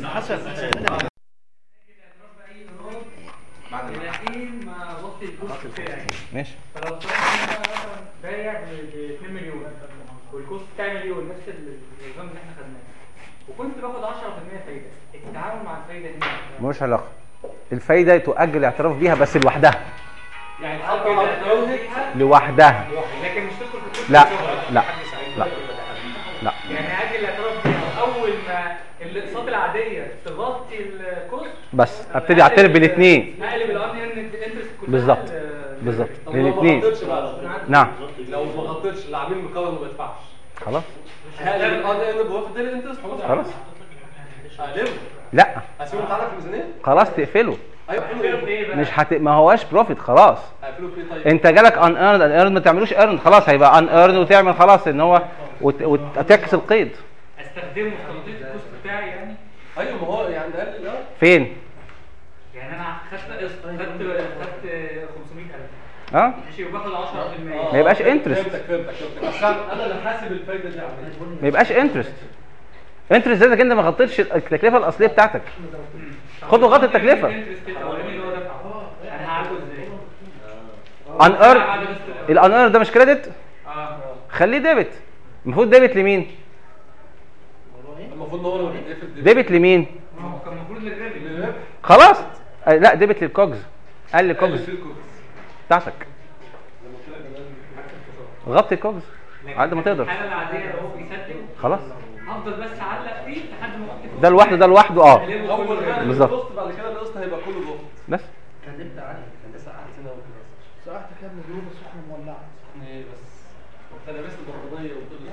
S6: الحين ما وقت الكوست بتاعي
S1: ماشي
S6: فلو انا بايع ب 2 مليون والكوست بتاعي مليون نفس النظام اللي احنا خدناه وكنت باخد 10% فايده التعامل مع الفايده هنا
S1: ملوش علاقه الفايده تؤجل الاعتراف بيها بس لوحدها
S6: يعني اجل الاعتراف بيها
S1: لوحدها
S6: لكن مش تدخل في الكوست
S1: لا
S6: بتاعها.
S1: لا لا لا
S6: يعني اجل الاعتراف بيها اول ما الاقساط العاديه تغطي الكوست
S1: بس ابتدي اعترف بالاثنين
S6: اقلب الان انترست كلها
S1: بالظبط
S6: ل-
S1: بالظبط
S2: طب لو ما
S1: للاثنين
S2: غطيتش بقى
S1: نعم
S2: لو ما غطيتش العميل مقرر ما بدفعش
S1: خلاص
S2: هقلب الان انا بوافق تاني الانترست
S1: خلاص
S2: هقلبه
S1: لا
S2: هسيبه تعالى في الميزانيه
S1: خلاص تقفله
S2: ايوه
S6: هتقفله في ايه بقى؟
S1: مش هت... ما هواش بروفيت خلاص
S2: هقفله في ايه طيب
S1: انت جالك ان ايرند ان ايرند ما تعملوش ايرند خلاص هيبقى ان ايرند وتعمل خلاص ان هو وت... وتعكس القيد
S6: استخدمه في تغطيه الكوست بتاعي يعني
S2: ايوه ما هو يعني قال لا
S1: فين
S6: يعني انا خدت قسط خدت خدت 500000
S1: اه
S6: ماشي وباخد 10%
S1: ما يبقاش انترست
S2: فهمتك فهمتك فهمتك بس انا اللي حاسب الفايده دي على
S1: ما يبقاش انترست انترست ده انت ما غطيتش التكلفه الاصليه بتاعتك خد وغطي التكلفه
S6: الانترست الاولاني اللي هو دفعه انا هعالجه ازاي؟
S1: ان ايرند الان ايرند ده مش كريدت
S6: اه
S1: خليه ديبت المفروض ديبت لمين
S2: المفروض ان هو لما بيتقفل
S1: ديبت لمين
S6: ما هو كان المفروض للربح
S2: للربح
S1: خلاص آه، لا ديبت للكوجز قال لي
S2: قال
S1: كوجز
S2: في الكوكس
S1: بتاعتك
S2: لما قلت لك انا حاجه الخساره
S1: غطي الكوجز على قد ما تقدر
S6: الحاله العاديه لو هو بيسجل
S1: خلاص
S6: هفضل بس اعلق فيه لحد ما احط
S1: ده لوحده ده لوحده اه
S2: اول ما
S1: بالظبط.
S2: البوست بعد كده القسط هيبقى كله ضغط
S1: بس
S4: كلمت علي كان لسه قاعد
S2: سنه وكده
S3: ساعتك يا ابني جروب السخنه مولعه
S2: ايه بس انت لابس البطانيه وكل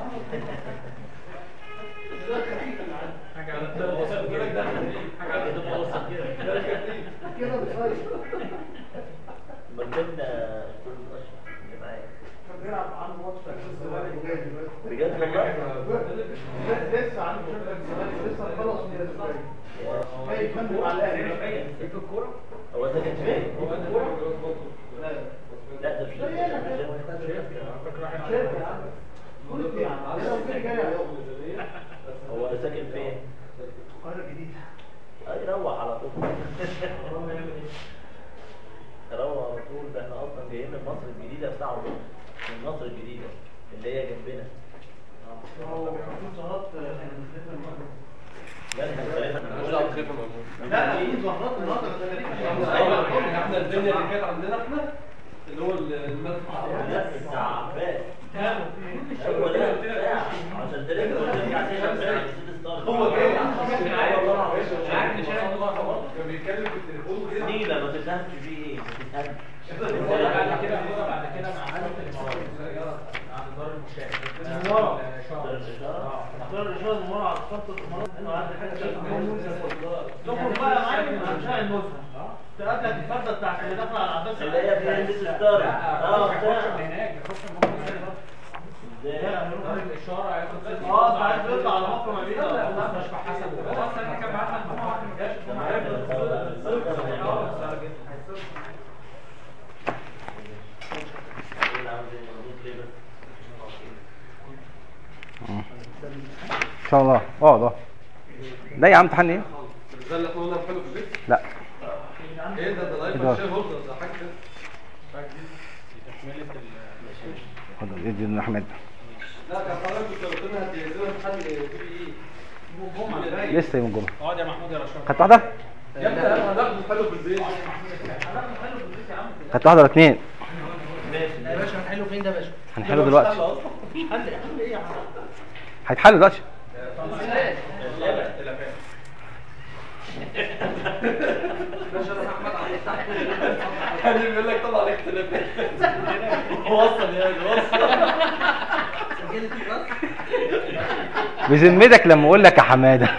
S6: حاجه على التواصل كده حاجه على التواصل كده
S3: كده بصير
S7: من ضمن استاذ اشرف اللي معايا
S3: كان بيلعب عنده ماتش في الزمالك وجاي دلوقتي
S7: بجد والله
S3: لسه عنده شغل في الزمالك لسه خلص من الزمالك جاي يكمل على الاهلي
S6: في الكوره
S7: هو ده كان فين؟
S3: لا
S7: لا ده مش
S3: شركه يا عم قلت يا عم انا لو كده جاي
S7: هو ساكن فين؟
S3: القاهره الجديده
S7: آه، يروح على طول يروح على طول ده احنا اصلا جايين من مصر الجديده بساعه ونص من مصر الجديده اللي هي جنبنا
S3: هو بيحطوا سهرات
S7: لا احنا مختلفة
S2: مش دعوه بخير الموضوع
S3: لا في سهرات النهارده
S2: ايوه احنا الدنيا اللي كانت عندنا احنا اللي هو المدفع
S7: لا بتاع عباس هو ده بتاع عشان تلف وترجع تشرب ساعة ست ستار
S2: هو جاي
S6: عارف
S2: كان بيتكلم في التليفون كده
S7: نيلة ما تفهمش فيه ايه ما تفهمش
S6: بعد كده بعد كده مع حد عند دار المشاهد
S3: المباراة.
S7: دار الإشارة.
S3: دار الاشاره المره على خط الامارات انه عندي حاجه تخرج بقى يا معلم عن شارع النزهه تقابلك الفرده بتاعت اللي داخله على العباس
S7: اللي هي فيها ست ستار اه بتاع
S6: هناك يخش الموقع
S7: ازاي
S6: دار الاشاره هياخد
S3: اه انت عايز تطلع على مصر ما بين
S6: مستشفى حسن هو اصلا احنا كان معانا الجمعه ما جاش
S1: ان شاء الله اه ده ده يا عم امتحان ايه
S2: ده اللي احنا قلنا حلو في البيت
S1: لا
S2: ايه ده ده لايف
S1: إدارة.
S2: شير هولدر ده حاجه كده حاجه جديده
S1: اتفضل ادي لنا احمد
S2: لا كان حضرتك كنت قلت لنا هتنزلوا امتحان في ايه
S1: لسه يوم الجمعه
S6: اقعد يا محمود يا رشاد
S1: خدت واحده
S2: يا ابني انا هناخده حلو في البيت
S1: خدت واحده ولا اتنين
S3: يا باشا هنحله فين ده يا باشا؟
S1: هنحله دلوقتي
S3: حل حل ايه يا عم؟
S1: هيتحل دلوقتي
S2: يعني بيقول لك طلع عليك تليفون وصل يعني وصل
S1: بذمتك لما اقول لك يا حماده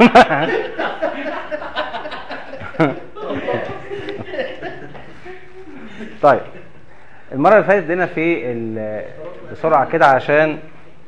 S1: طيب المره اللي فاتت ادينا في ال- بسرعه كده عشان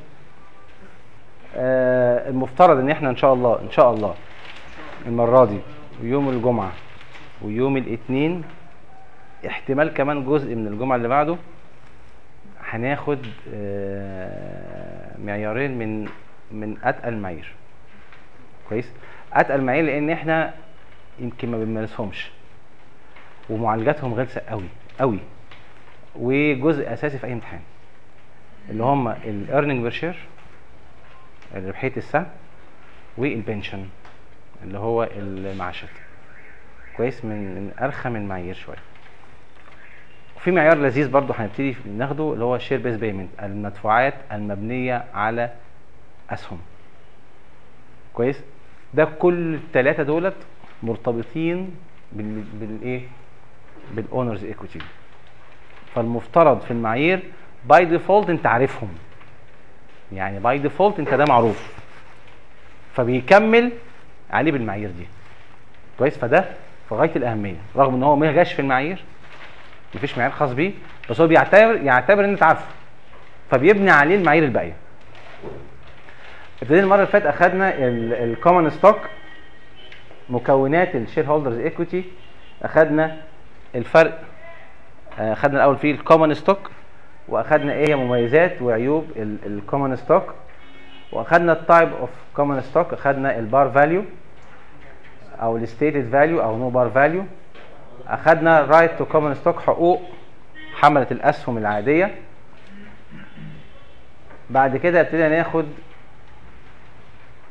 S1: آه، المفترض ان احنا ان شاء الله ان شاء الله المره دي ويوم الجمعه ويوم الاثنين احتمال كمان جزء من الجمعه اللي بعده هناخد آه، معيارين من من اتقل معايير كويس اتقل معايير لان احنا يمكن ما بنمارسهمش ومعالجاتهم غلسه قوي قوي وجزء اساسي في اي امتحان اللي هم الايرنينج بير شير ربحيه السهم والبنشن اللي هو المعاشات كويس من من ارخم المعايير شويه وفي معيار لذيذ برضو هنبتدي ناخده اللي هو الشير بيز بيمنت المدفوعات المبنيه على اسهم كويس ده كل الثلاثه دولت مرتبطين بال بالايه بالاونرز ايكويتي فالمفترض في المعايير باي ديفولت انت عارفهم يعني باي ديفولت انت ده معروف فبيكمل عليه بالمعايير دي كويس فده في غايه الاهميه رغم ان هو ما جاش في المعايير مفيش معيار خاص بيه بس هو بيعتبر يعتبر ان انت عارفه فبيبني عليه المعايير الباقيه ابتدينا المره اللي فاتت اخدنا الكومن ستوك مكونات الشير هولدرز ايكويتي اخدنا الفرق آه، اخدنا الاول فيه الكومن ستوك واخدنا ايه هي مميزات وعيوب الكومن ستوك واخدنا التايب اوف كومن ستوك اخدنا البار فاليو او الستيتد فاليو او نو بار فاليو اخدنا رايت تو كومن ستوك حقوق حمله الاسهم العاديه بعد كده ابتدينا ناخد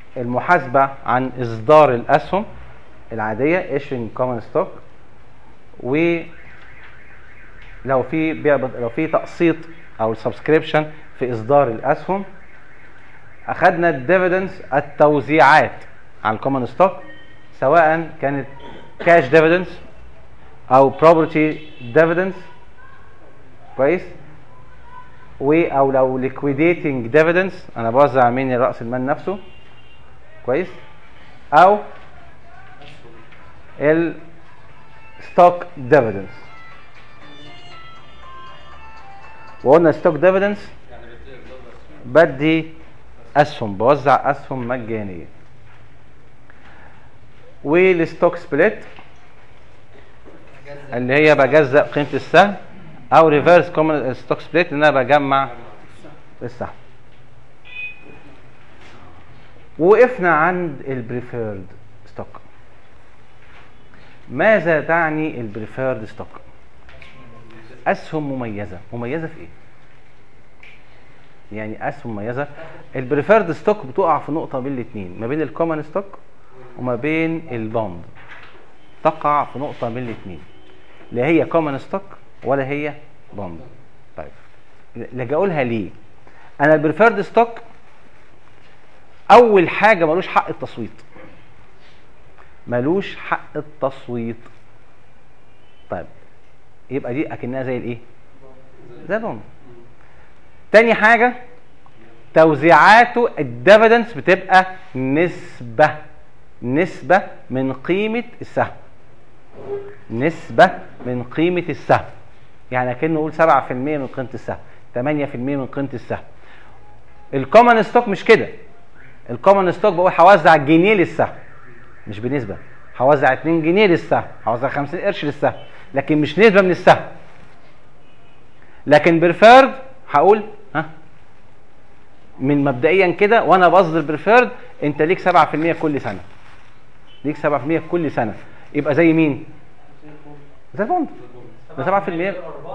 S1: المحاسبه عن اصدار الاسهم العاديه issuing common stock و لو في بيع لو في تقسيط او سبسكريبشن في اصدار الاسهم اخذنا الديفيدنس التوزيعات على الكومن ستوك سواء كانت كاش ديفيدنس او بروبرتي ديفيدنس كويس و او لو ليكويديتنج ديفيدنس انا بوزع من راس المال نفسه كويس او الستوك ديفيدنس وقلنا ستوك ديفيدنس بدي اسهم بوزع اسهم مجانيه والستوك سبليت اللي هي بجزأ قيمه السهم او ريفرس كومن ستوك سبليت ان انا بجمع السهم وقفنا عند البريفيرد ستوك ماذا تعني البريفيرد ستوك اسهم مميزه مميزه في ايه يعني اسهم مميزه البريفيرد ستوك بتقع في نقطه بين الاثنين ما بين الكومن ستوك وما بين البوند تقع في نقطه بين الاثنين لا هي كومن ستوك ولا هي بوند طيب لاجي اقولها ليه انا البريفيرد ستوك اول حاجه ملوش حق التصويت ملوش حق التصويت طيب يبقى دي اكنها زي الايه زي البوند تاني حاجه توزيعاته الديفيدنس بتبقى نسبه نسبه من قيمه السهم نسبه من قيمه السهم يعني كأنه نقول 7% من قيمه السهم 8% من قيمه السهم الكومن ستوك مش كده الكومن ستوك بقول هوزع جنيه للسهم مش بنسبه هوزع 2 جنيه للسهم هوزع 50 قرش للسهم لكن مش نسبه من السهم لكن بريفيرد هقول ها من مبدئيا كده وانا بصدر بريفيرد انت ليك 7% كل سنه ليك 7% كل سنه يبقى زي مين زي البوند ده 7%
S2: ارباح ولا 7%؟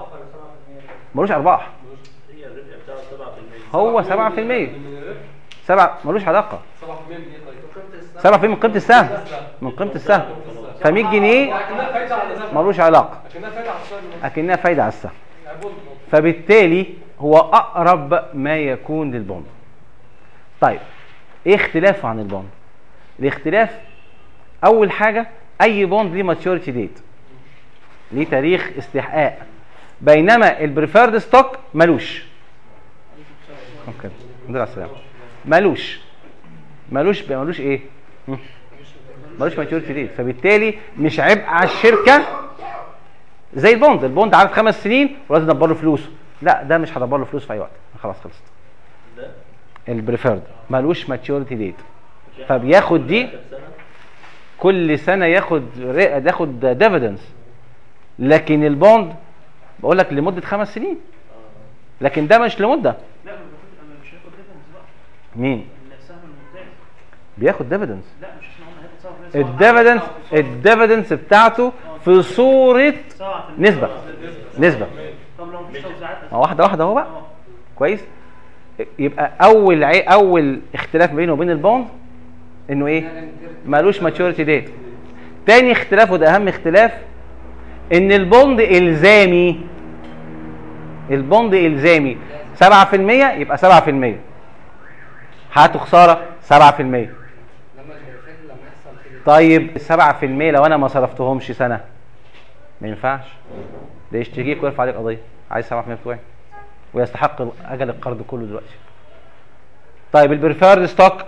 S1: ملوش ارباح
S7: هي الربح بتاعه 7%
S1: هو 7%
S2: من الربح
S1: سبعة ملوش علاقه
S2: 7% من ايه طيب؟
S1: 7% من قيمه السهم من قيمه السهم ف 100 جنيه
S2: اكنها فايده على السهم
S1: ملوش علاقه
S2: اكنها فايده على السهم
S1: اكنها فايده على السهم
S2: يعني بوند
S1: فبالتالي هو اقرب ما يكون للبوند طيب ايه اختلافه عن البوند الاختلاف اول حاجه اي بوند ليه ماتيوريتي ديت ليه تاريخ استحقاق بينما البريفيرد ستوك ملوش اوكي الحمد لله على السلامه ملوش ملوش ملوش ايه هم؟ ملوش ماتيوريتي ديت فبالتالي مش عبء على الشركه زي البوند البوند عارف خمس سنين ولازم ادبر له فلوسه لا ده مش هدبر له فلوس في اي وقت خلاص خلصت
S7: ده
S1: البريفيرد ملوش ماتيوريتي ديت فبياخد دي كل سنه ياخد ري- ياخد ديفيدنس لكن البوند بقول لك لمده خمس سنين لكن ده مش لمده
S3: لا ما باخد انا مش هاخد ديفيدنس بقى
S1: مين
S3: السهم الممتاز
S1: بياخد ديفيدنس
S3: لا مش احنا قلنا هياخد 7%
S1: الديفيدنس الديفيدنس بتاعته في صوره
S3: 7%
S1: نسبه نسبه
S3: طب لو مفيش توزيعات
S1: ما واحده واحده اهو بقى
S3: اه
S1: كويس يبقى اول عي... اول اختلاف بينه وبين البوند انه ايه مالوش ماتيوريتي ديت تاني اختلاف وده اهم اختلاف ان البوند الزامي البوند الزامي 7% يبقى 7% هاتوا خساره 7%
S4: لما البريفيرد لما يحصل كده
S1: طيب 7% لو انا ما صرفتهمش سنه ما ينفعش ده يشتكيك ويرفع عليك قضيه عايز 7% بتوعي ويستحق اجل القرض كله دلوقتي طيب البريفيرد ستوك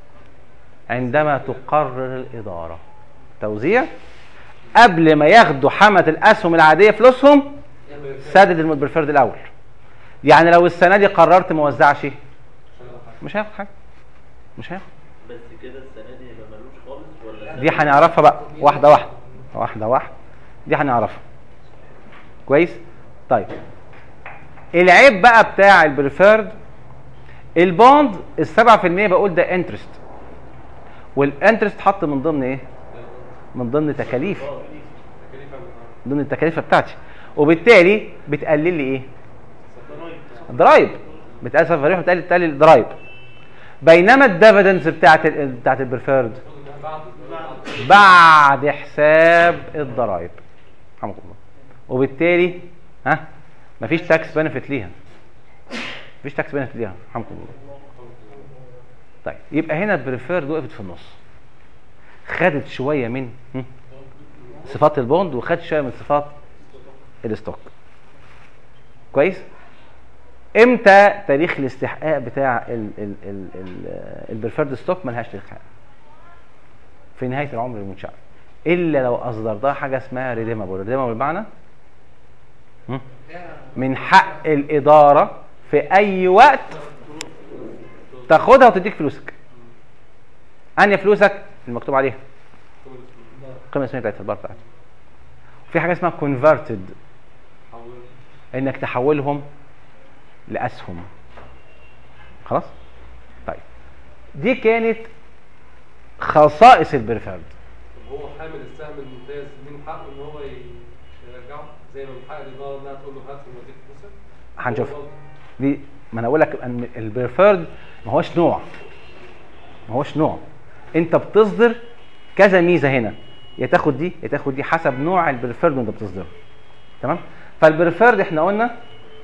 S1: عندما تقرر الاداره توزيع قبل ما ياخدوا حمله الاسهم العاديه فلوسهم سدد البريفيرد الاول يعني لو السنه دي قررت ما اوزعش مش هياخد حاجه مش هياخد
S7: بس كده السنه دي يبقى ملوش خالص ولا
S1: دي هنعرفها بقى واحده واحده واحده واحده دي هنعرفها كويس طيب العيب بقى بتاع البريفيرد البوند ال 7% بقول ده انترست والانترست حط من ضمن ايه من ضمن تكاليف ضمن التكاليف بتاعتي وبالتالي بتقلل لي ايه الضرايب بتقلل فريح بتقلل بتقلل الضرايب بينما الديفيدنز بتاعت ال بتاعت البريفيرد بعد حساب الضرائب رحمكم الله وبالتالي ها مفيش تاكس بنفيت ليها مفيش تاكس بنفيت ليها رحمكم الله طيب يبقى هنا البريفيرد وقفت في النص خدت شويه من هم، صفات البوند وخدت شويه من صفات الستوك كويس امتى تاريخ الاستحقاق بتاع ال- ال- ال- ال- البريفيرد ستوك ملهاش تاريخ حقيقي في نهايه العمر المنشأ الا لو اصدرتها حاجه اسمها ريديمابل ريديمابل بمعنى هم؟ من حق الاداره في اي وقت تاخدها وتديك فلوسك انهي فلوسك المكتوب عليها القيمه الاسميه بتاعت البار بتاعتها في حاجه اسمها كونفرتد انك تحولهم لاسهم خلاص طيب دي كانت خصائص البريفيرد
S2: طب هو حامل السهم الممتاز من حقه ان هو ي- يرجعه زي ما من حق الاداره انها تقول له هات واديك فلوسك
S1: هنشوفها دي ما انا اقول لك ان البريفيرد ما هوش نوع ما هوش نوع انت بتصدر كذا ميزه هنا يا تاخد دي يا تاخد دي حسب نوع البريفيرد وانت بتصدره تمام فالبريفيرد احنا قلنا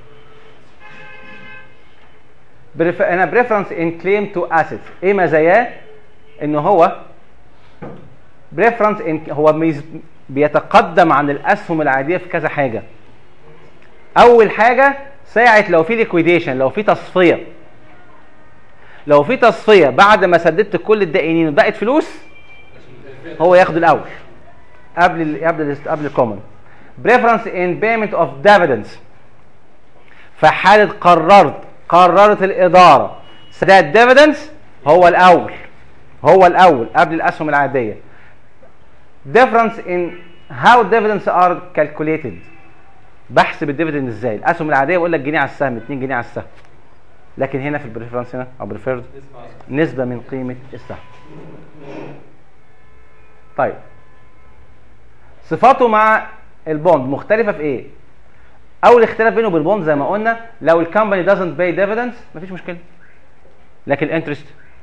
S1: بريف... انا بريفرنس ان كليم تو اسيتس ايه مزاياه ان هو بريفرنس ان هو ميز... بيتقدم عن الاسهم العاديه في كذا حاجه اول حاجه ساعه لو في ليكويديشن لو في تصفيه لو في تصفيه بعد ما سددت كل الدائنين وبقت فلوس هو ياخد الاول قبل ال قبل ال قبل الكومن بريفرنس ان بيمنت اوف ديفيدنس في حاله قررت قررت الاداره سداد ديفيدنس هو الاول هو الاول قبل الاسهم العاديه difference in how dividends are calculated بحسب الديفيدند ازاي الاسهم العاديه بقول لك جنيه على السهم 2 جنيه على السهم لكن هنا في البريفرنس هنا او بريفيرد نسبه من قيمه السهم طيب صفاته مع البوند مختلفه في ايه اول اختلاف بينه وبين البوند زي ما قلنا لو الكومباني doesn't pay dividends مفيش مشكله لكن الانترست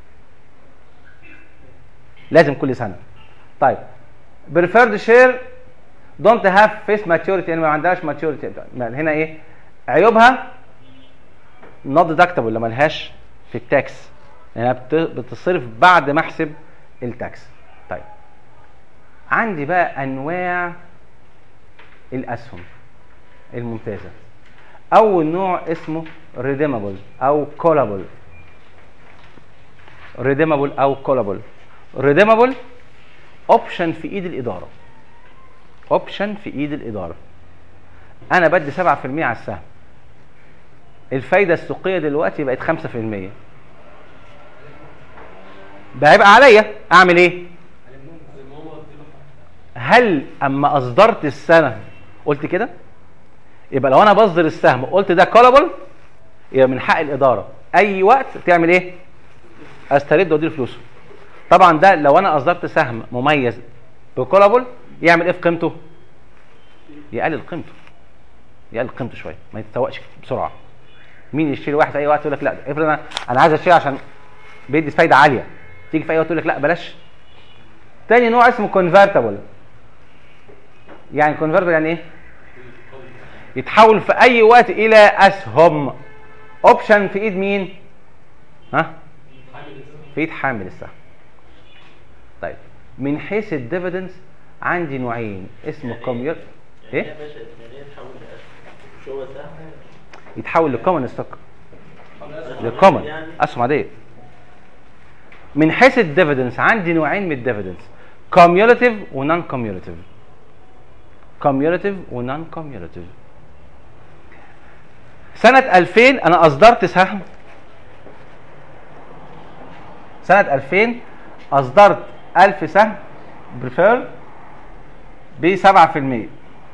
S1: لازم كل سنه طيب preferred share don't have face maturity يعني ما عندهاش maturity هنا ايه عيوبها not deductible اللي ملهاش في التاكس لانها بت- بتصرف بعد ما احسب التاكس طيب عندي بقى انواع الاسهم الممتازه اول نوع اسمه redeemable او callable redeemable او callable redeemable اوبشن في ايد الاداره اوبشن في ايد الاداره انا بدي 7% على السهم الفايده السوقيه دلوقتي بقت 5% ده هيبقى عليا اعمل ايه هل اما اصدرت السنه قلت كده يبقى لو انا بصدر السهم قلت ده كولابل يبقى من حق الاداره اي وقت تعمل ايه استرد واديله فلوسه طبعا ده لو انا اصدرت سهم مميز بكولابل يعمل ايه في قيمته يقلل قيمته يقلل قيمته شويه ما يتسوقش بسرعه مين يشتري واحد في اي وقت يقول لك لا افرض انا انا عايز اشتري عشان بيدي فايده عاليه تيجي في اي وقت تقول لك لا بلاش تاني نوع اسمه كونفرتبل يعني كونفرتبل يعني ايه يتحول في اي وقت الى اسهم اوبشن في ايد مين ها في ايد حامل السهم طيب من حيث الديفيدنس عندي نوعين اسمه كومير
S7: ايه
S1: ايه
S7: يا باشا يعني ايه تحول لاسهم مش هو سهم
S1: يتحول لكومن ستوك للكومن اسهم عاديه من حيث الديفيدنس عندي نوعين من الديفيدنس كوميوليتيف ونون كوميوليتيف كوميوليتيف ونون كوميوليتيف سنة 2000 أنا أصدرت سهم سنة 2000 أصدرت 1000 سهم بريفير ب 7%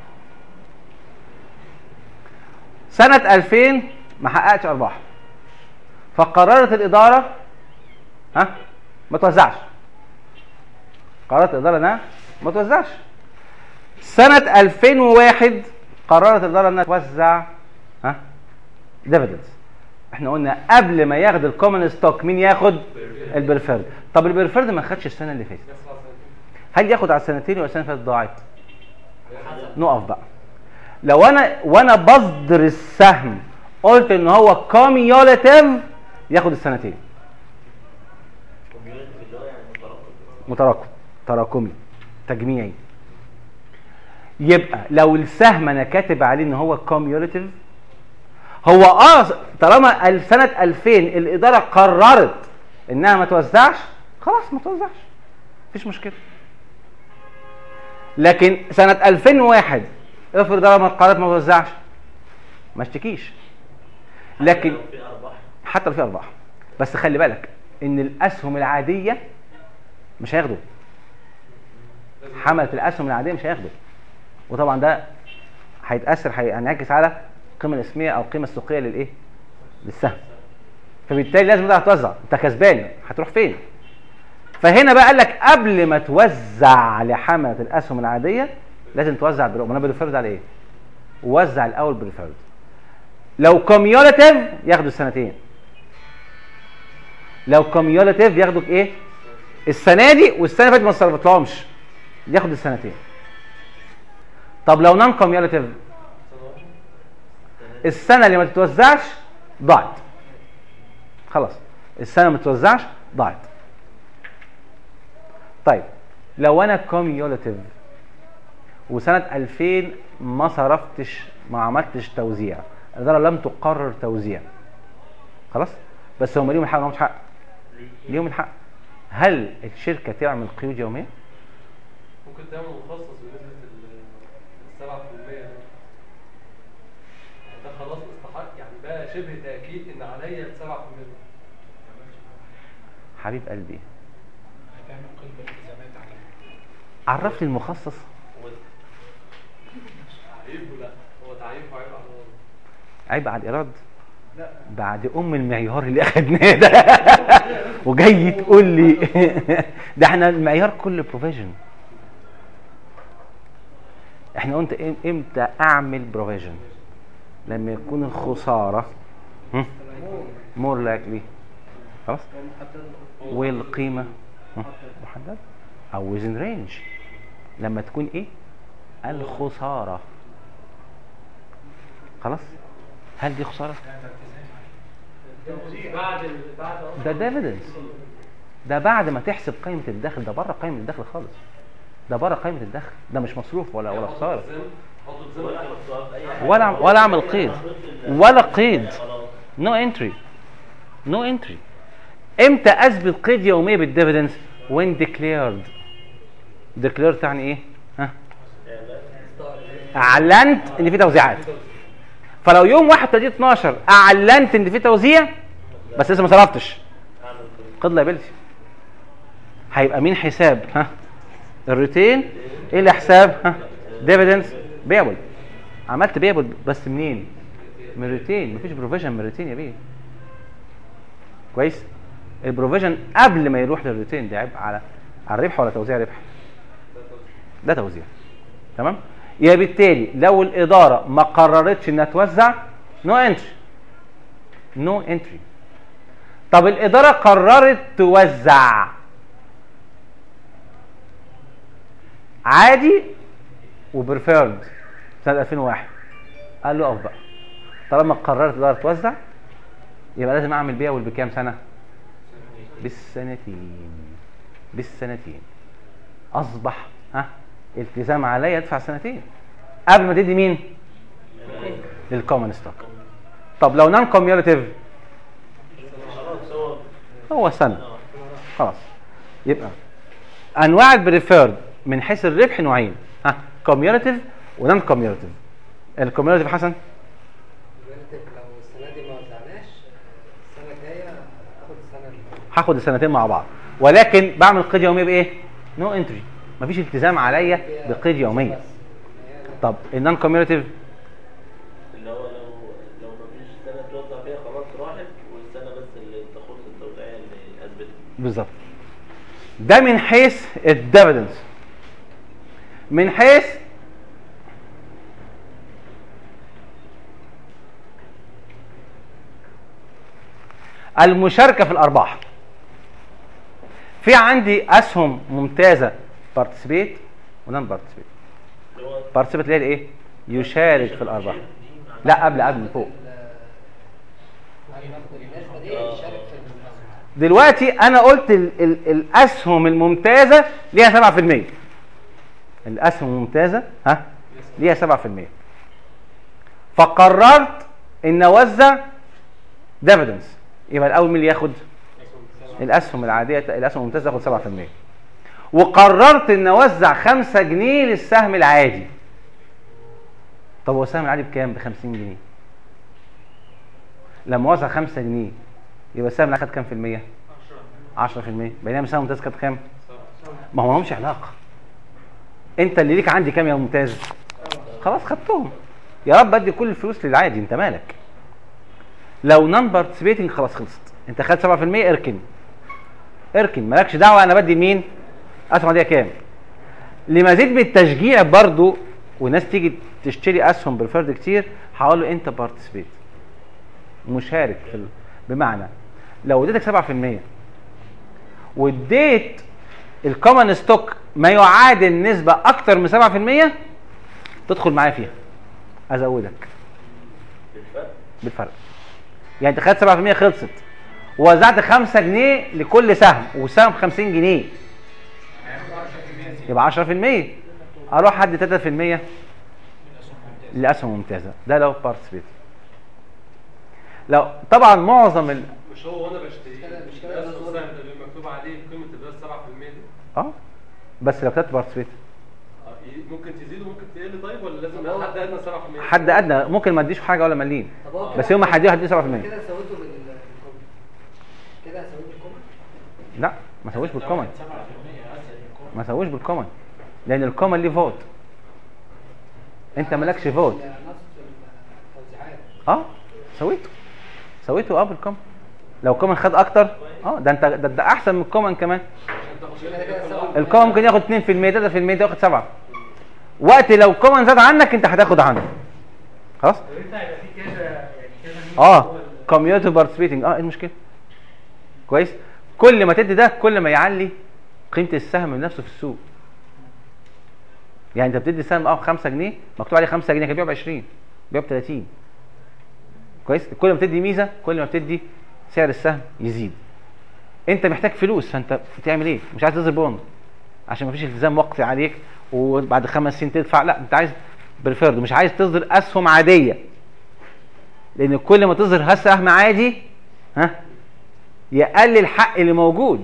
S1: سنة 2000 ما حققتش أرباح فقررت الإدارة ها ما توزعش قررت الإدارة إنها ما توزعش سنة 2001 قررت الإدارة إنها توزع ها ديفيدنز احنا قلنا قبل ما ياخد الكومن ستوك مين ياخد البريفيرد طب البريفيرد ما خدش السنه اللي فاتت هل ياخد على السنتين ولا السنه اللي فاتت ضاعت نقف بقى لو انا وانا بصدر السهم قلت ان هو كوميوليتيف ياخد السنتين
S7: كوميونتي اللي هو يعني متراكم
S1: متراكم تراكمي تجميعي يبقى لو السهم انا كاتب عليه ان هو كوميوليتيف هو اه طالما ال- سنه 2000 الاداره قررت انها ما توزعش خلاص ما توزعش مفيش مشكله لكن سنه 2001 افرض الاداره ما قررت ما توزعش ما اشتكيش لكن
S7: لو في ارباح
S1: حتى لو في ارباح بس خلي بالك ان الاسهم العاديه مش هياخدوا حمله الاسهم العاديه مش هياخدوا وطبعا ده هيتاثر هينعكس على القيمه الاسميه او القيمه السوقيه للايه للسهم فبالتالي لازم ده هتوزع انت كسبان هتروح فين فهنا بقى قال لك قبل ما توزع لحمله الاسهم العاديه لازم توزع بالرقم انا بريفيرد على ايه وزع الاول بريفيرد لو كوميوليتيف ياخدوا السنتين لو كوميوليتيف ياخدوا ايه السنه دي والسنه اللي فاتت ما صرفتلهمش ياخد السنتين طب لو نون كوميوليتيف السنه اللي ما تتوزعش ضاعت خلاص السنه ما تتوزعش ضاعت طيب لو انا كوميوليتيف وسنه 2000 ما صرفتش ما عملتش توزيع الاداره لم تقرر توزيع خلاص بس هم ليهم الحق ولا مش حق ليهم الحق هل الشركه تعمل قيود يوميه
S2: ممكن تعمل مخصص بنسبة ال 7% ده ده خلاص استحق يعني بقى شبه تأكيد إن عليا ال 7%
S1: حبيب قلبي
S6: هتعمل قيد بالالتزامات عليه
S1: عرفني المخصص
S2: تعريف ولا هو تعريف وعيب على الوضع
S1: عيب على الايراد بعد ام المعيار اللي اخدناه ده وجاي تقول لي ده احنا المعيار كل بروفيجن احنا قلت إم- امتى اعمل بروفيجن لما يكون الخساره مور لايكلي خلاص والقيمه هم، محدده او ويزن رينج لما تكون ايه الخساره خلاص هل دي خساره
S2: بعد ال- بعد
S1: ده ديفيدنس ده بعد ما تحسب قيمه الدخل ده بره قيمه الدخل خالص ده بره قيمه الدخل ده مش مصروف ولا ولا خساره
S2: حط بزمن
S1: ولا ولا اعمل قيد ولا قيد نو انتري نو انتري امتى اثبت قيد يوميه بالديفيدنس وين ديكليرد ديكليرد تعني ايه ها اعلنت ان في توزيعات فلو يوم 31 12 اعلنت ان في توزيع بس لسه ما صرفتش قيد لايبيلتي هيبقى مين حساب ها الريتين ايه اللي حساب ها ديفيدنس بيبل عملت بيبل بس منين من الريتين مفيش بروفيجن من الريتين يا بيه كويس البروفيجن قبل ما يروح للريتين ده عيب على على الربح ولا توزيع ربح ده توزيع تمام يبقى بالتالي لو الاداره ما قررتش انها توزع نو انتري نو انتري طب الاداره قررت توزع عادي وبريفيرد سنه 2001 قال له اقف بقى طالما قررت الاداره توزع يبقى لازم اعمل بيها بكام سنه بالسنتين بالسنتين اصبح ها التزام عليا ادفع سنتين قبل ما تدي مين للكومن ستوك طب لو نون كوميوليتيف
S7: خلاص هو
S1: هو سنه خلاص يبقى انواع البريفيرد من حيث الربح نوعين ها كوميوليتيف ونون كوميوليتيف الكوميوليتيف حسن
S4: بنتك لو السنه دي ما وزعناش السنه الجايه اخد السنه اللي
S1: هاخد السنتين مع بعض ولكن بعمل قيد يوميه بايه نو انتري مفيش التزام عليا بقيد يوميه طب النون كوميوليتيف
S7: اللي هو لو لو مفيش سنه توزع فيها خلاص راحت والسنه بس اللي تخص التوزيعيه اللي اثبتت
S1: بالظبط ده من حيث الديفيدنس من حيث المشاركه في الارباح في عندي اسهم ممتازه بارتيسيبيت ونان بارتيسيبيت بارتيسيبيت اللي هي الايه يشارك في الارباح لا قبل قبل فوق
S4: النسبة دي تشارك في المنظمة
S1: دلوقتي انا قلت ال ال الاسهم الممتازه ليها 7% الاسهم الممتازه ها ليها 7% فقررت ان اوزع ديفيدنس يبقى الاول مين اللي ياخد الاسهم العاديه الاسهم الممتازه تاخد 7% وقررت ان اوزع 5 جنيه للسهم العادي طب هو السهم العادي بكام ب 50 جنيه لما اوزع 5 جنيه يبقى السهم العادي خد كام في المية 10% بينما السهم الممتاز خد كام ما هو لهمش علاقه انت اللي ليك عندي كام يا ممتاز خلاص خدتهم يا رب ادي كل الفلوس للعادي انت مالك لو نون بارتيسيبيتنج خلاص خلصت انت خدت 7% اركن اركن مالكش دعوه انا بدي لمين اسهم دي كام لمزيد من التشجيع برضو والناس تيجي تشتري اسهم بريفيرد كتير هقول له انت بارتيسيبيت مشارك في ال... بمعنى لو اديتك 7% واديت الكومن ستوك ما يعادل نسبه اكتر من 7% تدخل معايا فيها ازودك بالفرق يعني انت خدت 7% خلصت ووزعت 5 جنيه لكل سهم وسهم 50 جنيه يبقى 10% اروح ادي 3% لاسهم ممتازه ده لو بارتيسيبيت لو طبعا معظم ال...
S2: مش هو وانا بشتري
S4: مش كده
S2: الاسهم
S4: ده
S2: السهم ده بيبقى مكتوب عليه قيمه الراس 7% دي
S1: اه بس لو كتبت بارتيسيبيت
S2: آه، ي- ممكن تزيد وممكن تقل طيب ولا لازم حد ادنى 7%
S1: حد ادنى ممكن ما اديش حاجه ولا مليم
S4: طب هو
S1: بس
S4: كده-
S1: يوم ما هديه هديه 7%
S4: كده سويته بال- بالكومنت كده سويته بالكومنت
S1: لا ما سويش بالكومن ما سويش بالكومن لان الكومن ليه فوت انت مالكش فوت
S4: نفس التوزيعات
S1: اه سويته سويته اه بالكومن لو كومن خد اكتر اه ده انت ده, ده احسن من الكومن كمان
S4: كده كده سوا
S1: الكومن ممكن ياخد 2% 3% ده ياخد 7 وقت لو الكومن زاد عنك انت هتاخد عنه خلاص
S6: طب انت هيبقى في كذا يعني كذا مين
S1: اه
S6: هو ال-
S1: كوميونتي بارتيسيبيتنج اه ايه المشكله كويس كل ما تدي ده كل ما يعلي قيمه السهم نفسه في السوق يعني انت بتدي سهم اه ب 5 جنيه مكتوب عليه 5 جنيه كان بيبيع ب 20 بيبيع ب 30 كويس كل ما تدي ميزه كل ما بتدي سعر السهم يزيد انت محتاج فلوس فانت بتعمل ايه مش عايز تصدر بوند عشان ما فيش التزام وقتي عليك وبعد خمس سنين تدفع لا انت عايز بريفيرد مش عايز تصدر اسهم عاديه لان كل ما تظهر سهم عادي ها يقلل الحق اللي موجود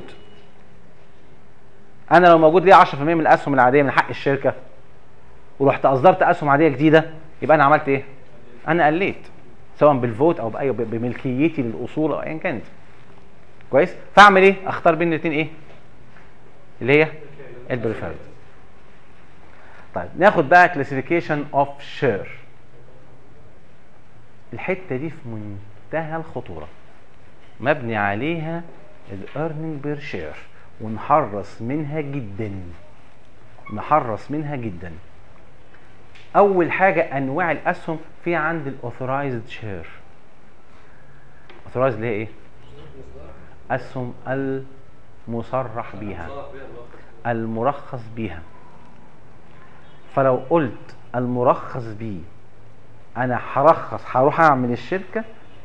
S1: انا لو موجود لي 10% من الاسهم العاديه من حق الشركه ورحت اصدرت اسهم عاديه جديده يبقى انا عملت ايه انا قليت سواء بالفوت او باي بملكيتي للاصول او ايا كانت كويس فاعمل ايه اختار بين الاثنين ايه اللي هي البريفيرد طيب ناخد بقى كلاسيفيكيشن اوف شير الحته دي في منتهى الخطوره مبني عليها الايرنينج بير شير ونحرص منها جدا نحرص منها جدا اول حاجه انواع الاسهم في عند الاوثرايزد شير اوثرايزد اللي هي ايه اسهم المصرح بيها المرخص بيها فلو قلت المرخص بيه انا هرخص هروح اعمل الشركه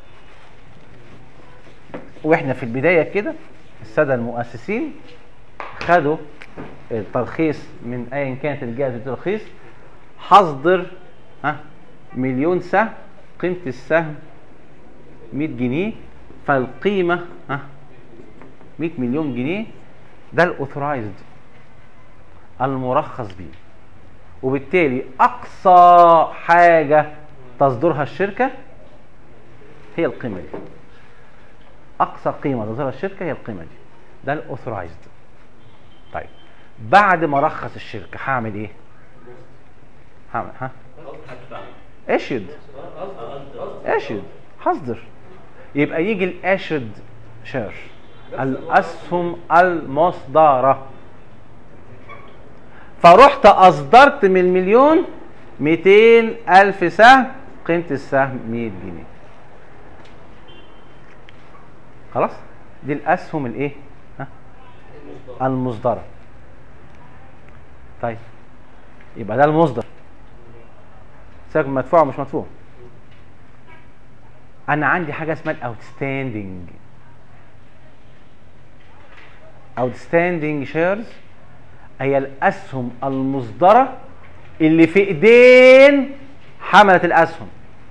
S1: واحنا في البدايه كده الساده المؤسسين خدوا الترخيص من ايا كانت الجهه الترخيص هصدر ها مليون سهم قيمه السهم 100 جنيه فالقيمه ها 100 مليون جنيه ده الاوثرايزد المرخص بيه وبالتالي اقصى حاجه تصدرها الشركه هي القيمه دي اقصى قيمه تصدرها الشركه هي القيمه دي ده الاوثرايزد طيب بعد ما ارخص الشركه هعمل ايه هعمل ها اشد اشد هصدر يبقى يجي الاشد شير الاسهم المصدره فرحت اصدرت من المليون 200 الف سهم قيمه السهم 100 جنيه خلاص دي الاسهم الايه ها المصدره طيب يبقى ده المصدر سيبك من مدفوع ومش مدفوع انا عندي حاجه اسمها الاوتستاندنج outstanding shares هي الاسهم المصدره اللي في ايدين حمله الاسهم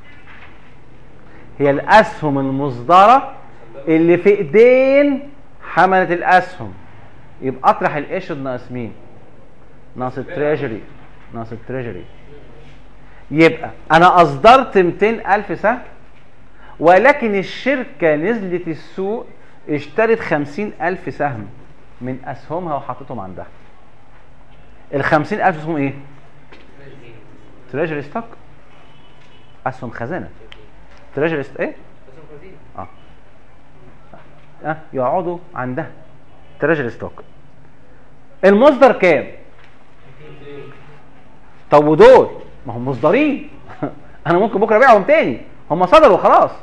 S1: هي الاسهم المصدره اللي في ايدين حمله الاسهم يبقى اطرح الاشد ناقص مين ناقص التريجري ناقص التريجري يبقى انا اصدرت 200 الف سهم ولكن الشركه نزلت السوق اشترت 50 الف سهم من اسهمها وحطتهم عندها ال 50 الف اسمهم ايه تريجري ستوك اسهم خزانه تريجري ست... ايه اه اه يقعدوا عندها تريجري ستوك المصدر كام طب ودول ما هم مصدرين انا ممكن بكره ابيعهم تاني هم صدروا خلاص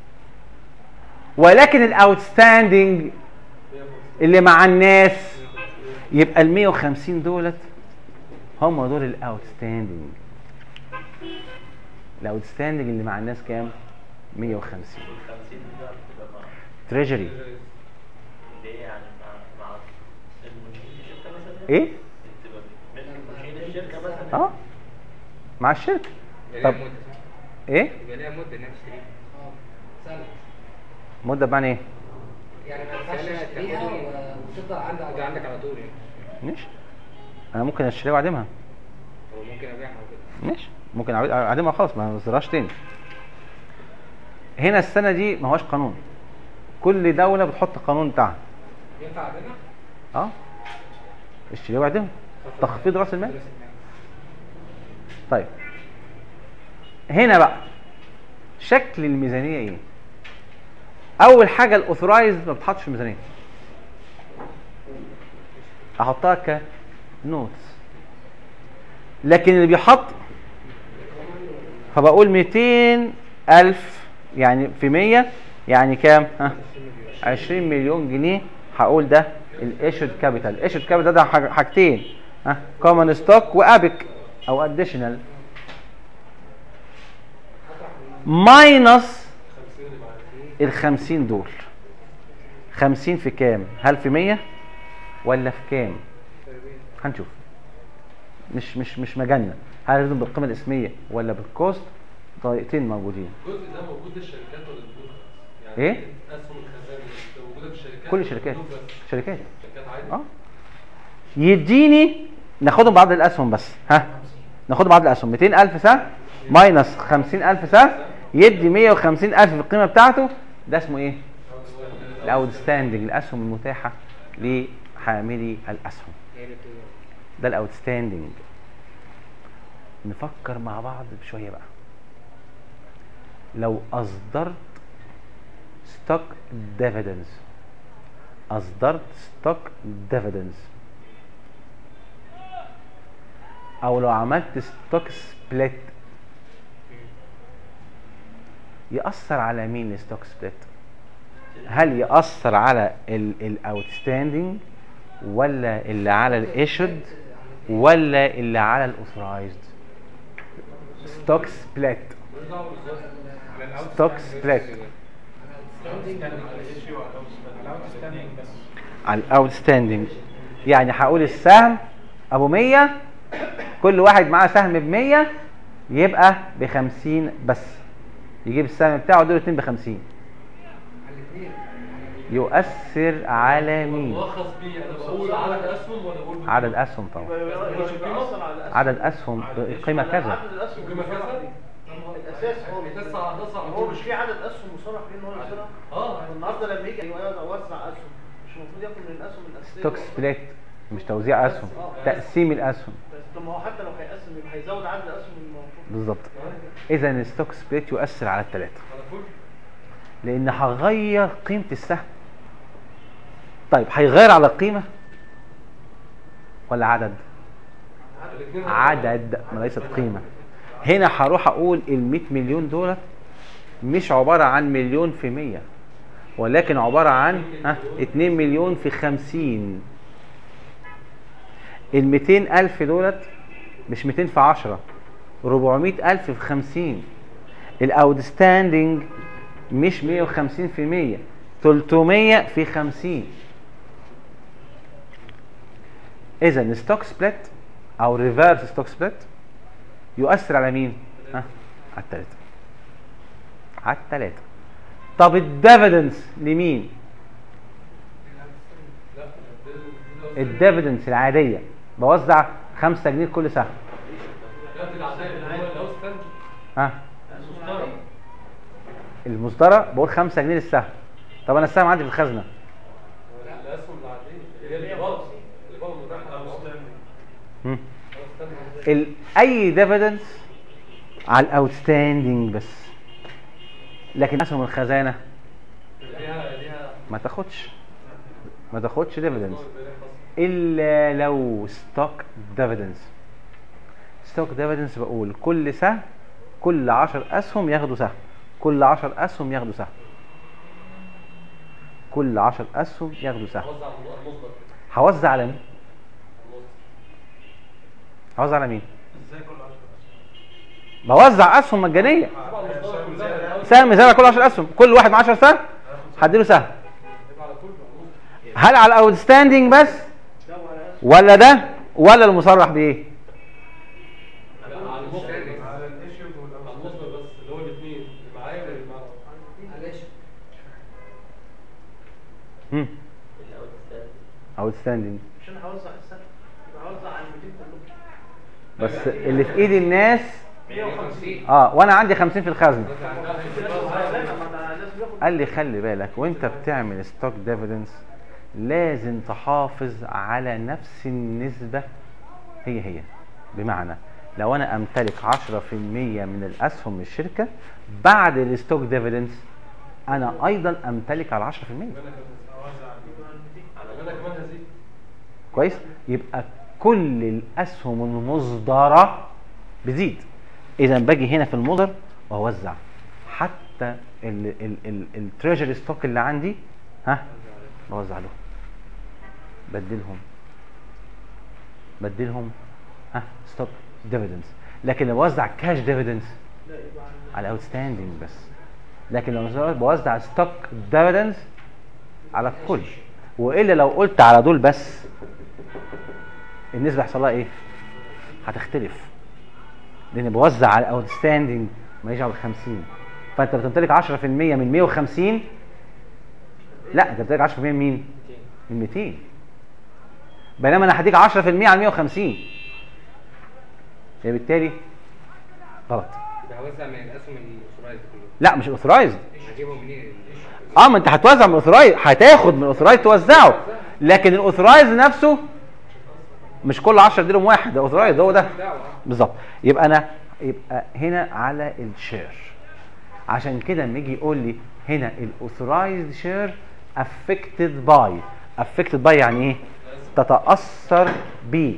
S1: ولكن الاوتستاندنج اللي مع الناس يبقى ال 150 دولت هم دول الاوتستاندنج الاوتستاندنج اللي مع الناس كام 150 تريجري
S7: ليه يعني مع مع المنشئين الشركه مثلا
S1: ايه
S7: تبقى من منشئين الشركه مثلا
S1: اه مع الشركه طب ايه
S10: يبقى ليها مده انها تشتري
S4: سنة
S1: مده بمعنى ايه
S4: يعني ما ينفعش تشتريها وتفضل عندك
S10: ده عندك على طول يعني
S1: ماشي انا ممكن اشتريها واعدمها
S10: هو ممكن ابيعها وكده
S1: ماشي ممكن أعيد- اعدمها خالص ما اصدرهاش تاني هنا السنه دي ما هوش قانون كل دوله بتحط القانون بتاعها
S10: ينفع ابيعها؟
S1: اه اشتريها واعدمها تخفيض راس المال طيب هنا بقى شكل الميزانيه ايه اول حاجه الاوثرايز ما بتحطش في الميزانيه احطها كنوتس لكن اللي بيحط فبقول 200 الف يعني في 100 يعني كام ها 20 مليون جنيه هقول ده الايشود كابيتال الايشود كابيتال ده حاج- حاجتين ها كومن ستوك وابك او اديشنال ماينس ال 50 دول 50 في كام هل في 100 ولا في كام هنشوف مش مش مش مجنة هل لازم بالقيمة الاسمية ولا بالكوست طريقتين موجودين
S2: الجزء ده موجود للشركات ولا للبنوك بس؟
S1: إيه؟
S2: اسهم الخزانه اللي موجوده في الشركات
S1: كل
S2: ولا
S1: الشركات
S2: للبنوك بس؟
S1: شركات
S2: شركات عادي
S1: اه يديني ناخدهم بعدد الاسهم بس ها ناخدهم بعدد الاسهم 200000 سهم ماينس 50000 سهم يدي 150000 في القيمه بتاعته ده اسمه ايه الاوتستاندنج الاسهم المتاحه لحاملي الاسهم
S10: هي اللي بتبيع.
S1: ده الاوتستاندنج نفكر مع بعض بشويه بقى لو اصدرت ستوك ديفيدنز اصدرت ستوك ديفيدنز او لو عملت ستوك سبليت يأثر على مين الستوك سبليت هل يأثر على الاوتستاندنج ولا اللي على الايشود ولا اللي على الاوثرايزد ستوك سبليت ستوك سبليت على الاوتستاندنج يعني هقول السهم ابو 100 كل واحد معاه سهم ب 100 يبقى ب 50 بس يجيب السهم بتاعه دول اتنين ب 50 يؤثر على مين
S2: ملخص بيه انا بقول عدد اسهم ولا بقول
S1: عدد اسهم طبعا
S3: بيأثر على الأسهم.
S1: عدد اسهم القيمه كذا
S3: عدد الاسهم
S2: القيمة كذا؟
S3: الاساس هو
S2: بيتسع تسع
S3: هو مش في عدد اسهم مصرح بيه ان هو يصرف
S2: اه
S3: النهارده لما يجي يوزع اسهم مش المفروض ياخد من الاسهم الاساسيه
S1: ستوك سبليت مش توزيع اسهم تقسيم الاسهم
S3: بس طب ما هو حتى لو هيقسم يبقى هيزود عدد الاسهم الموجود
S1: بالظبط اذا الستوك سبليت يؤثر على الثلاثه لان هغير قيمه السهم طيب هيغير على القيمه ولا عدد عدد ما ليست قيمه هنا هروح اقول ال 100 مليون دولت مش عباره عن مليون في 100 ولكن عباره عن ها 2 مليون في 50 ال 200 الف دولت مش 200 في 10 400 الف في 50 الاوتستاندنج مش 150 في 100 300 في 50 اذا ستوك سبليت او ريفرس ستوك سبليت يؤثر على مين ها على الثلاثه على الثلاثه طب الديفيدنس لمين الديفيدنس العاديه بوزع 5 جنيه كل سهم ها المصدره بقول 5 جنيه للسهم طب انا السهم عندي في الخزنه
S2: الاسهم العاديه هي اللي باظ اللي باظ متاحه
S1: مم. ال- اي ديفيدنس على الاوتستاندنج بس لكن اسهم الخزانه
S2: ليها ليها
S1: ما تاخدش ما تاخدش ديفيدنس الا لو ستوك ديفيدنس ستوك ديفيدنس بقول كل سهم كل 10 اسهم ياخدوا سهم كل 10 اسهم ياخدوا سهم كل 10 اسهم ياخدوا سهم
S2: وزع المصدر
S1: هوزع على مين هوزع على مين بوزع اسهم مجانيه
S2: طبعا المصدر كلها
S1: سهم زي كل 10 اسهم كل واحد مع 10 سهم هديله سهم
S2: على كل
S1: هل على الاوتستاندنج بس ولا ده ولا المصرح بايه
S2: على المصدر على الايشيو على المصدر بس اللي هو الاثنين اللي معايا واللي معاهم
S1: هم اوتستاندنج
S3: عشان هوزع السهم يبقى هوزع على ال 200 كلهم
S1: بس اللي في ايد الناس
S3: 150
S1: اه وانا عندي 50 في الخزنه
S3: لازم ياخد
S1: قال لي خلي بالك وانت بتعمل ستوك ديفيدنس لازم تحافظ على نفس النسبة هي هي بمعنى لو انا امتلك 10% من الاسهم من الشركة بعد الستوك ديفيدنس انا ايضا امتلك على 10%
S2: انا كمان هزيد
S1: كويس يبقى كل الاسهم المصدرة بتزيد اذا باجي هنا في المصدر واوزع حتى التريجري ستوك اللي عندي ها بوزع لهم بدلهم بدلهم ها ستوك ديفيدنس لكن لو بوزع كاش ديفيدنس على اوتستاندنج بس لكن لو بوزع ستوك ديفيدنس على الكل والا لو قلت على دول بس النسبه هيحصل لها ايه هتختلف لان بوزع على الاوتستاندنج ما يجي على 50 فانت بتمتلك 10% من 150 لا انت بتمتلك 10% من مين من 200 بينما انا هديك 10% على 150 بالتالي غلط
S10: بوزع من الاسهم الاوثرايزد كلهم
S1: لا مش الاوثرايزد
S10: هجيبهم منين؟
S1: اه ما انت هتوزع من الاوثرايز هتاخد من الاوثرايز توزعه لكن الاوثرايز نفسه مش كل 10 اديلهم واحد ده اوثرايز هو ده بالظبط يبقى انا يبقى هنا على الشير عشان كده لما يجي يقول لي هنا الاوثرايزد شير افكتد باي افكتد باي يعني ايه تتاثر بيه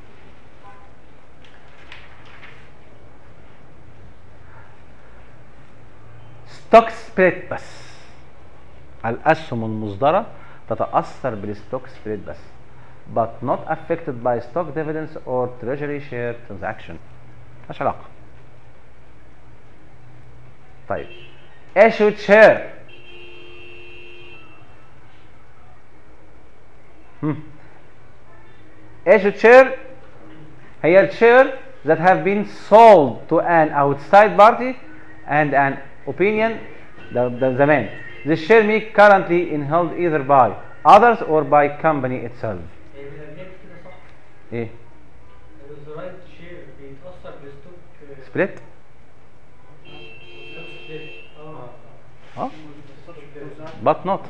S1: ستوك سبريت بس الاسهم المصدره تتاثر بالستوك سبريت بس but not affected by stock dividends or treasury share transaction ملهاش علاقه طيب issued share هم. issued share هي الشير that have been sold to an outside party and an opinion ده, ده زمان this share may currently in held either by others or by company itself
S6: كده صح
S1: ايه
S6: الرايت شير بيتاثر بالستوك
S1: سبليت
S6: ستوك سبليت اه
S1: اه but not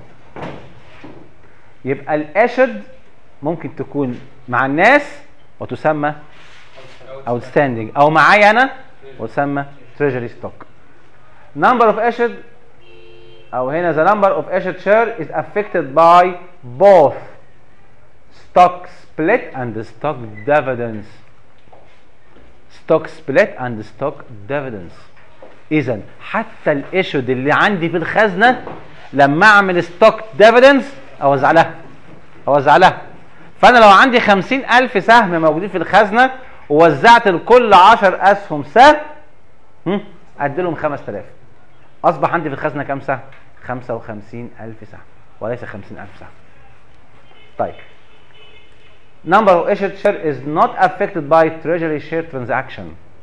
S1: يبقى الاشد ممكن تكون مع الناس وتسمى outstanding او معايا انا وتسمى treasury stock number of asset او هنا the number of asset share is affected by both stock split and stock dividends stock split and stock dividends اذا حتى الاشد اللي عندي في الخزنه لما اعمل ستوك ديفيدنز اوزع لها اوزع لها فانا لو عندي خمسين الف سهم موجودين في الخزنه ووزعت لكل عشر اسهم سهم هم، ادي لهم 5000 اصبح عندي في الخزنه كام سهم 55 الف سهم وليس 50 الف سهم طيب number of issued share is not affected by treasury share transaction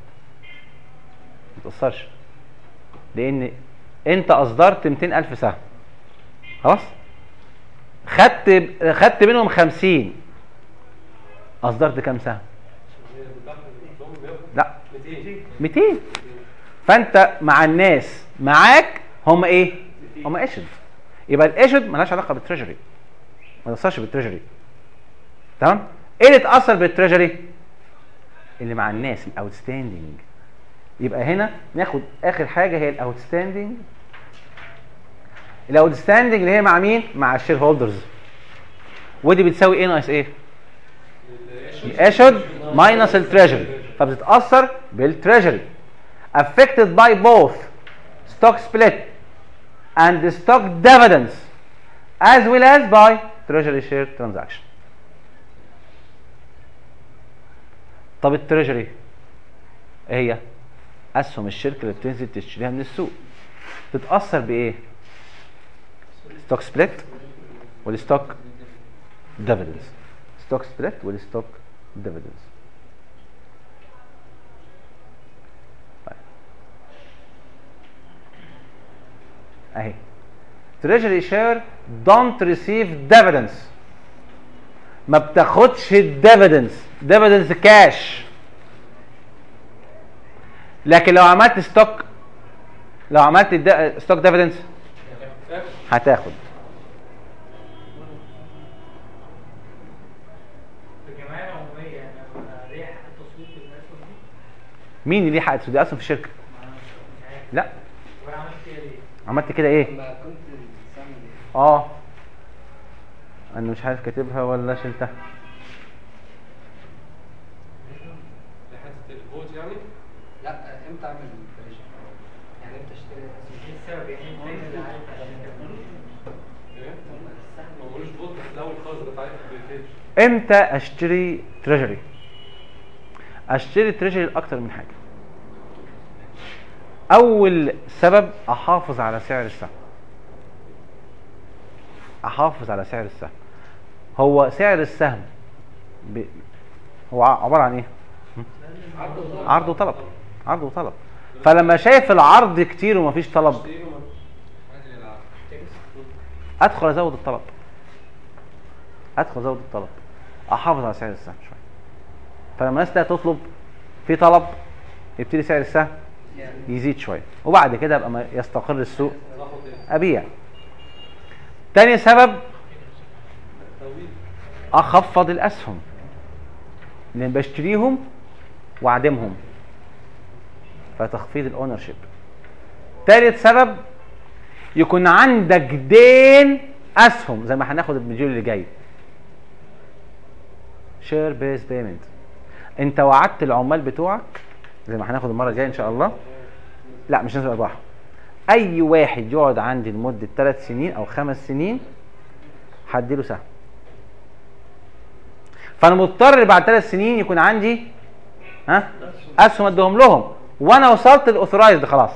S1: ما تأثرش لان انت اصدرت 200 الف سهم خلاص خدت خدت منهم 50 اصدرت كام سهم لا 200 فانت مع الناس معاك هم ايه هم ايشد يبقى الايشد ملهاش علاقه بالتريجري ما تاثرش بالتريجري تمام ايه اللي اتاثر بالتريجري اللي مع الناس الاوتستاندنج يبقى هنا ناخد اخر حاجه هي الاوتستاندنج الاوتستاندنج اللي هي مع مين مع الشير هولدرز ودي بتساوي ايه ناقص ايه الايشود ماينس التريجري فبتتاثر بالتريجري affected by both stock split and the stock dividends as well as by treasury share transaction طب التريجري ايه هي اسهم الشركه اللي بتنزل تشتريها من السوق تتاثر بايه ستوك سبليت والستوك ديفيدنز ستوك سبليت والستوك ديفيدنز اهي treasury share don't receive dividends ما بتاخدش الديفيدنز ديفيدنز كاش لكن لو عملت ستوك لو عملت ستوك ديفيدنز هتاخد
S6: في الجمعيه العموميه انا ليه حق التصويت في الاسهم دي؟
S1: مين اللي ليه حق تسويق اصلا في الشركه
S6: ما انا مش عارف
S1: لا
S6: وانا عملت كده ليه؟
S1: عملت كده ايه
S4: لما كنت سامي
S1: اه انا مش عارف كاتبها ولا شلتها
S2: حته الفوت يعني
S4: لا امتى اعمل بريشن يعني امتى اشتري
S6: ايه السبب يعني انت اللي عارف عشان كده
S2: ايه ما بقولوش فوت بس الاول خالص بتاعت البيتش
S1: امتى اشتري تريجري اشتري تريجري لاكتر من حاجه اول سبب احافظ على سعر السهم احافظ على سعر السهم هو سعر السهم ب... هو ع- عباره عن ايه عرض وطلب عرض وطلب فلما شايف العرض كتير ومفيش طلب ادخل ازود الطلب ادخل ازود الطلب احافظ على سعر السهم شويه فلما الناس تلاقي تطلب في طلب يبتدي سعر السهم يزيد شويه وبعد كده ابقى ما يستقر السوق ابيع تاني سبب اخفض الاسهم لان بشتريهم واعدمهم فتخفيض الاونر شيب تالت سبب يكون عندك دين اسهم زي ما هناخد المديول اللي جاي شير بيس بيمنت انت وعدت العمال بتوعك زي ما هناخد المره الجايه ان شاء الله لا مش نسبه ارباح اي واحد يقعد عندي لمده ثلاث سنين او خمس سنين هديله سهم فانا مضطر بعد ثلاث سنين يكون عندي ها اسهم اديهم لهم وانا وصلت الاوثرايزد خلاص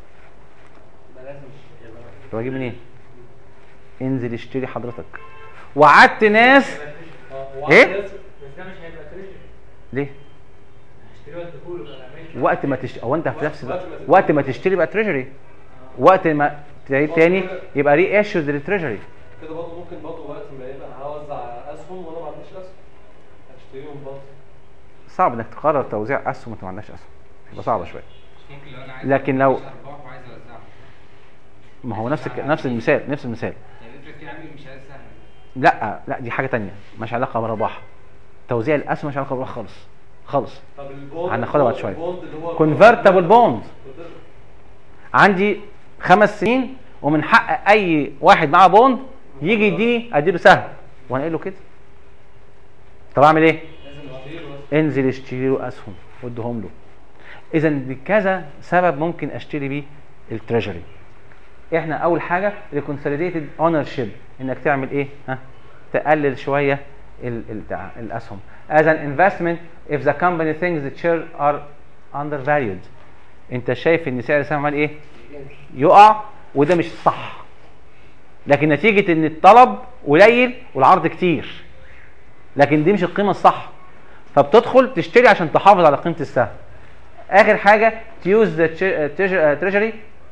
S1: طب اجيب منين؟ انزل اشتري حضرتك وعدت ناس ايه؟
S6: بس ده مش هيبقى تريجري
S1: ليه؟
S6: هشتري وقت كله بقى ماشي
S1: وقت ما تشتري هو انت في نفس الوقت وقت ما تشتري بقى تريجري وقت ما تعيد تاني يبقى ري ايشوز للتريجري
S2: كده برضه ممكن برضه وقت ما يبقى انا هوزع اسهم وانا ما عنديش اسهم هشتريهم برضه
S1: صعب انك تقرر توزيع اسهم وانت ما عندكش اسهم يبقى صعبه شويه
S8: ممكن لو انا عايز
S1: لكن لو-
S8: أعمل ارباح وعايز اوزعها
S1: ما هو نفس الك- نفس المثال نفس المثال
S8: يعني افرض في عميل مش عايز سهم
S1: لا لا دي حاجه تانية مش علاقه بالرباح توزيع الاسهم مش علاقه بالرباح خالص خالص
S2: طب البوند
S1: هناخدها بعد شويه
S2: البوند اللي هو
S1: كونفرتبل بوند عندي خمس سنين ومن حق اي واحد معاه بوند يجي يديني اديله سهم وانا قايل له كده طب اعمل ايه؟ انزل اشتري له اسهم واديهم له اذا لكذا سبب ممكن اشتري بيه التريجري احنا اول حاجه ريكونسوليديتد اونر شيب انك تعمل ايه ها تقلل شويه ال ال بتاع الاسهم as an investment if the company thinks the shares are undervalued انت شايف ان سعر السهم عمال ايه يقع وده مش صح لكن نتيجه ان الطلب قليل والعرض كتير لكن دي مش القيمه الصح فبتدخل تشتري عشان تحافظ على قيمه السهم اخر حاجه to use the tre- uh, treasure- uh, treasury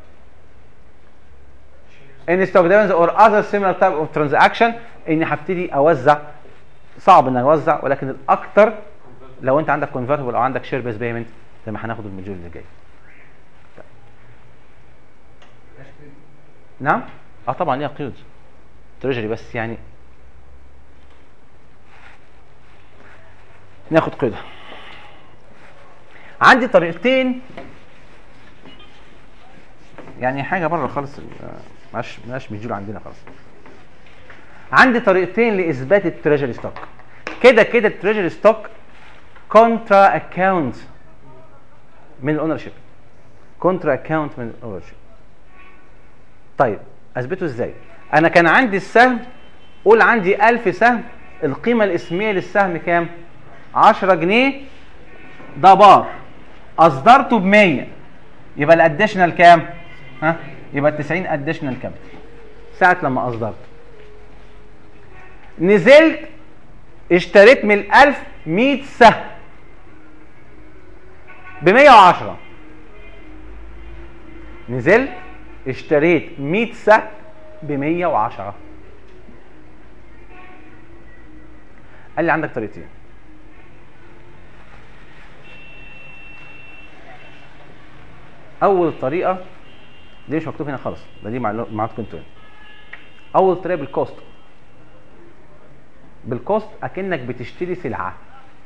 S1: in stock dividends or other similar type of transaction اني هبتدي اوزع صعب ان اوزع ولكن الاكتر لو انت عندك convertible او عندك share based payment زي ما هناخد الموديول اللي جاي نعم اه طبعا ليها قيود تريجري بس يعني ناخد قيودها عندي طريقتين يعني حاجه بره خالص ال- آه، مش مش مديول عندنا خالص عندي طريقتين لاثبات التريجري ستوك كده كده التريجري ستوك كونترا اكاونت من الاونر شيب كونترا اكاونت من الاونر شيب طيب اثبته ازاي انا كان عندي السهم قول عندي 1000 سهم القيمه الاسميه للسهم كام 10 جنيه ده بار اصدرته ب 100 يبقى الاديشنال كام ها يبقى ال 90 اديشنال كام ساعه لما اصدرت نزلت اشتريت من ال 1000 100 سهم ب 110 نزلت اشتريت 100 سهم ب 110 قال لي عندك طريقتين اول طريقه دي مش مكتوب هنا خالص ده دي معلو- معلوماتكم انتوا هنا. اول طريقه بالكوست بالكوست اكنك بتشتري سلعه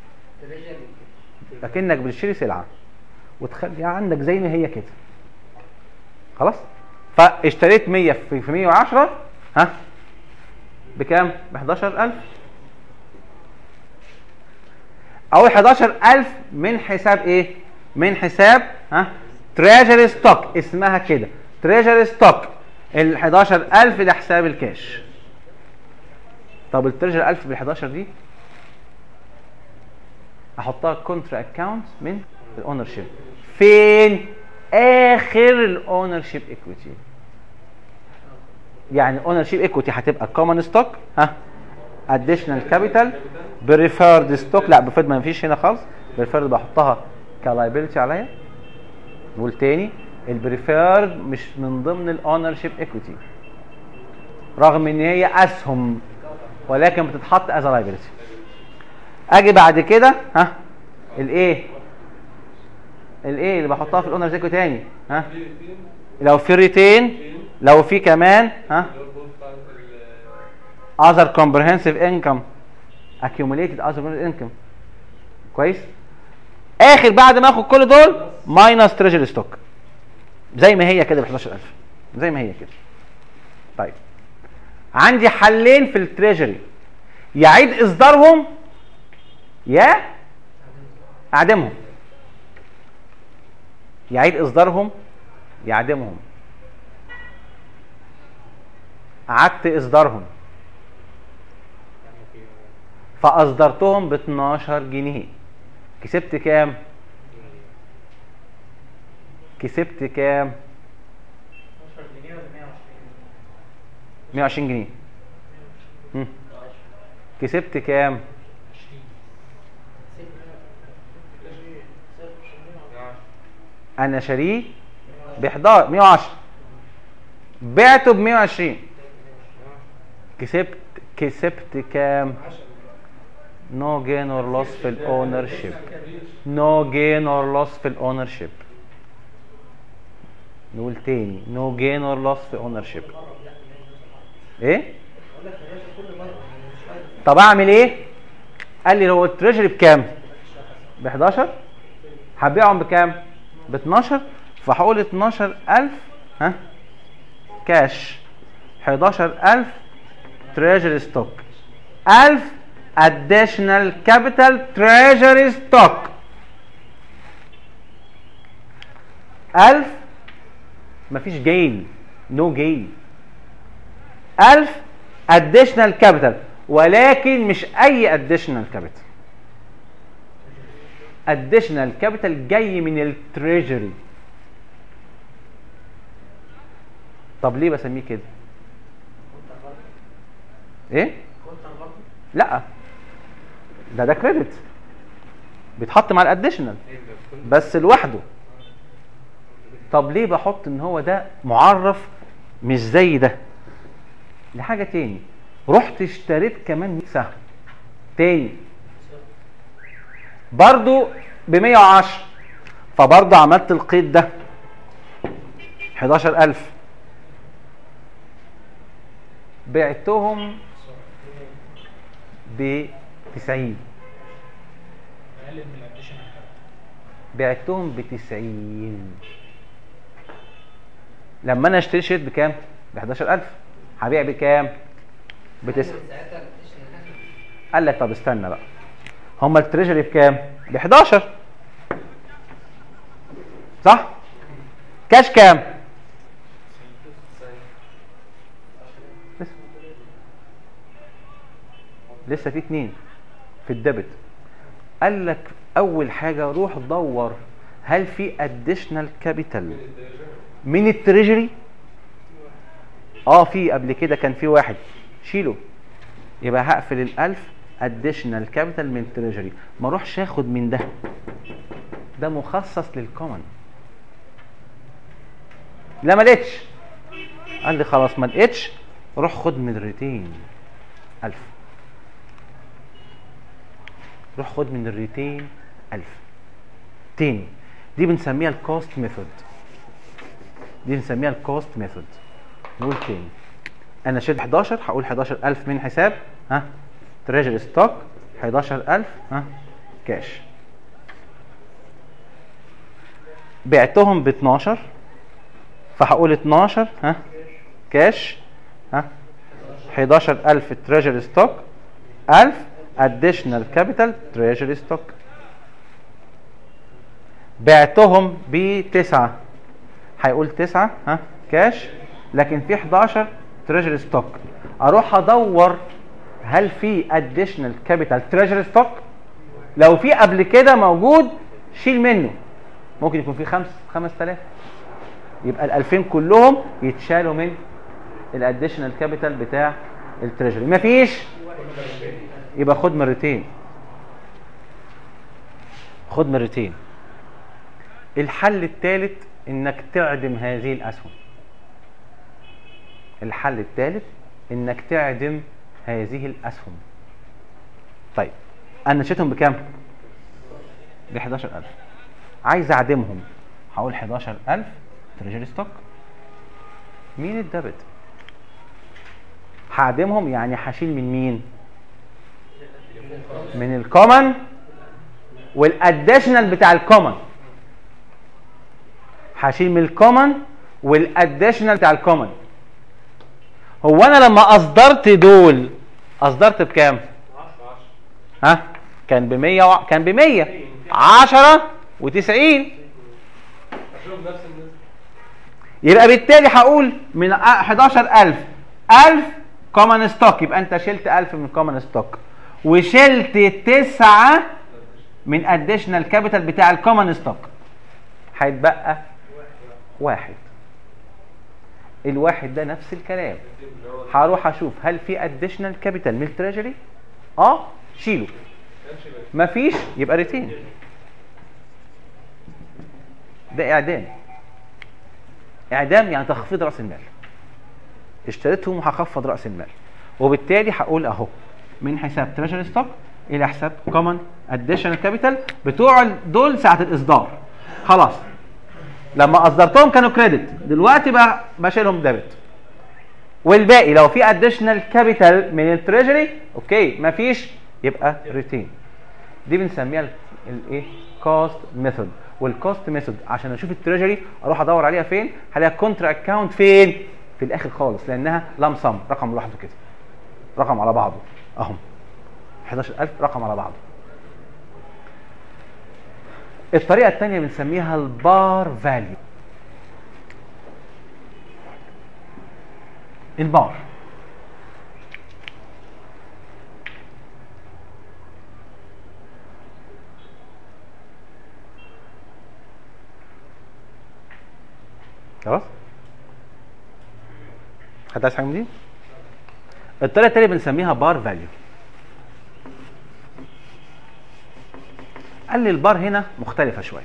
S1: اكنك بتشتري سلعه وتخليها عندك زي ما هي كده خلاص فاشتريت 100 في في 110 ها بكام ب 11000 اقول 11000 من حساب ايه من حساب ها تريجري ستوك اسمها كده تريجري ستوك ال 11000 ده حساب الكاش طب التريجري 1000 بال 11 دي احطها كونترا اكاونت من الاونر شيب فين اخر الاونر شيب ايكويتي يعني اونر شيب ايكويتي هتبقى كومن ستوك ها اديشنال كابيتال بريفيرد ستوك لا بريفيرد ما فيش هنا خالص بريفيرد بحطها كلايبيلتي عليا نقول تاني البريفيرد مش من ضمن الاونر شيب ايكويتي رغم ان هي اسهم ولكن بتتحط از لايبيلتي اجي بعد كده ها الايه الايه اللي بحطها في الاونر ايكويتي تاني ها لو في ريتين لو في كمان ها other comprehensive income accumulated other comprehensive income كويس اخر بعد ما اخد كل دول ماينس تريجري ستوك زي ما هي كده ب 11000 زي ما هي كده طيب عندي حلين في التريجري يعيد اصدارهم يا اعدمهم يعيد اصدارهم يعدمهم عدت اصدارهم فاصدرتهم ب 12 جنيه كسبت كام كسبت كام
S6: 12 جنيه ولا 120
S1: 120 جنيه مم. كسبت كام انا شاريه ب 11 110 بعته ب 120 كسبت كسبت كام نو جين اور لوس في الاونر شيب نو جين اور لوس في الاونر شيب نقول تاني نو جين اور لوس في اونر شيب ايه طب اعمل ايه قال لي لو التريجري بكام ب 11 هبيعهم بكام ب 12 فهقول 12000 ها كاش 11000 تريجري ستوك 1000 additional capital treasury stock 1000 مفيش جين نو جين 1000 اديشنال كابيتال ولكن مش اي اديشنال كابيتال اديشنال كابيتال جاي من التريجري طب ليه بسميه كده ايه لا ده ده كريدت بيتحط مع الاديشنال بس لوحده طب ليه بحط ان هو ده معرف مش زي ده دي حاجه تاني رحت اشتريت كمان سهم تاني برضو ب 110 فبرضو عملت القيد ده 11000 بعتهم ب 90
S11: اقل من الاديشن
S1: بعتهم ب 90 لما انا اشتري شيت بكام؟ ب 11000 هبيع بكام؟ ب 9 قال لك طب استنى بقى هما التريجري بكام؟ ب 11 صح؟ كاش كام؟ لسه لسه في اتنين في الديبت قال لك اول حاجه روح دور هل في اديشنال كابيتال من التريجري اه في قبل كده كان في واحد شيله يبقى هقفل الالف اديشنال كابيتال من التريجري ما اروحش اخد من ده ده مخصص للكومن لا ما لقيتش قال لي خلاص ما لقيتش روح خد من الريتين ألف روح خد من الريتين ألف تاني دي بنسميها الكوست ميثود دي بنسميها الكوست ميثود نقول تاني انا شلت 11 هقول 11000 من حساب ها تريجري ستوك 11000 ها كاش بعتهم ب 12 فهقول 12 ها كاش ها 11000 تريجري ستوك 1000 اديشنال كابيتال تريجري ستوك بعتهم ب 9 هيقول 9 ها كاش لكن في 11 تريجري ستوك اروح ادور هل في اديشنال كابيتال تريجري ستوك لو في قبل كده موجود شيل منه ممكن يكون في 5 5000 يبقى ال 2000 كلهم يتشالوا من الاديشنال كابيتال بتاع التريجري مفيش يبقى خد مرتين خد مرتين الحل الثالث انك تعدم هذه الاسهم الحل الثالث انك تعدم هذه الاسهم طيب انا نشيتهم بكام ب 11000 عايز اعدمهم هقول 11000 تريجري ستوك مين الدبت هعدمهم يعني هشيل من مين من الكومن والاديشنال بتاع الكومن هشيل من الكومن والاديشنال بتاع الكومن هو انا لما اصدرت دول اصدرت بكام ها كان ب 100 و... كان ب 100 10 و90
S2: عشان نفس النسبة
S1: يبقى بالتالي هقول من 11000 1000 كومن ستوك يبقى انت شلت 1000 من كومن ستوك وشلت 9 من اديشنال كابيتال بتاع الكومن ستوك هيتبقى واحد الواحد ده نفس الكلام هروح اشوف هل في اديشنال كابيتال من التريجري اه شيله مفيش يبقى ريتين ده اعدام اعدام يعني تخفيض راس المال اشتريتهم وهخفض راس المال وبالتالي هقول اهو من حساب تريجري ستوك الى حساب كومن اديشنال كابيتال بتوع دول ساعه الاصدار خلاص لما اصدرتهم كانوا كريدت دلوقتي بقى بشيلهم ديبت والباقي لو في اديشنال كابيتال من التريجري اوكي مفيش يبقى ريتين دي بنسميها الايه كوست ميثود والكوست ميثود عشان اشوف التريجري اروح ادور عليها فين هلاقي الكونترا اكاونت فين في الاخر خالص لانها لام سم رقم لوحده كده رقم على بعضه اهو 11000 رقم على بعضه الطريقه الثانيه بنسميها البار فاليو البار خلاص حد عايز حاجه من دي الطريقه التانيه بنسميها بار فاليو قال لي البار هنا مختلفه شويه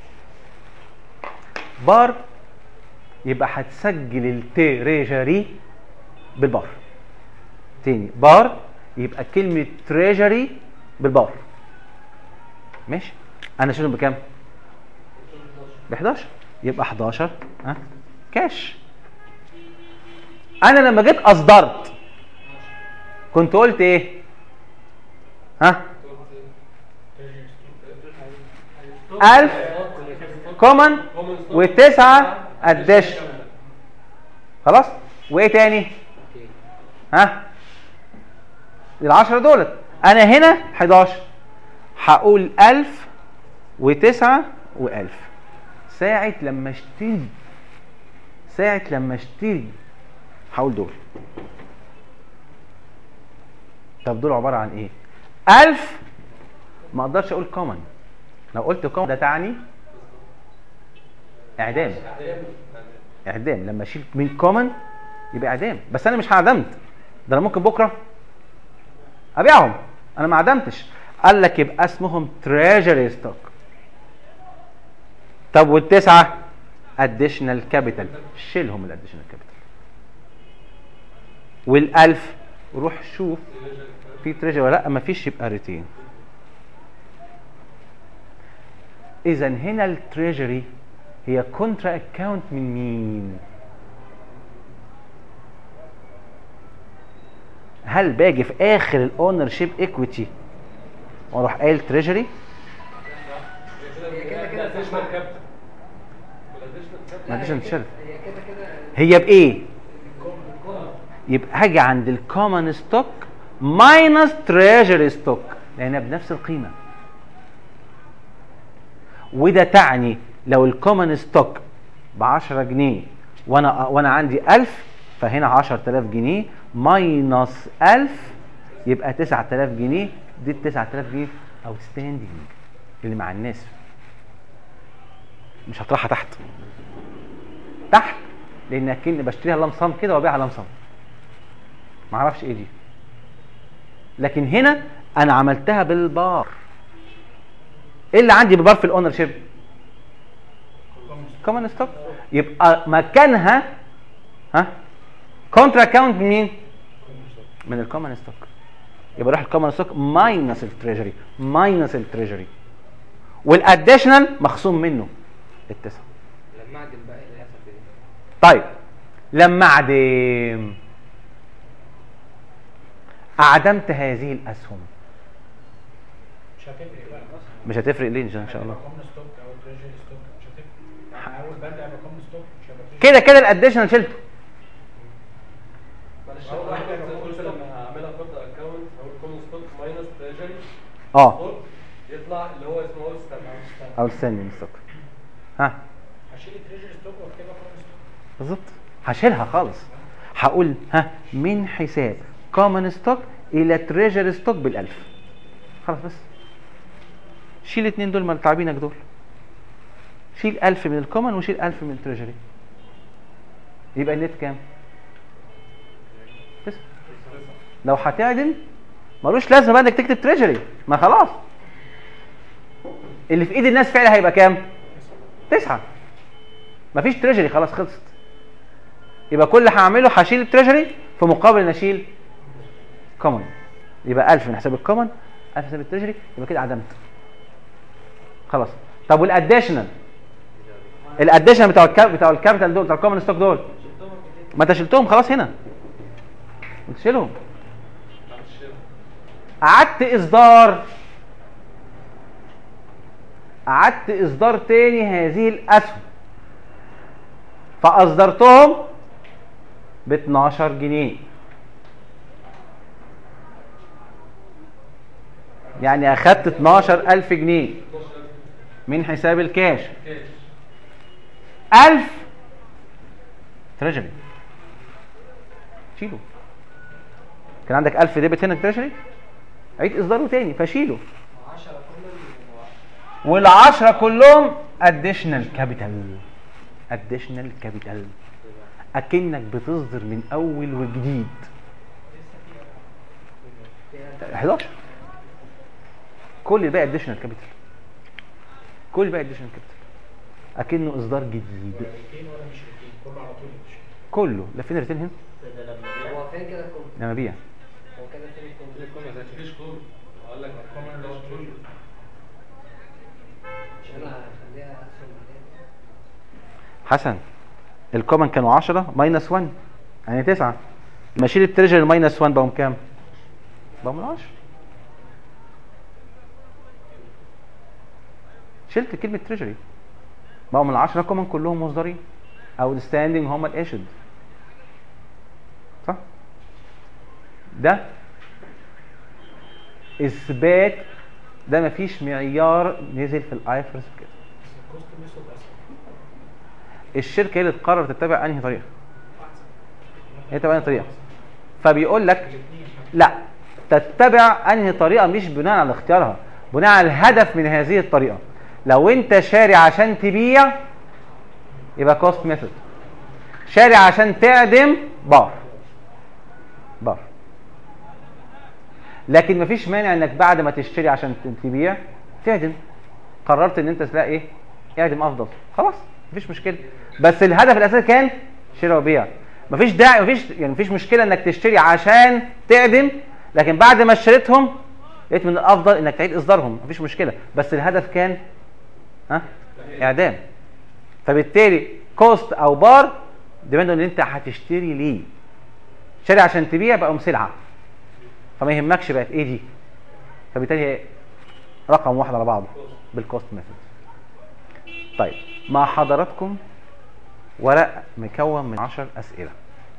S1: بار يبقى هتسجل التريجري بالبار تاني بار يبقى كلمه تريجري بالبار ماشي انا شيلهم بكام ب 11 يبقى 11 ها كاش انا لما جيت اصدرت كنت قلت ايه ها 1000 كومن وتسعة اديش خلاص وايه تاني ها العشرة دولت انا هنا 11 هقول 1000 وتسعة و1000 ساعة لما اشتري ساعة لما اشتري هقول دول طب دول عبارة عن ايه 1000 ما اقدرش اقول كومن لو قلت كومن ده تعني اعدام اعدام لما اشيل من كومن يبقى اعدام بس انا مش هعدمت ده انا ممكن بكره ابيعهم انا ما عدمتش قال لك يبقى اسمهم تريجري ستوك طب والتسعه اديشنال كابيتال شيلهم الاديشنال كابيتال والالف روح شوف في تريجري ولا لا ما فيش يبقى ريتين اذا هنا التريجري هي كونترا اكاونت من مين هل باجي في اخر الاونر شيب ايكويتي واروح قايل تريجري ما عنديش انتشار هي بايه يبقى هاجي عند الكومن ستوك ماينس تريجري ستوك لانها بنفس القيمه وده تعني لو الكومن ستوك ب 10 جنيه وانا وانا عندي 1000 فهنا 10000 جنيه ماينس 1000 يبقى 9000 جنيه دي ال 9000 جنيه اوتستاندنج اللي مع الناس مش هطرحها تحت تحت لان اكني بشتريها لمصام كده وابيعها لمصام ما اعرفش ايه دي لكن هنا انا عملتها بالبار ايه اللي عندي بالبار في الاونر شيب كومن ستوك يبقى مكانها ها كونترا اكاونت من مين من الكومن ستوك يبقى روح الكومن ستوك ماينس التريجري ماينس التريجري والاديشنال مخصوم منه التسعه
S4: لما اعدل بقى ايه اللي هيحصل في دي؟
S1: طيب لما اعدم اعدمت هذه الاسهم
S11: مش هتفرق بقى
S1: مش هتفرق ليه ان شاء الله
S11: كومن ستوك او تريجري ستوك مش هتفرق يعني اول بند هيبقى كومن ستوك مش هيبقى treasury.
S1: كده كده الاديشنال شلته
S2: معلش اول واحده قلت لما هعملها كونت اكونت هقول كومن ستوك ماينس تريجري
S1: اه
S2: يطلع اللي هو اسمه اوت ستاند
S1: او استني من الستوك ها
S11: هشيل التريجري ستوك واكتبها كومن ستوك
S1: بالظبط هشيلها خالص هقول ها من حساب كومن ستوك الى تريجر ستوك بالالف خلاص بس شيل اتنين دول من تعبينك دول شيل ألف من الكومن وشيل ألف من التريجري يبقى النت كام؟ تسعة لو هتعدل ملوش لازمه بقى انك تكتب تريجري ما خلاص اللي في ايد الناس فعلا هيبقى كام؟ تسعة مفيش تريجري خلاص خلصت يبقى كل اللي هعمله هشيل التريجري في مقابل ان اشيل كومن يبقى 1000 من حساب الكومن 1000 من حساب التريجري يبقى كده عدمت خلاص طب والاديشنال الاديشنال بتاع الكاب بتاع الكابيتال دول بتاع الكومن ستوك دول ما انت شلتهم خلاص هنا وتشيلهم قعدت اصدار قعدت اصدار تاني هذه الاسهم فاصدرتهم ب 12 جنيه يعني اخدت 12000 جنيه من حساب الكاش 1000 تريجري شيله كان عندك 1000 ديبت هنا تريجري عيد اصداره تاني فشيله والعشرة كلهم اديشنال كابيتال اديشنال كابيتال اكنك بتصدر من اول وجديد 11 كل الباقي اديشنال كابيتال كل الباقي اديشنال كابيتال اكنه اصدار جديد
S11: ريتين ولا مش ريتين كله على طول يمشي.
S1: كله لا فين ريتين هنا
S4: هو فين كده الكم
S1: لما بيع
S4: هو كده فين الكم
S2: مفيش كود اقول لك
S11: الكومن اللي هو طول.
S4: مش انا هخليها اسهم بعدين
S1: حسن الكومن كانوا 10 ماينس 1 يعني 9 لما اشيل التريجري ماينس 1 بقوا كام؟ بقوا من 10 شلت كلمة تريجري بقوا من 10 كومن كلهم مصدرين او ستاندنج هم الايشد صح؟ ده اثبات ده مفيش معيار نزل في الايفرس كده
S11: بس الكوست ميثود اسهل
S1: الشركه هي اللي تقرر تتبع انهي طريقه هي تتبع انهي طريقه فبيقول لك لا تتبع انهي طريقه مش بناء على اختيارها بناء على الهدف من هذه الطريقه لو انت شاري عشان تبيع يبقى كوست ميثود شاري عشان تعدم بار بار لكن مفيش مانع انك بعد ما تشتري عشان تبيع تعدم قررت ان انت تلاقي ايه اعدم افضل خلاص مفيش مشكله بس الهدف الاساسي كان شراء وبيع مفيش داعي مفيش يعني مفيش مشكله انك تشتري عشان تعدم لكن بعد ما اشتريتهم لقيت من الافضل انك تعيد اصدارهم مفيش مشكله بس الهدف كان ها اعدام فبالتالي كوست او بار ديبند ان انت هتشتري ليه شاري عشان تبيع بقى سلعه فما يهمكش بقت ايه دي فبالتالي هي رقم واحد على بعضه بالكوست ميثود طيب مع حضراتكم ورق مكون من 10 اسئله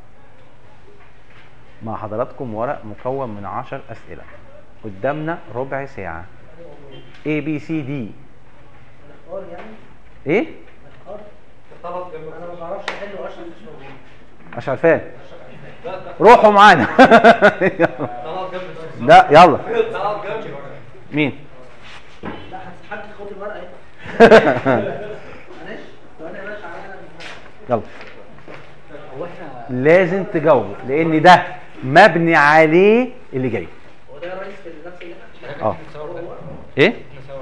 S1: مع حضراتكم ورق مكون من 10 اسئله قدامنا ربع ساعه A B C D
S3: اختار يعني
S1: ايه
S3: اختار انا ما بعرفش احل واشرح مش موجود
S1: مش عارفاه روحوا معانا لا يلا مين
S3: لا هتتحدد خد الورقه اهي معلش ثواني يا باشا على
S1: يلا
S4: هو احنا
S1: لازم تجاوبوا لان ده مبني عليه اللي جاي
S3: هو ده الرئيس في نفس اللي احنا
S1: اه ايه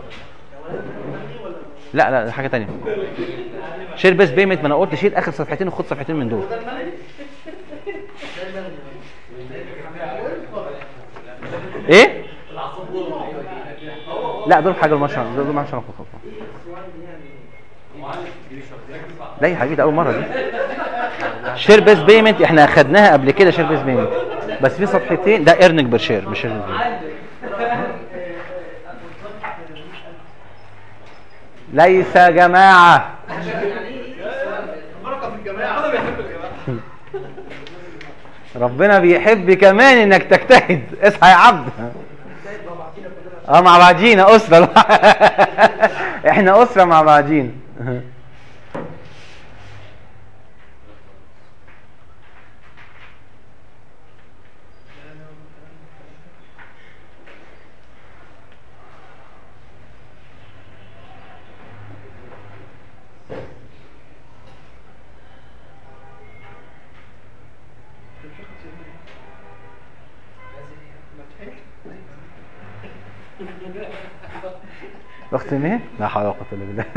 S1: لا لا ده حاجه تانية شير بس بيمنت ما انا قلت شيل اخر صفحتين وخد صفحتين من دول ايه لا دول حاجه المشروع دول دول مشروع خطوه لا يا حبيبي ده اول مره دي شير بيس بيمنت احنا اخدناها قبل كده شير بيس بيمنت بس في صفحتين ده ايرنج بير شير مش شير بيس بيمنت ليس جماعه
S3: بركه في الجماعه هذا بيحب الجماعه
S1: ربنا بيحب كمان انك تجتهد اصحى يا عبد اه مع بعضينا اسره احنا اسره مع بعضينا اخت مين؟ لا حول ولا قوه الا بالله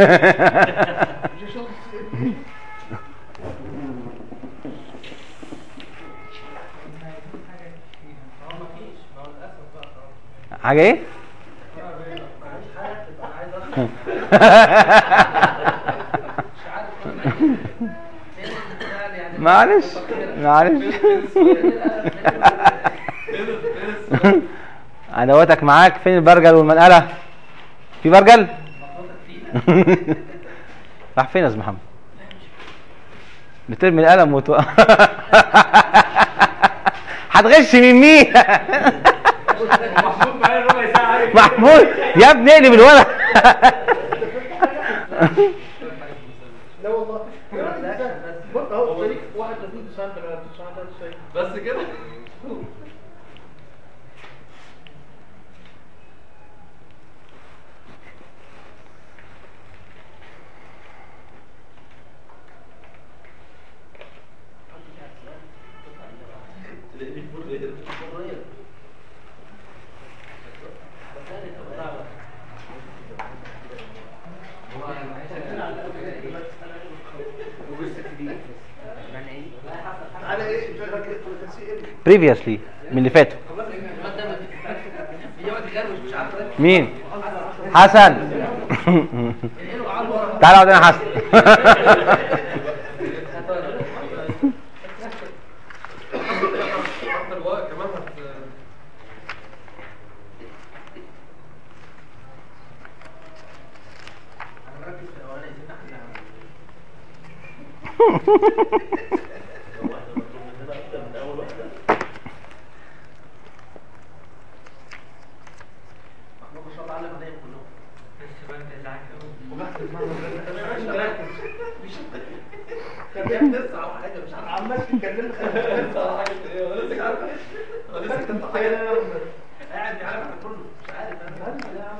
S1: حاجه ايه؟ معلش معلش ادواتك معاك فين البرجل والمنقله في برجل راح فين يا استاذ محمد بترمي القلم وتو... هتغش من مين
S6: محمود بقى ربع ساعه عارف
S1: محمود يا ابني اقلب الورق
S3: لا والله بص اهو تاريخ 31 ديسمبر 1993
S2: بس كده
S3: على ايه؟ مش عارف تنسيق ايه؟
S1: بريفيوسلي من اللي فاتوا مين حسن تعال اقعد هنا يا حسن
S2: حتى الوقت كمان هت
S3: كان بيحدث على حاجه مش عارف عمال تتكلم
S2: حاجه ايه ولا لسه عارف ولا لسه كنت حاجه
S3: قاعد بيعرف عن كله مش عارف انا لا يا عم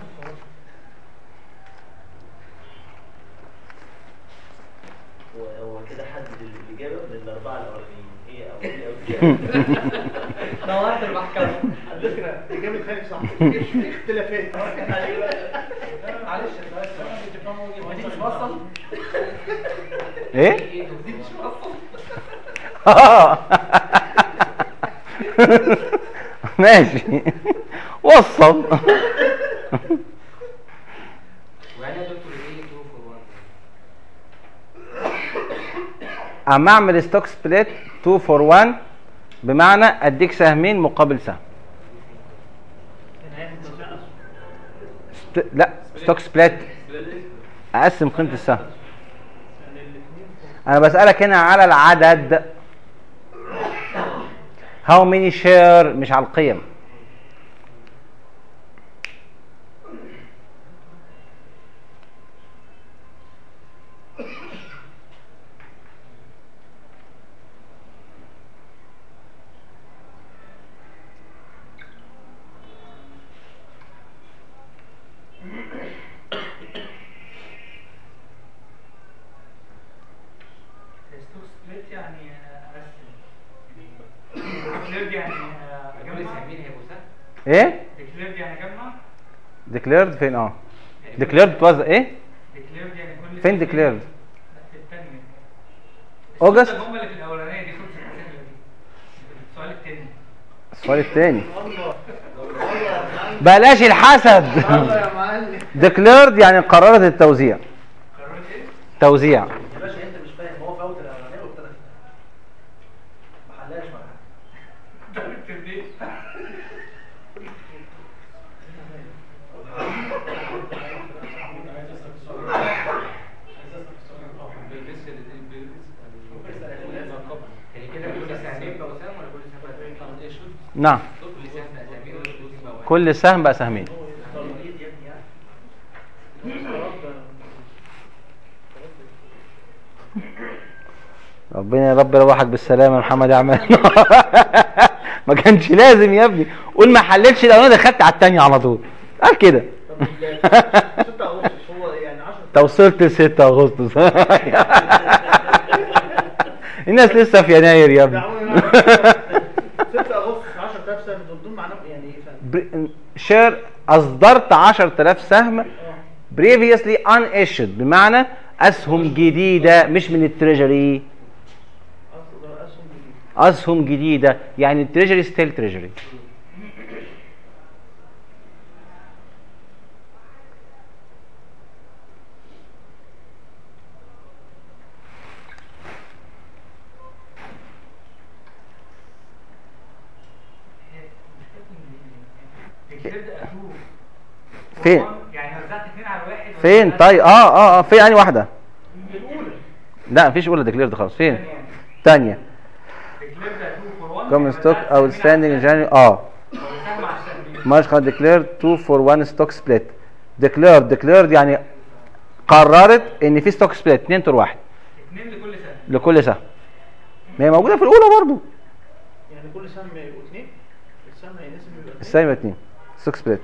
S7: هو هو كده حدد الاجابه من الاربعه الاولانيين ايه او ايه او ايه
S3: نورت المحكمة على فكرة إجابة خالد صح في اختلافات معلش هو دي مش وصل
S1: ايه
S3: دي مش وصل
S1: آه. ماشي وصل
S8: ويعني يا دكتور ايه 2 فور 1
S1: اما اعمل ستوك سبليت 2 فور 1 بمعنى اديك سهمين مقابل سهم ست... لا ستوك سبليت اقسم قيمه السهم انا بسالك هنا على العدد how many share مش على القيم
S6: ستوك سبليت يعني اقسم ديكليرد يعني
S8: كل
S6: اجمع
S8: سهمين هيبقوا سهم
S1: ايه
S6: ديكليرد يعني اجمع
S1: declared فين اه declared توزع ايه
S6: ديكليرد يعني كل
S1: فين
S6: سهمين-
S1: declared
S6: في الثانية
S1: أوجست؟
S6: الجملة اللي في الأولانية دي خلصت السهلة دي السؤال التاني
S1: السؤال الثاني بلاش الحسد
S3: الله يا معلم
S1: declared يعني قررت التوزيع
S6: قررت ايه؟
S1: توزيع
S3: يا باشا انت مش فاهم هو فوت الاولانيه وابتدى ما حلاش معاه
S6: قررت ليه؟
S8: بيلبس يعني كده كل سهمين بقوا سهم ولا كل سهم بقى سهم؟
S1: نعم
S8: كل سهم بقى سهمين ولا كل سهم بقى واحد؟
S1: كل سهم بقى سهمين ربنا يا رب يروحك بالسلامه يا محمد يا عماد ما كانش لازم يا ابني قول ما حلتش الاولانيه دخلت على الثانيه على طول قال كده
S3: 6 اغسطس هو يعني 10
S1: انت وصلت ل 6 اغسطس الناس لسه في يناير يا ابني
S3: 6 اغسطس 10000 سنه دول معناه يعني ايه فاهم
S1: شير اصدرت 10000 سهم previously unissued بمعنى اسهم جديده مش من التريجري
S3: اصدر اسهم جديده
S1: اسهم جديده يعني التريجري ستيل تريجري
S6: ديكليرد اشوف
S1: فين
S6: يعني وزعت اثنين على واحد ولا
S1: فين
S6: ثلاثة؟
S1: طيب اه اه اه فين انهي واحده
S6: الاولى
S1: لا مفيش اولى ديكليرد خالص فين
S6: ثانية يعني.
S1: ثانيه
S6: ديكليرد اشوف فور 1
S1: كومن ستوك او ستاندنج جاني اه
S6: سهم على السهم
S1: ماشي ديكليرد 2 فور 1 ستوك سبليت ديكليرد ديكليرد يعني قررت ان في ستوك سبليت 2 تور واحد لكل سهم ما هي موجوده في الاولى برضو
S3: يعني كل سهم يبقوا اثنين السهم هينقسم يبقى اثنين
S1: السهم يبقى اتنين 6 سبليت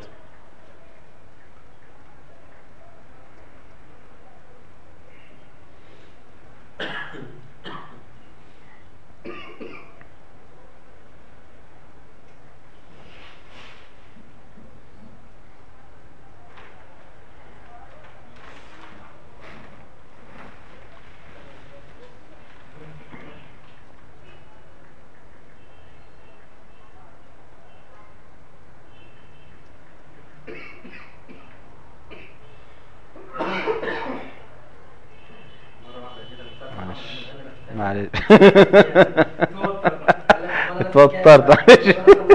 S1: معلش معلش اتوترت معلش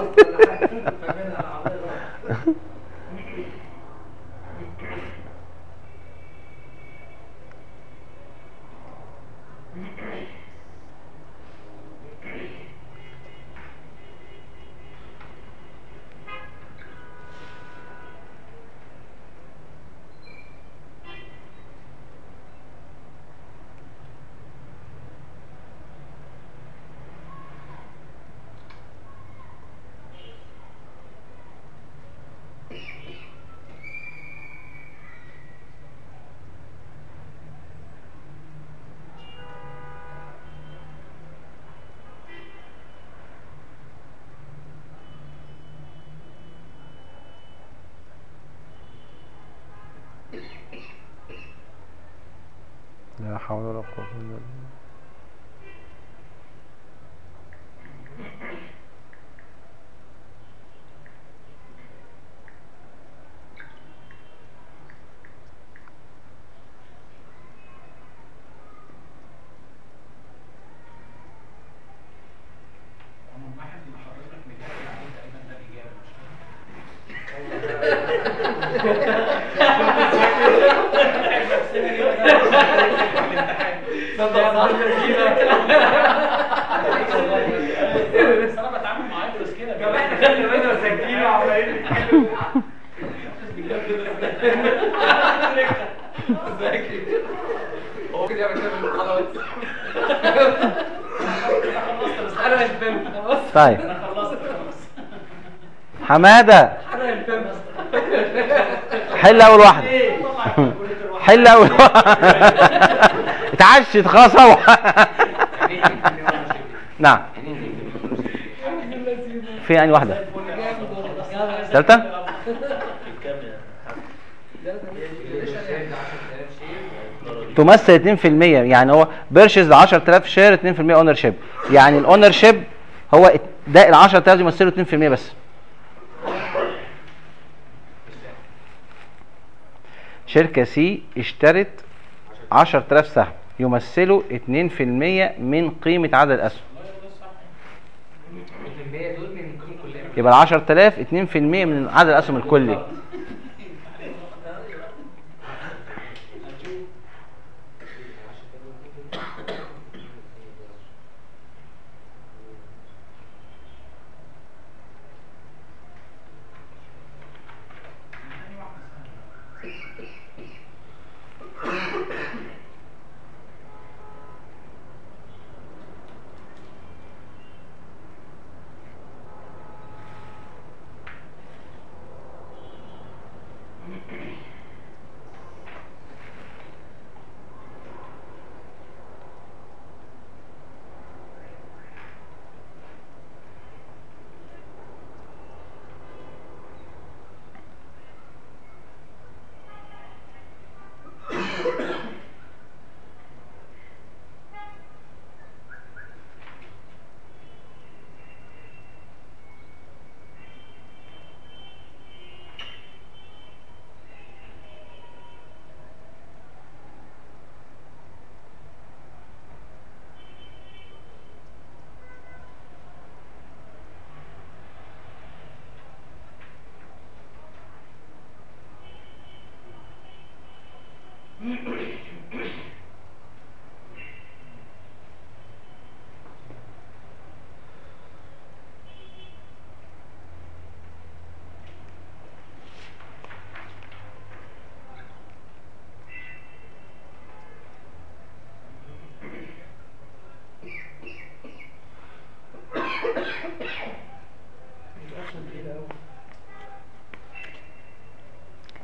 S1: لا حول ولا قوة إلا بالله
S11: واحد من حضرتك مجاوب عليه تقريبا ده الاجابه مش بس انا بتعامل مع افرس كده
S6: طب احنا خلي بالنا مسجلين وعمالين نتكلم
S8: هو كده يعمل كده خلاص انا مش فاهم خلاص
S1: طيب
S11: انا خلصت خلاص
S1: حمادة
S8: انا مش فاهم
S1: حل أول واحدة حل أول اتعشت خلاص روح نعم في يعني واحدة ثالثة
S7: كام يا
S1: تمثل 2% يعني هو بيرشيز 10000 شير 2% اونر شيب يعني الاونر شيب هو ده ال 10000 يمثلوا 2% بس شركة سي اشترت 10000 سهم يمثلوا 2% من قيمة عدد الأسهم
S8: الكمية دول من الكون كلها
S1: يبقى ال 10000 2% من عدد الأسهم الكلي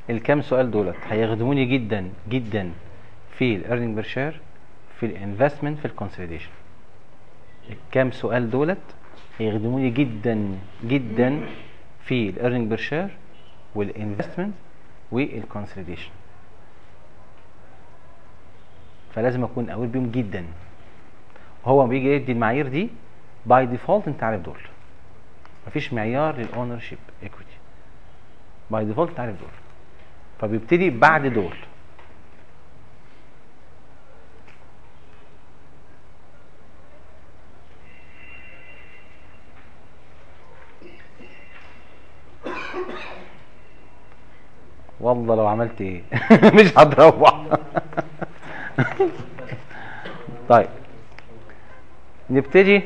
S1: الكام سؤال دولت هيخدموني جدا جدا في الايرنينج بير شير في الانفستمنت في الكونسوليديشن الكام سؤال دولت هيخدموني جدا جدا في الايرنينج بير شير والانفستمنت والكونسوليديشن فلازم اكون قوي بيهم جدا هو بيجي يدي المعايير دي باي ديفولت انت عارف دول مفيش معيار للاونر شيب ايكويتي باي ديفولت انت عارف دول فبيبتدي بعد دول والله لو عملت ايه مش هتروح طيب نبتدي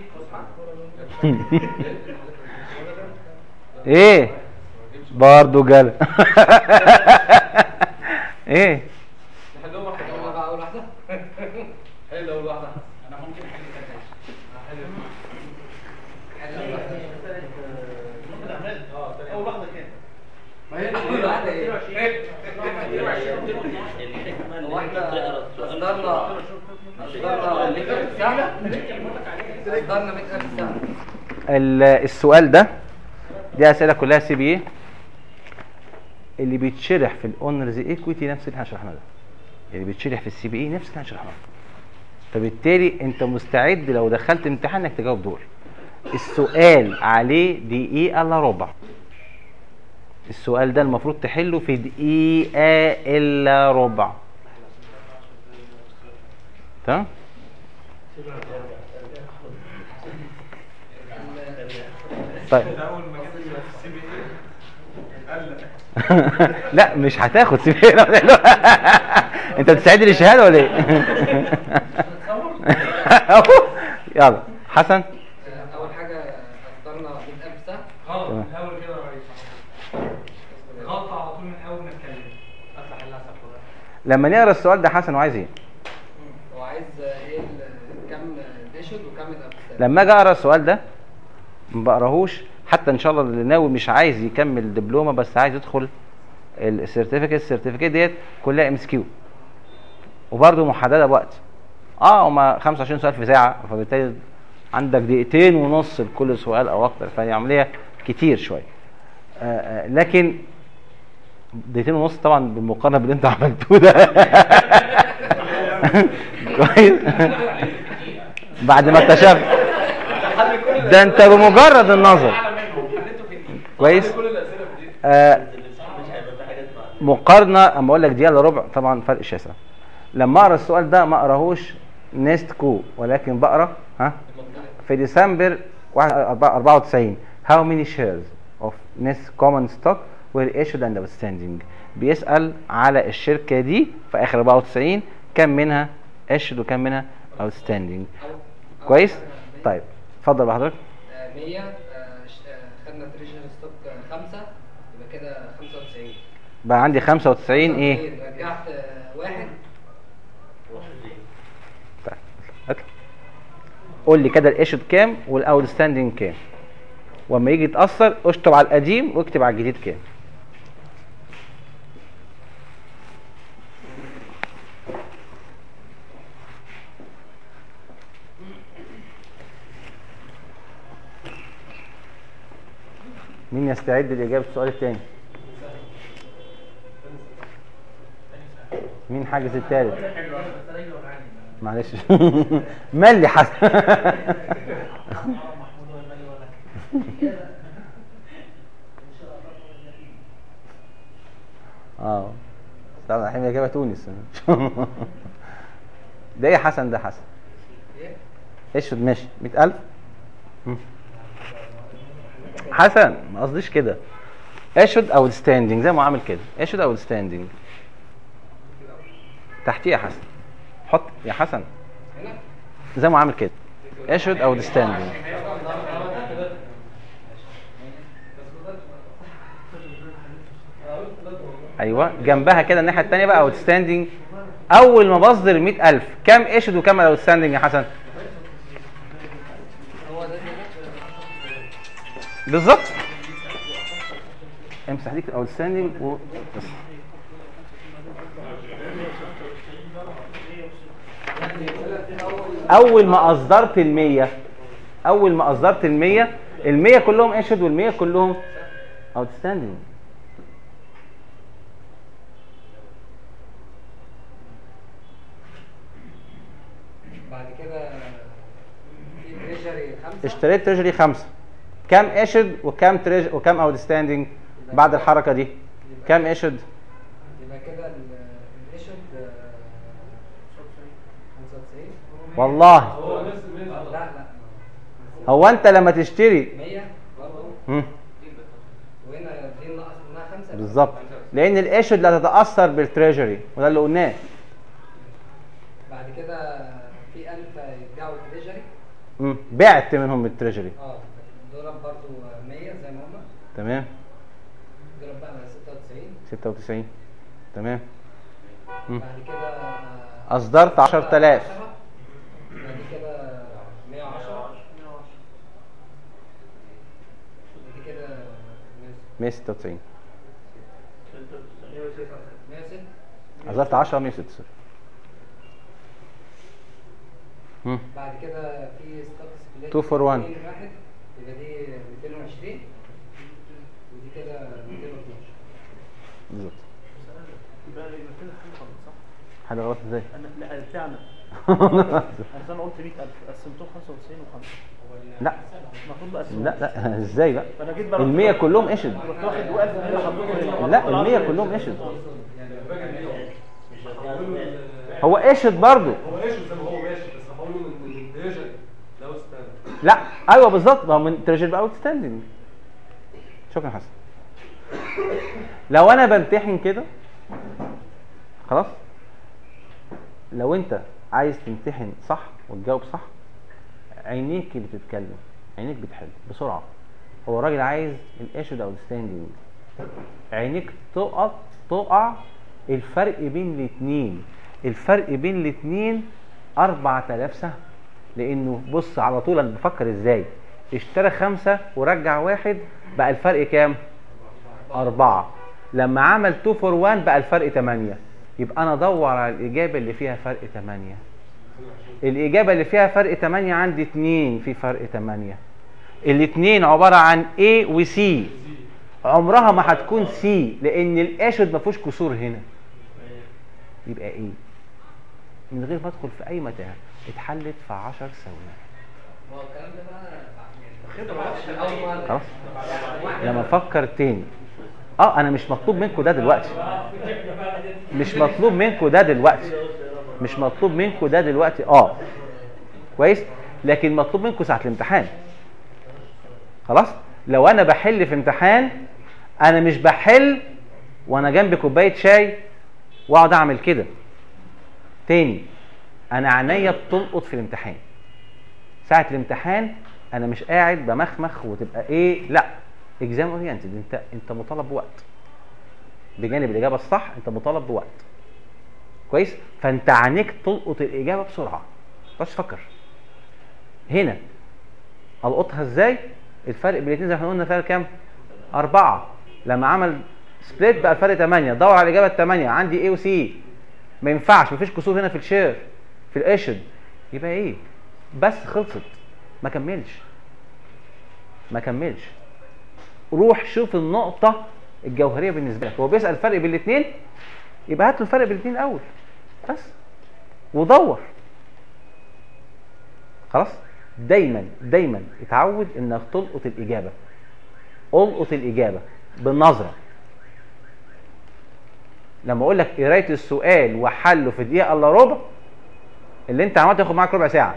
S1: ايه برضو جل ايه
S4: نحلهم واحدة انا بقى اول واحدة
S2: حل اول واحده
S8: انا ممكن احل كده
S3: اول واحده كام
S4: ما هي اول واحدة ايه؟
S7: الحكمة
S4: هو
S7: اللي انت
S4: احنا
S7: تقرا السؤال
S4: اصدرنا اصدرنا 100000 ساعة اصدرنا 100000 ساعة
S1: ال- السؤال ده دي اسئله كلها سي بي اي اللي بيتشرح في الاونرز ايكويتي نفس اللي احنا شرحناه ده اللي بيتشرح في السي بي اي نفس اللي احنا شرحناه فبالتالي انت مستعد لو دخلت امتحان انك تجاوب دول السؤال عليه دقيقه الا ربع السؤال ده المفروض تحله في دقيقه الا ربع تمام طيب لا مش هتاخد سي بي انت بتستعد للشهاده ولا ايه؟ أهو. يلا حسن
S4: اول حاجة اصدرنا 100000 ساعة
S6: غلط
S1: تمام.
S6: من الاول كده يا ريس غلطه على طول من اول ما اتكلم اصلح اللي حصل
S1: لما نقرا السؤال ده حسن وعايز ايه؟
S4: هو عايز ايه ال- كام ديشود وكام الابسات
S1: لما اجي اقرا السؤال ده ما بقراهوش حتى ان شاء الله اللي ناوي مش عايز يكمل دبلومه بس عايز يدخل السيرتيفيكت السيرتيفيكت ديت كلها ام اس كيو وبرده محدده بوقت اه هما 25 سؤال في ساعه فبالتالي عندك دقيقتين ونص لكل سؤال او اكتر فهي عمليه كتير شويه آه آه لكن دقيقتين ونص طبعا بالمقارنه باللي انت عملتوه ده كويس بعد ما اكتشفت ده انت بمجرد النظر كويس آه مقارنه اما اقول لك دقيقه الا ربع طبعا فرق شاسع لما اقرا السؤال ده ما اقراهوش نيست كو ولكن بقرا ها في ديسمبر واحد- أربعة- 94 how many shares of Nest common stock were issued and outstanding بيسأل على الشركة دي في آخر 94 كم منها issued وكم منها outstanding كويس طيب اتفضل بقى حضرتك
S4: 100 آه، ش- آه، خدنا تريجر ستوك 5 يبقى كده 95
S1: بقى عندي 95 ايه
S4: رجعت آه، واحد
S1: طيب هات. قول لي كده الايشود كام والاوتستاندنج كام واما يجي يتاثر اشطب على القديم واكتب على الجديد كام مين يستعد لاجابه السؤال الثاني مين حاجز الثالث معلش ملي حسن اه طبعا الحين اجابه تونس ده ايه حسن ده حسن
S4: ايه
S1: اشهد ماشي 100000 مم. حسن ما قصديش كده اشهد او ستاندنج زي ما عامل كده اشهد او ستاندنج تحتيه يا حسن حط يا حسن
S4: هنا
S1: زي ما عامل كده اشهد او ستاندنج ايوه جنبها كده الناحيه الثانيه بقى اوت ستاندنج اول ما بصدر 100000 كام اشهد وكام اوت ستاندنج يا حسن
S4: هو ده
S1: بالظبط امسح ديك الاوت ستاندنج و... بس اول ما اصدرت ال 100 اول ما اصدرت ال 100 ال 100 كلهم ايشد وال 100 كلهم اوتستاندينج
S10: بعد كده في تريجري خمسة
S1: اشتريت تريجري خمسة كام ايشد وكام تريج وكام اوتستاندينج بعد الحركه دي كام ايشد
S10: يبقى كده ال- الايشد آه، 95
S1: والله
S2: هو نفس
S10: لا
S2: الميزه
S10: لا
S1: هو انت لما تشتري
S10: 100 برضه
S1: مم.
S10: وهنا دي ناقص منها خمسة
S1: بالظبط لان الايشد لا تتاثر بالتريجري وده اللي قلناه
S10: بعد كده في 1000 يرجعوا تريجري
S1: مم. بعت منهم التريجري
S10: اه دول برضه 100 زي ما هم
S1: تمام
S10: دول بقى 96
S1: 96 تمام مم.
S10: بعد كده
S1: اصدرت 10000
S10: بعد كده 110 بعد كده
S1: 196
S10: 106
S1: اصدرت 10 196 مم.
S10: بعد كده في ستوك سبليت
S1: 2 for 1.
S10: واحد يبقى دي 220 ودي كده 212
S1: بالظبط
S3: يبقى يبقى كده حاجه غلط صح؟
S1: حاجه غلط ازاي
S3: انا لا بتاعنا اصل انا قلت 100000 قسمتهم 95 و5
S1: لا
S3: المفروض بقسمهم
S1: لا لا ازاي بقى
S3: فانا جيت بقى
S1: ال 100 كلهم ايشد
S3: رحت واخد وقت هنا حطيته هنا
S1: لا ال 100 كلهم ايشد
S2: الفكره دي
S1: هو ايشد برضه
S2: هو ايش زي ما هو ماشي بس هقول له من من التريجري ده وستاند
S1: لا ايوه بالظبط ما هو من تريجر بقى اوت ستاندنج شكرا حسن لو انا بمتحن كده خلاص لو انت عايز تمتحن صح وتجاوب صح عينيك اللي بتتكلم عينيك بتحل بسرعه هو الراجل عايز الايشود اوت ستاندنج عينيك تقع تقع الفرق بين الاثنين الفرق بين الاثنين 4000 سهم لانه بص على طول انا بفكر ازاي اشترى خمسة ورجع واحد بقى الفرق كام أربعة لما عمل 2 فور 1 بقى الفرق 8 يبقى انا ادور على الاجابه اللي فيها فرق 8 الاجابه اللي فيها فرق 8 عندي 2 في فرق 8 الاثنين عباره عن A و C عمرها ما هتكون C لان الاشد ما فيهوش كسور هنا يبقى ايه من غير ما ادخل في اي متاهه اتحلت في 10 ثواني
S10: هو الكلام ده بقى خبرة أول مرة
S1: خلاص لما افكر تاني اه انا مش مطلوب منكم ده دلوقتي مش مطلوب منكم ده دلوقتي مش مطلوب منكم ده دلوقتي اه كويس لكن مطلوب منكم ساعه الامتحان خلاص لو انا بحل في امتحان انا مش بحل وانا جنبي كوبايه شاي واقعد اعمل كده تاني انا عينيا بتلقط في الامتحان ساعه الامتحان انا مش قاعد بمخمخ وتبقى ايه لا اكزام اورينتد انت انت مطالب بوقت بجانب الاجابه الصح انت مطالب بوقت كويس فانت عينيك تلقط الاجابه بسرعه ما تفكر هنا القطها ازاي الفرق بين الاثنين زي ما احنا قلنا فرق كام أربعة لما عمل سبليت بقى الفرق 8 دور على الاجابه الثمانيه عندي ايه وسي ما ينفعش مفيش كسور هنا في الشير في الاشد يبقى ايه بس خلصت ما كملش ما كملش روح شوف النقطة الجوهرية بالنسبة لك هو بيسأل الفرق بين الاثنين يبقى هات له الفرق بين الاثنين الأول بس ودور خلاص دايما دايما اتعود انك تلقط الإجابة القط الإجابة بالنظرة لما اقول لك قرايه السؤال وحله في دقيقه الا ربع اللي انت عملته ياخد معاك ربع ساعه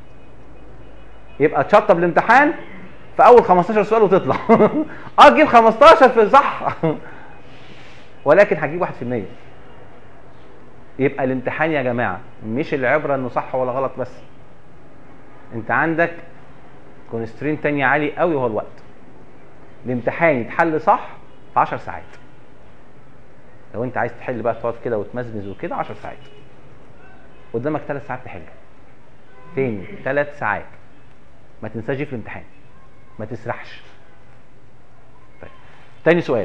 S1: يبقى تشطب الامتحان في اول 15 سؤال وتطلع اه تجيب 15 في صح ولكن هتجيب 1% يبقى الامتحان يا جماعه مش العبره انه صح ولا غلط بس انت عندك كونسترين تاني عالي قوي وهو الوقت الامتحان يتحل صح في 10 ساعات لو انت عايز تحل بقى تقعد كده وتمزمز وكده 10 ساعات قدامك 3 ساعات تحل تاني 3 ساعات ما تنساش دي في الامتحان ما تسرحش طيب تاني سؤال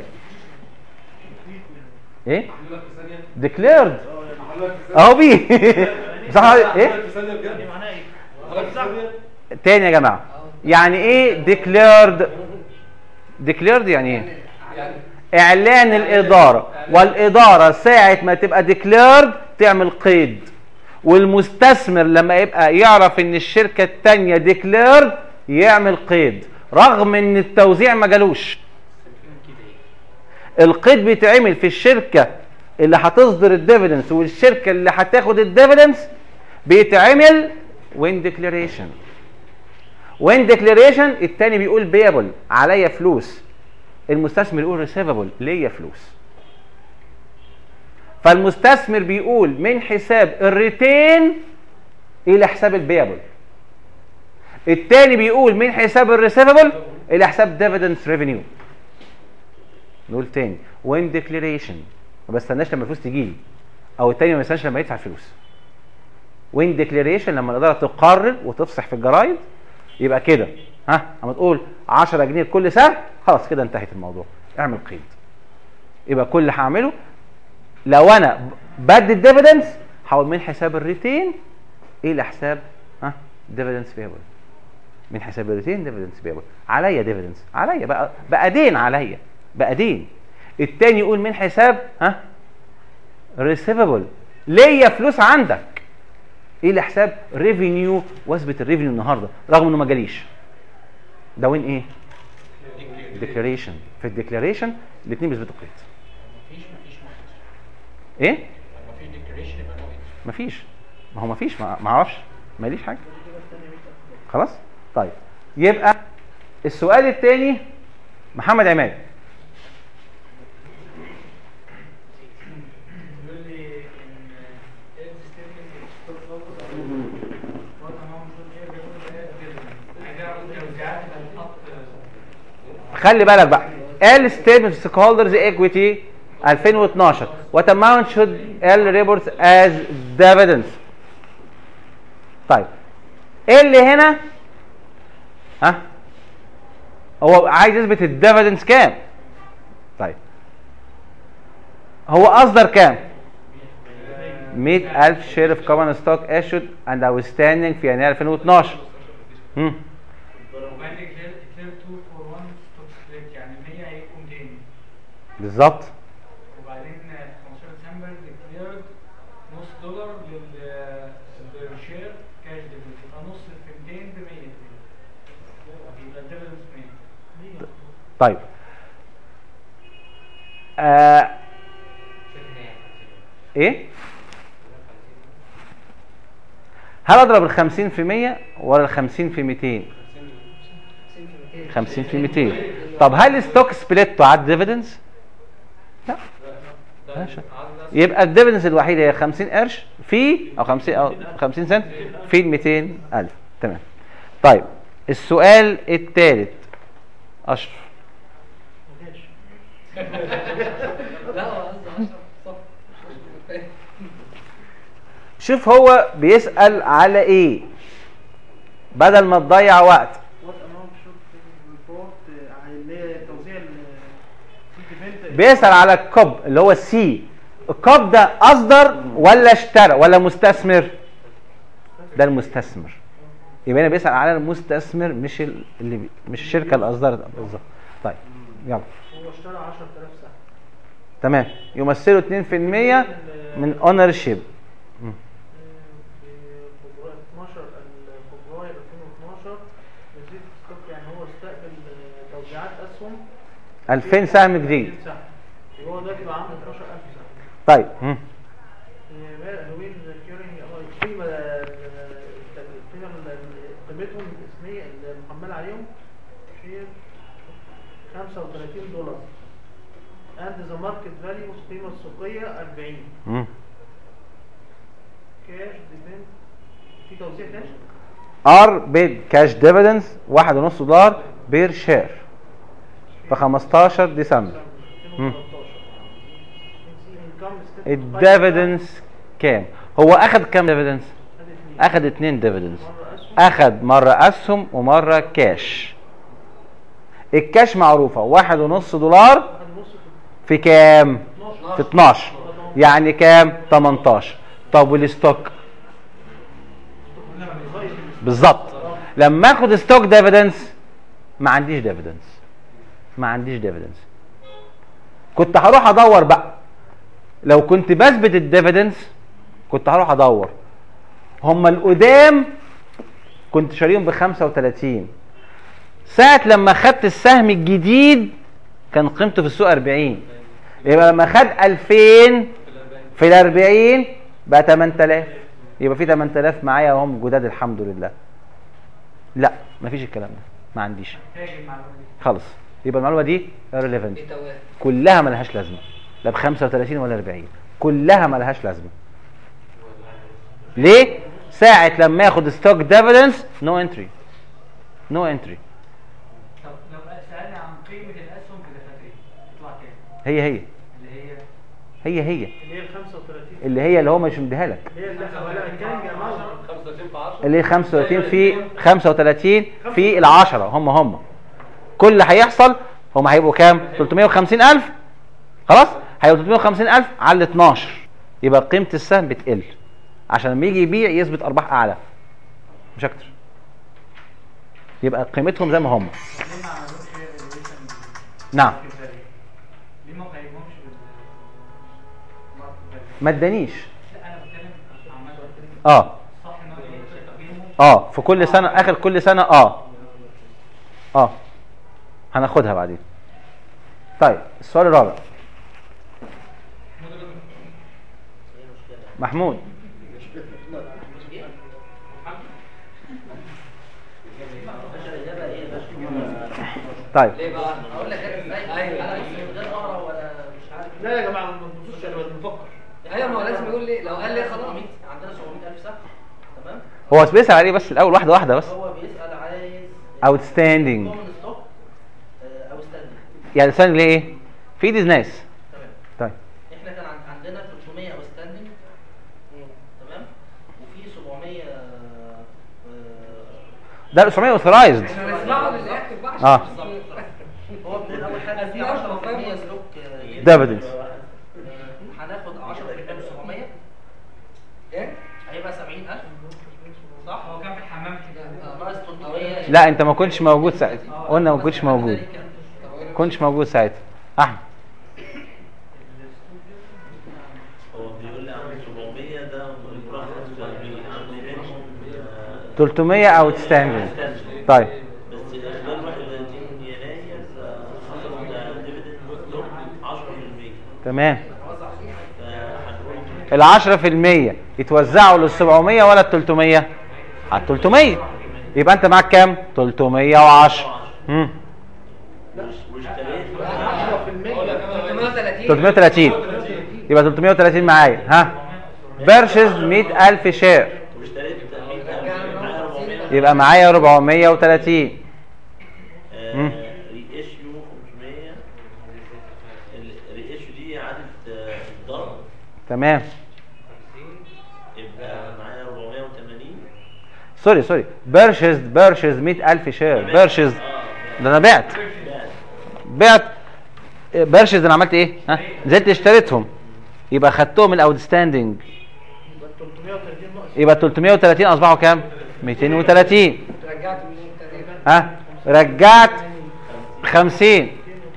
S1: ايه ديكليرد اهو بيه صح ايه
S2: في ثانيه بجد
S3: دي معناها ايه؟
S2: حضرتك في ثانيه
S1: تاني يا جماعه يعني ايه declared declared يعني ايه اعلان الاداره والاداره ساعه ما تبقى declared تعمل قيد والمستثمر لما يبقى يعرف ان الشركه الثانيه declared يعمل قيد رغم ان التوزيع ما جالوش القيد بيتعمل في الشركه اللي هتصدر الديفيدنس والشركه اللي هتاخد الديفيدنس بيتعمل وين ديكلاريشن وين ديكلاريشن التاني بيقول بيبل عليا فلوس المستثمر يقول ريسيفبل ليا فلوس فالمستثمر بيقول من حساب الريتين الى حساب البيبل التاني بيقول من حساب الريسيفبل الى حساب ديفيدنس ريفينيو نقول تاني وين ديكلاريشن ما بستناش لما الفلوس تجيلي او التاني ما بستناش لما يدفع الفلوس وين ديكلاريشن لما الاداره تقرر وتفصح في الجرايد يبقى كده ها اما تقول 10 جنيه كل سنه خلاص كده انتهت الموضوع اعمل قيد يبقى كل اللي هعمله لو انا بدي الديفيدنس هحول من حساب الريتين الى حساب ها ديفيدنس بيبل من حساب الريتين ديفيدنس بيبل عليا ديفيدنس عليا بقى بقى دين عليا بقى دين التاني يقول من حساب ها ريسيفبل ليا فلوس عندك الى حساب ريفينيو واثبت الريفينيو النهارده رغم انه ما جاليش ده وين ايه ديكلاريشن في الديكلاريشن الاثنين بيثبتوا قيد
S11: مفيش مفيش مفيش
S1: ايه
S11: لما في ديكلاريشن يبقى نو
S1: مفيش ما هو مفيش ما ما اعرفش ماليش حاجه خلاص طيب يبقى السؤال الثاني محمد عماد
S6: بيقول لي ان ايه ستيتمنت ستوك لوس وات اماونت شود ايه ريكورد كده عايز اعرف التوزيعات اللي هتتحط
S1: خلي بالك بقى ال ستيتمنت ستيك هولدرز ايكويتي 2012 وات اماونت شود ال ريبورتس از ديفيدنس طيب ايه اللي هنا ها هو عايز يثبت الديفيدنس كام طيب هو اصدر كام 100000 شير اوف كومن ستوك ايشود اند اوتستاندينج في يناير 2012 هم.
S6: وبعدين كلير كلير 2 فور 1 ستوك سبليت يعني 100 هيبقوا 200
S1: بالظبط
S6: وبعدين في 15 ديسمبر ديكليرد نص دولار لل للشير كاش ديفيدنس يبقى نص في 200 ب 100 يبقى الديفيدنس 100
S1: طيب آه ايه هل اضرب ال 50 في 100 ولا ال 50 في 200 50 في 200 طب هل ستوك سبليت تعد ديفيدنس لا ماشي. يبقى الديفيدنس الوحيده هي 50 قرش في او 50 او 50 سنت في ال 200 الف تمام طيب السؤال الثالث اشرف
S10: لا هو قصده 10 صف
S1: شوف هو بيسأل على ايه بدل ما تضيع وقت
S3: وات اماونت شود ريبورت اللي هي توزيع ال
S1: بيسأل على الكوب اللي هو السي الكوب ده اصدر ولا اشترى ولا مستثمر ده المستثمر يبقى هنا بيسأل على المستثمر مش ال- اللي بي... مش الشركه اللي اصدرت بالظبط طيب يلا
S3: هو اشترى 10000 سهم
S1: تمام يمثلوا 2% من اونر شيب
S3: في فبراير 12 ال- فبراير 2012 نزيد ستوك يعني هو استقبل آه، توزيعات اسهم
S1: 2000 سهم جديد
S3: 2000 سهم يبقى هو دلوقتي بقى عنده 12000 سهم
S1: طيب مم.
S3: هوين كيورينج القيمة القيمة قيمتهم الاسمية المحملة عليهم هي 35 دولار and the market value القيمة السوقية 40
S1: مم.
S3: كاش ديبند في توزيع كاش
S1: ار بيد كاش ديفيدنس واحد ونص دولار بير شير في 15 ديسمبر مم.
S3: 2013
S1: الديفيدنس كام هو اخد كام ديفيدنس اخد اتنين ديفيدنس اخد مرة اسهم ومرة كاش الكاش معروفة واحد ونص دولار في كام في 12 يعني كام 18 طب والستوك بالظبط لما اخد ستوك ديفيدنس ما عنديش ديفيدنس ما عنديش ديفيدنس كنت هروح ادور بقى لو كنت بثبت الديفيدنس كنت هروح ادور هم القدام كنت شاريهم ب 35 ساعة لما خدت السهم الجديد كان قيمته في السوق 40 يبقى لما خد 2000 في ال 40 بقى 8000 يبقى في 8000 معايا وهم جداد الحمد لله لا مفيش الكلام ده ما عنديش
S6: محتاج المعلومه دي
S1: خالص يبقى المعلومه دي irrelevant
S10: دي توافق
S1: كلها ملهاش لازمه لا ب 35 ولا 40 كلها ملهاش لازمه ليه ساعه لما ياخد ستوك ديفيدنس نو انتري نو انتري
S6: طب لو سالني عن قيمه الاسهم في دفاتر تطلع كام؟
S1: هي هي
S6: اللي هي
S1: هي هي
S3: اللي هي ال 35
S1: اللي هي اللي هو مش مديها لك
S3: هي اللي احنا ولا الكارنج اماونت
S2: 35 في 10
S1: اللي هي 35 في 35 في العشرة هم هم كل اللي هيحصل هم هيبقوا كام 350000 خلاص هيبقوا 350000 على ال 12 يبقى قيمة السهم بتقل عشان لما يجي يبيع يثبت ارباح اعلى مش اكتر يبقى قيمتهم زي ما هم
S6: طب ليه ما عملوش ايفالويشن
S1: نعم
S6: ليه ما قيمهمش بالماركت فاليو؟
S1: ما ادانيش
S6: لا انا بتكلم عمال
S1: اه
S6: صح ان هو تقييمه
S1: اه في كل سنة اخر كل سنة اه اه هناخدها بعدين طيب السؤال الرابع محمود طيب
S10: ليه بقى؟ اقول لك انا ازاي انا بس من غير اقرا ولا مش عارف
S3: لا يا جماعه ما تبصوش انا بنفكر
S10: ايوه ما هو لازم يقول لي لو قال لي خلاص
S4: عندنا 700000 سهم تمام
S1: هو بيسأل عليه بس الاول واحدة واحدة بس
S4: هو بيسال عايز
S1: outstanding
S4: كومن ستوك او ستاندنج
S1: يعني outstanding ليه ايه في ديز ناس
S4: تمام
S1: طيب
S4: احنا كان عن- عندنا 300 او ستاندنج تمام وفي 700 آه،
S1: ده 700 authorized
S10: احنا نسمعه للاخر بقى
S1: آه.
S4: هو من اول حاجه في 10% سلوك
S1: dividends
S4: هناخد 10% من 700
S10: ايه؟
S4: هيبقى 70000 صح
S6: هو كان في الحمام كده
S4: ناقص 300
S1: لا انت ما كنتش موجود ساعتها قلنا ما كنتش موجود كنتش موجود ساعتها احمد
S7: هو بيقول لي عن 700 ده ملخص يعني عندي منهم آه،
S1: 300 outstanding طيب
S7: بس خلال 31 يناير آه، حصل ديفيدند ستوك 10%
S1: تمام
S7: فهنقول
S1: ال 10% يتوزعوا لل 700 ولا ال 300 على ال 300 يبقى انت معاك كام 310 امم
S7: واشتريت
S10: 330
S1: 330 يبقى 330 معايا ها بيرشز 100000 شير
S7: واشتريت 100000 معايا 400
S1: يبقى معايا 430 مم.
S7: ري ايشيو 500 الري ايشيو دي اعاده آه، الضرب
S1: تمام
S7: يبقى معايا 480
S1: سوري سوري بيرشز بيرشز 100000 شير بيرشز ده انا بعت بعت بيرشز انا عملت ايه ها نزلت اشتريتهم يبقى خدتهم الاوتستاندنج
S3: يبقى 330 ناقص
S1: يبقى 330 اصبحوا كام 230
S10: رجعت منين تقريبا
S1: ها رجعت 50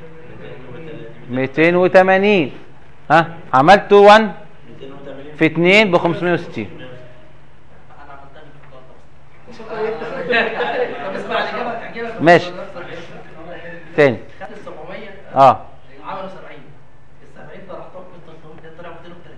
S1: 280 ها عملت 1
S7: 280
S1: في 2 ب 560
S4: انا عملتها في
S10: طب اسمع الاجابه هتعجبك
S1: ماشي. تاني
S4: خدت ال 700
S1: اه
S4: عملوا 70 ال 70 طرحتهم من 300 طلعوا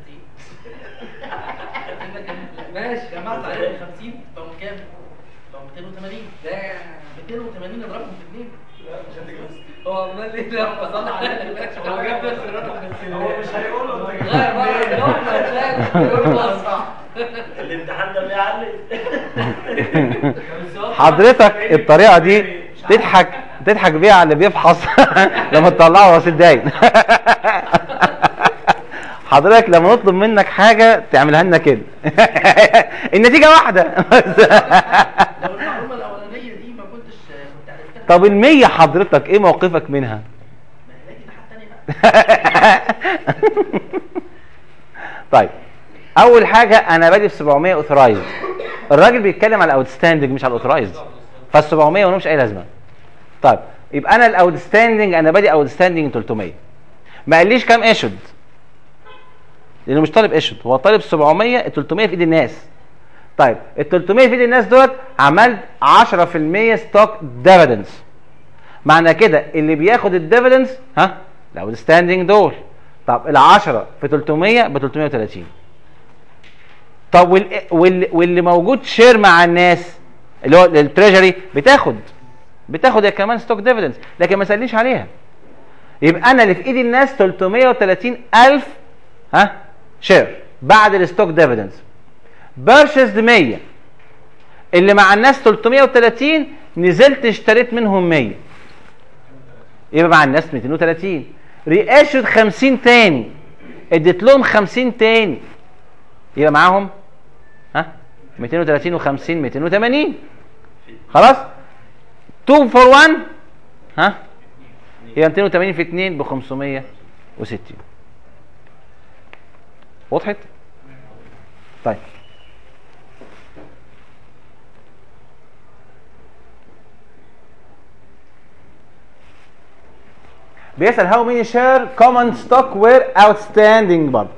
S4: 230
S10: ماشي
S4: جمعت عليهم 50 بقوا كام؟ بقوا 280
S10: ده
S4: 280 اضربهم في 2
S10: هو عمال ليه لا بصلح عليه
S6: هو جاب نفس الرقم بس
S11: هو مش هيقول له انت
S10: غير بقى اللون هتلاقي يقول بص
S7: الامتحان ده بيعلم
S1: حضرتك الطريقه دي تضحك تضحك بيها على اللي بيفحص لما تطلعه رصيد داين حضرتك لما نطلب منك حاجه تعملها لنا كده النتيجه واحده
S4: لو المعلومه الاولانيه دي ما كنتش كنت عرفتها
S1: طب المية حضرتك ايه موقفك منها
S4: ما هي دي حاجه ثانيه بقى
S1: طيب اول حاجه انا بادئ في 700 اوثرايزد الراجل بيتكلم على الاوتستاندنج مش على الاوثرايزد فال 700 ملهمش اي لازمه طيب يبقى انا الاوتستاندنج انا بادئ اوتستاندنج 300 ما قاليش كام ايشود لانه مش طالب ايشود هو طالب 700 ال 300 في ايد الناس طيب ال 300 في ايد الناس دولت عملت 10% ستوك ديفيدنس معنى كده اللي بياخد الديفيدنس ها الاوتستاندنج دول طب ال 10 في 300 ب 330 طب وال... وال... واللي موجود شير مع الناس اللي هو التريجري بتاخد بتاخد هي كمان ستوك ديفيدنس لكن ما سالنيش عليها يبقى انا اللي في ايد الناس 330 الف ها شير بعد الستوك ديفيدنس بيرشيزد 100 اللي مع الناس 330 نزلت اشتريت منهم 100 يبقى مع الناس 230 رياشد 50 تاني اديت لهم 50 تاني يبقى معاهم ها 230 و50 280 خلاص 2 فور 1 ها يبقى 280 في 2 ب 560 وضحت؟ طيب بيسأل how many share common stock were outstanding برضه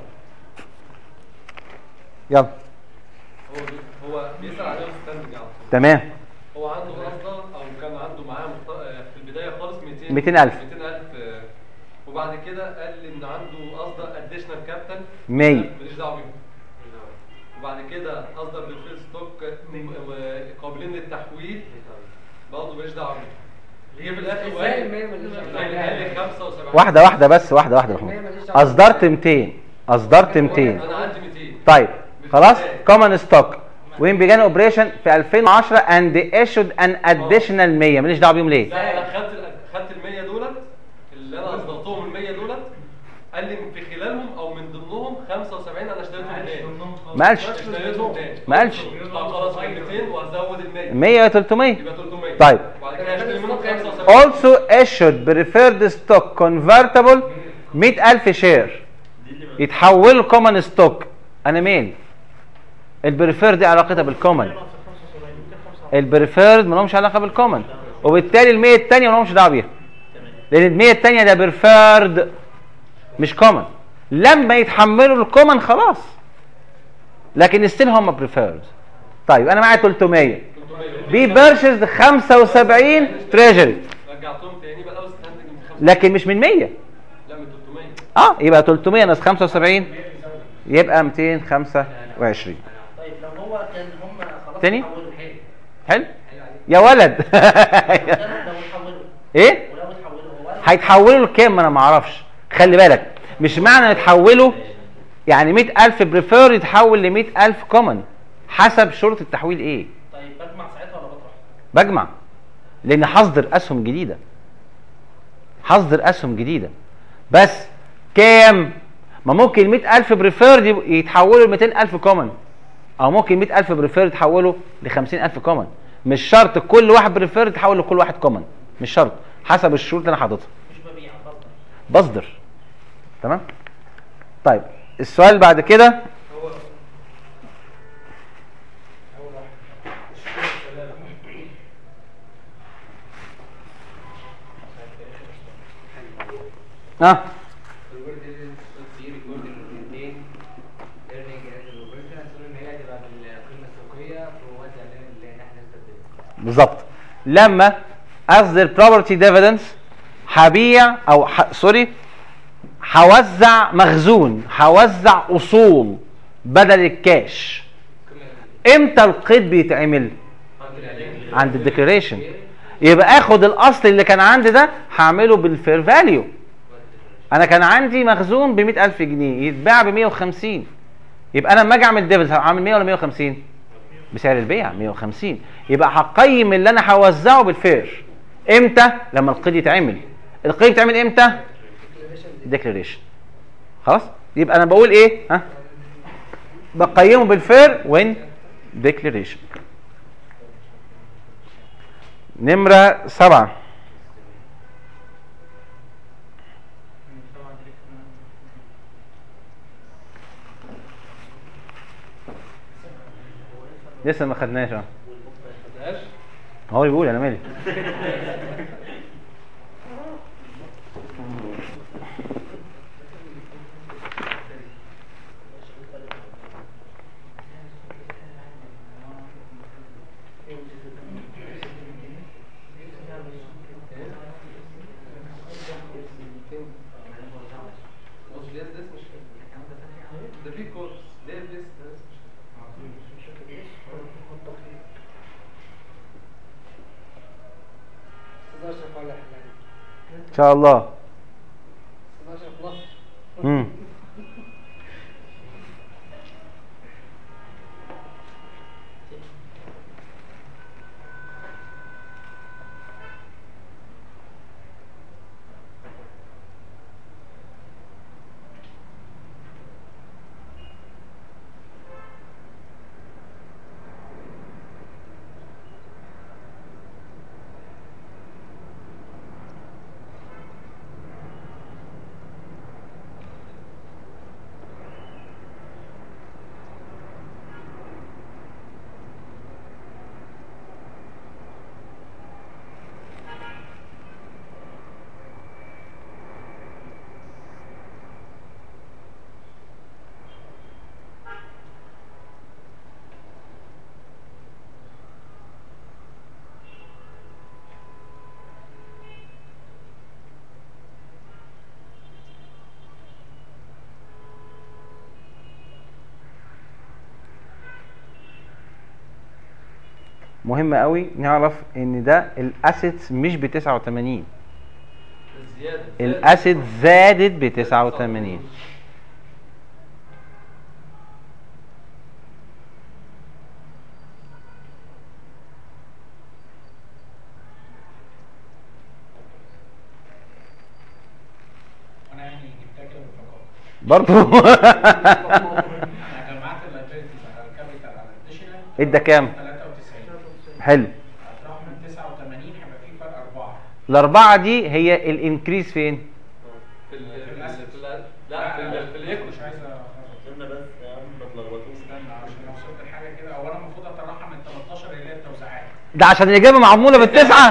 S1: يلا
S2: هو هو بيسأل عليه مستندج على طول
S1: تمام
S2: هو عنده قصده او كان عنده معاه مخت- آه، في البدايه خالص 200
S1: 200,000.
S2: 200000 آه، وبعد كده قال لي ان عنده قصده اديشنال كابيتال
S1: 100.
S2: ماليش دعوه بيهم وبعد كده اصدر بالفيل ستوك قابلين للتحويل برضه ماليش دعوه بيهم جه في الاخر
S4: ازاي
S2: وقال
S4: المية ماليش دعوة
S2: قال قال لي 75
S1: واحده واحده بس واحده واحده يا محمود اصدرت 200 اصدرت 200
S2: انا عندي 200
S1: طيب خلاص كومن ستوك وين بيجان اوبريشن في 2010 اند ايشود ان اديشنال 100 ماليش دعوه بيهم ليه
S2: لا انا خدت ال- خدت ال 100 دولت اللي انا اصدرتهم ال 100 دولت قال لي في خلالهم او من ضمنهم 75 انا اشتريتهم تاني
S1: ما قالش
S2: اشتريتهم تاني
S1: ما قالش
S2: طب خلاص يبقى 200 وهزود ال 100
S1: 100 يا 300
S2: يبقى 300
S1: طيب
S2: وبعد كده هشتري منهم 75
S1: also issued preferred stock convertible 100000 شير يتحولوا كومن ستوك انا مين البريفيرد دي علاقتها بالكومن البريفيرد ما لهمش علاقه بالكومن وبالتالي ال 100 الثانيه ما لهمش دعوه بيها لان ال 100 الثانيه ده بريفيرد مش كومن لما يتحملوا الكومن خلاص لكن ستيل هم بريفيرد طيب انا معايا 300 بي بيرشيز 75 تريجري
S2: رجعتهم تاني يبقى الاول ستاندنج من 5
S1: لكن مش من 100
S2: لا من 300
S1: اه يبقى 300 ناقص 75 يبقى 225
S11: طيب لو هو كان هم خلاص
S1: تاني؟
S11: اتحولوا حلو
S1: حلو يا ولد
S11: كانوا لو اتحولوا
S1: ايه
S11: ولو اتحولوا هو
S1: هيتحولوا لكام ما انا ما اعرفش خلي بالك مش معنى يتحولوا يعني 100000 بريفير يتحول ل 100000 كومن حسب شروط التحويل ايه
S11: طيب بجمع ساعتها ولا بطرح؟
S1: بجمع لان هصدر اسهم جديده هصدر اسهم جديده بس كام ما ممكن 100000 بريفيرد يتحولوا ل 200000 كومن او ممكن 100000 بريفيرد يتحولوا ل 50000 كومن مش شرط كل واحد بريفيرد يتحول لكل واحد كومن مش شرط حسب الشروط اللي انا حاططها
S11: مش ببيع بطرح
S1: بصدر تمام طيب السؤال بعد كده اه
S8: الورد كتير الورد الاثنين ايرنينج الاوبريشن هتقول ان هي هتبقى بالقيمه السوقيه في وقت الاعلان اللي احنا نستخدمه
S1: بالظبط لما اصدر بروبرتي ديفيدنس هبيع او ح... سوري هوزع مخزون هوزع اصول بدل الكاش امتى القيد بيتعمل عند الديكلاريشن يبقى اخد الاصل اللي كان عندي ده هعمله بالفير فاليو انا كان عندي مخزون ب 100000 جنيه يتباع ب 150 يبقى انا لما اجي اعمل ديفيدنس هعمل 100 ولا 150 بسعر البيع 150 يبقى هقيم اللي انا هوزعه بالفير امتى لما القيد يتعمل القيد يتعمل امتى ديكلاريشن خلاص يبقى انا بقول ايه ها بقيمه بالفير وين ديكلاريشن نمرة سبعة لسه ما خدناش اه
S2: ماشي
S1: هو اللي بيقول انا مالي
S2: بص ليه ده مش ده في كورس ليه لسه ده مش
S8: استاذ اشرف ولا حاجه
S1: ان شاء الله
S8: استاذ اشرف مصر
S1: امم مهم قوي نعرف ان ده الاسيدز مش ب 89
S2: الزياده
S1: الاسيد زادت ب 89
S11: وانا يعني جبتها كده بالفقاعه
S1: برضو
S11: انا جمعت اللايبيلتيز على الكابيتال على الاديشنال
S1: ادى كام
S11: 93
S1: حلو
S11: هتروح من 89 هيبقى في فرق 4
S1: الاربعه دي هي الانكريز فين
S2: في ال في ال في ال لا في ال في الايكو
S11: مش عايز أخرج.
S7: استنى بس يا عم ما تلخبطوش
S11: استنى عشان لو وصلت لحاجه كده اولا المفروض اطرحها من 13 اللي هي التوزيعات
S1: ده عشان الاجابه معموله بالتسعه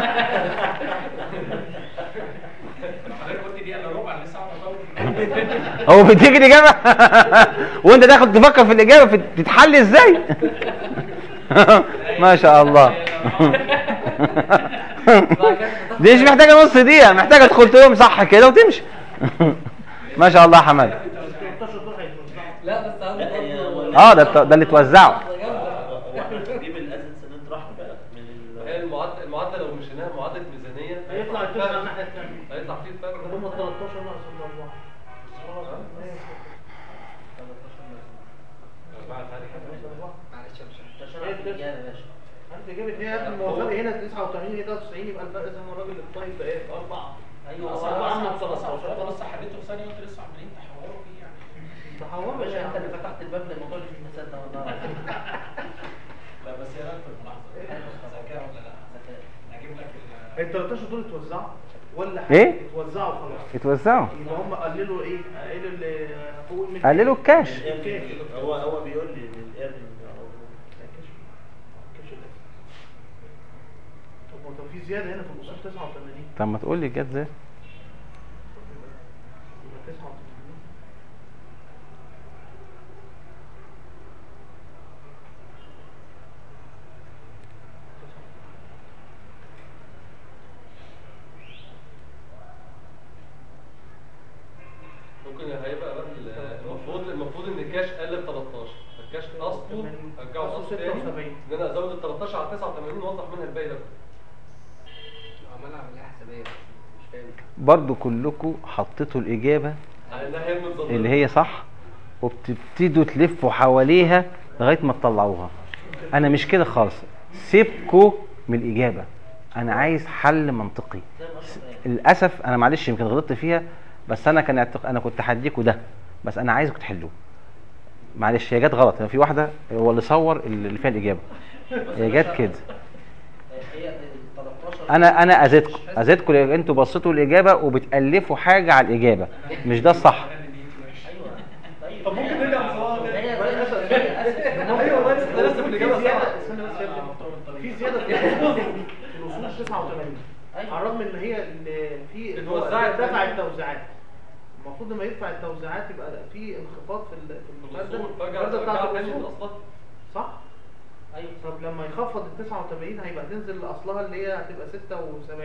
S11: حضرتك قلت دي الا ربع لسه قاعد اطول
S1: هو بيديك الاجابه وانت داخل تفكر في الاجابه في- تتحل ازاي ما شاء الله دي مش محتاجه نص دقيقه محتاجه تدخل تقوم صح كده وتمشي ما شاء الله يا حماد
S3: 13 دول هيتوزعوا
S8: لا بس اهم
S7: لا هي
S8: برضه
S1: اه ده الت- ده اللي اتوزعوا
S7: هو احنا بنجيب الاسيدز نطرح بقى من
S2: هي
S7: ال
S2: المعدل المعدل لو مشيناها معادله ميزانيه
S3: هيطلع التسعه الناحيه الثانيه
S2: هيطلع فيه الفرق ده.
S3: هم 13 ناقص الاربعه
S8: معلش يا باشا
S3: انت جبت هي الموظفه هنا 89 هنا 93 يبقى الفرق زي ما الراجل الطيب ده ايه اربعه
S11: ايوه
S3: أصل
S11: اصل
S3: أربعة من
S11: انا
S3: 13.
S11: انا لسه حليته في ثانيه قلت لسه عمالين تحوروا فيه يعني
S3: تحوروا
S4: باشا انت اللي فتحت الباب للموضوع اللي فيه المسات ده والله
S11: لا بس هي لفت ملاحظه ذكاء ولا لا؟ انا اجيب لك ال-
S3: ال 13 دول اتوزعوا ولا
S1: إيه؟
S3: اتوزعوا خلاص
S1: اتوزعوا
S3: يبقى هم قللوا ايه؟ قللوا ال- فوق ال 200.
S1: قللوا الكاش
S7: هو هو بيقول لي ان الايرنج
S3: طب ما طب في زياده هنا في الاصول 89
S1: طب ما تقول لي جت ازاي
S3: يبقى 89
S2: ممكن هيبقى بقى ال- المفروض المفروض ان الكاش قل ب 13 فالكاش اصله رجعه
S3: أصله
S2: اصل تاني
S3: 76.
S2: ان انا ازود ال 13 على 89 واوضح منها الباقي ده
S8: عمال اعمل حسابيه مش فاهم
S1: برضو كلكم حطيتوا الاجابه
S2: على انها هي المتظلمه
S1: اللي هي صح وبتبتدوا تلفوا حواليها لغايه ما تطلعوها انا مش كده خالص سيبكوا من الاجابه انا عايز حل منطقي للاسف انا معلش يمكن غلطت فيها بس انا كان اعتق... انا كنت هديكوا ده بس انا عايزكم تحلوه معلش هي جت غلط في واحده هو اللي صور اللي فيها الاجابه هي جت كده
S4: هي ال 13
S1: انا انا اذيتكم اذيتكم لان انتوا بصيتوا الاجابه وبتالفوا حاجه على الاجابه مش ده الصح
S4: طيب
S3: طب ممكن نرجع لصواب
S4: هي زي- هي أسف.
S3: ايوه بس
S2: ده لسه في الإجابة
S3: في زيادة
S2: صح.
S3: كده في الاصول في الاصول 89 على الرغم ان هي ان في إن هو
S2: اتوزعت
S3: دفع
S2: تاني.
S3: التوزيعات المفروض لما يدفع التوزيعات يبقى في انخفاض في ال- في المقدم
S2: الأصول فجأة
S3: المقدم بتاعت
S2: ترجع تاني
S3: الأصول.
S2: لأصلها.
S3: صح؟ ايوه طب لما يخفض ال 89 هيبقى تنزل لاصلها اللي هي هتبقى 76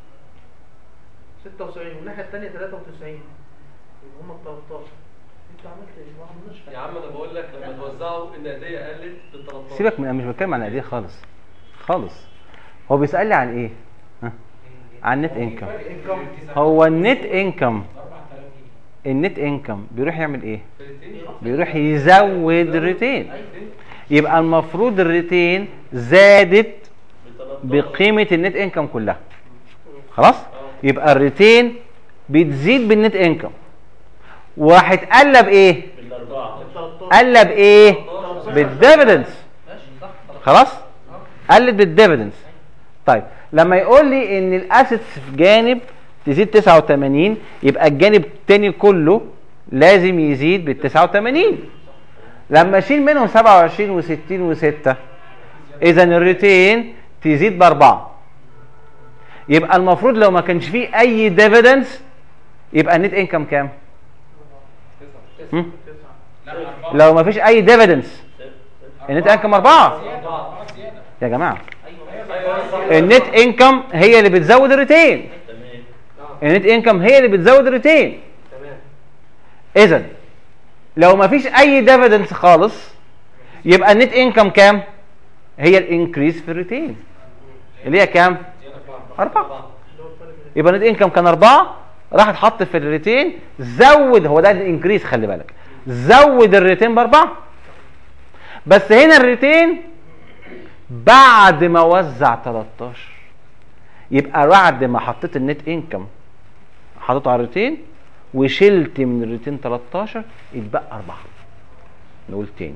S3: 76 والناحيه الثانيه 93 يبقى هم 13 انت عملت ايه؟ ما عملناش
S2: يا عم انا بقول لك لما توزعوا النقديه قلت بال 13
S1: سيبك من انا مش بتكلم عن القضيه خالص خالص هو بيسالني عن ايه ها عن النت انكم هو النت انكم النت انكم بيروح يعمل ايه بيروح يزود ريتين يبقى المفروض الريتين زادت بقيمه النت انكم كلها خلاص يبقى الريتين بتزيد بالنت انكم وهتقلب ايه
S7: بالاربعه
S1: قلب ايه بالديفيدنس خلاص قلت بالديفيدنس طيب لما يقول لي ان الاسيتس في جانب تزيد 89 يبقى الجانب التاني كله لازم يزيد بال 89 لما اشيل منهم 27 و60 و6 اذا الريتين تزيد باربعه يبقى المفروض لو ما كانش فيه اي ديفيدنس يبقى النت انكم كام؟ هم؟ لو ما فيش اي ديفيدنس النت انكم اربعه يا جماعه النت انكم هي اللي بتزود الريتين النت انكم هي اللي بتزود الريتين اذا لو ما فيش اي ديفيدنس خالص يبقى النت انكم كام هي الانكريس في الريتين اللي هي كام أربعة يبقى النت انكم كان أربعة راح اتحط في الريتين زود هو ده الانكريس خلي بالك زود الريتين بأربعة بس هنا الريتين بعد ما وزع 13 يبقى بعد ما حطيت النت انكم حطيته على الريتين وشلت من الريتين 13 يتبقى 4 نقول تاني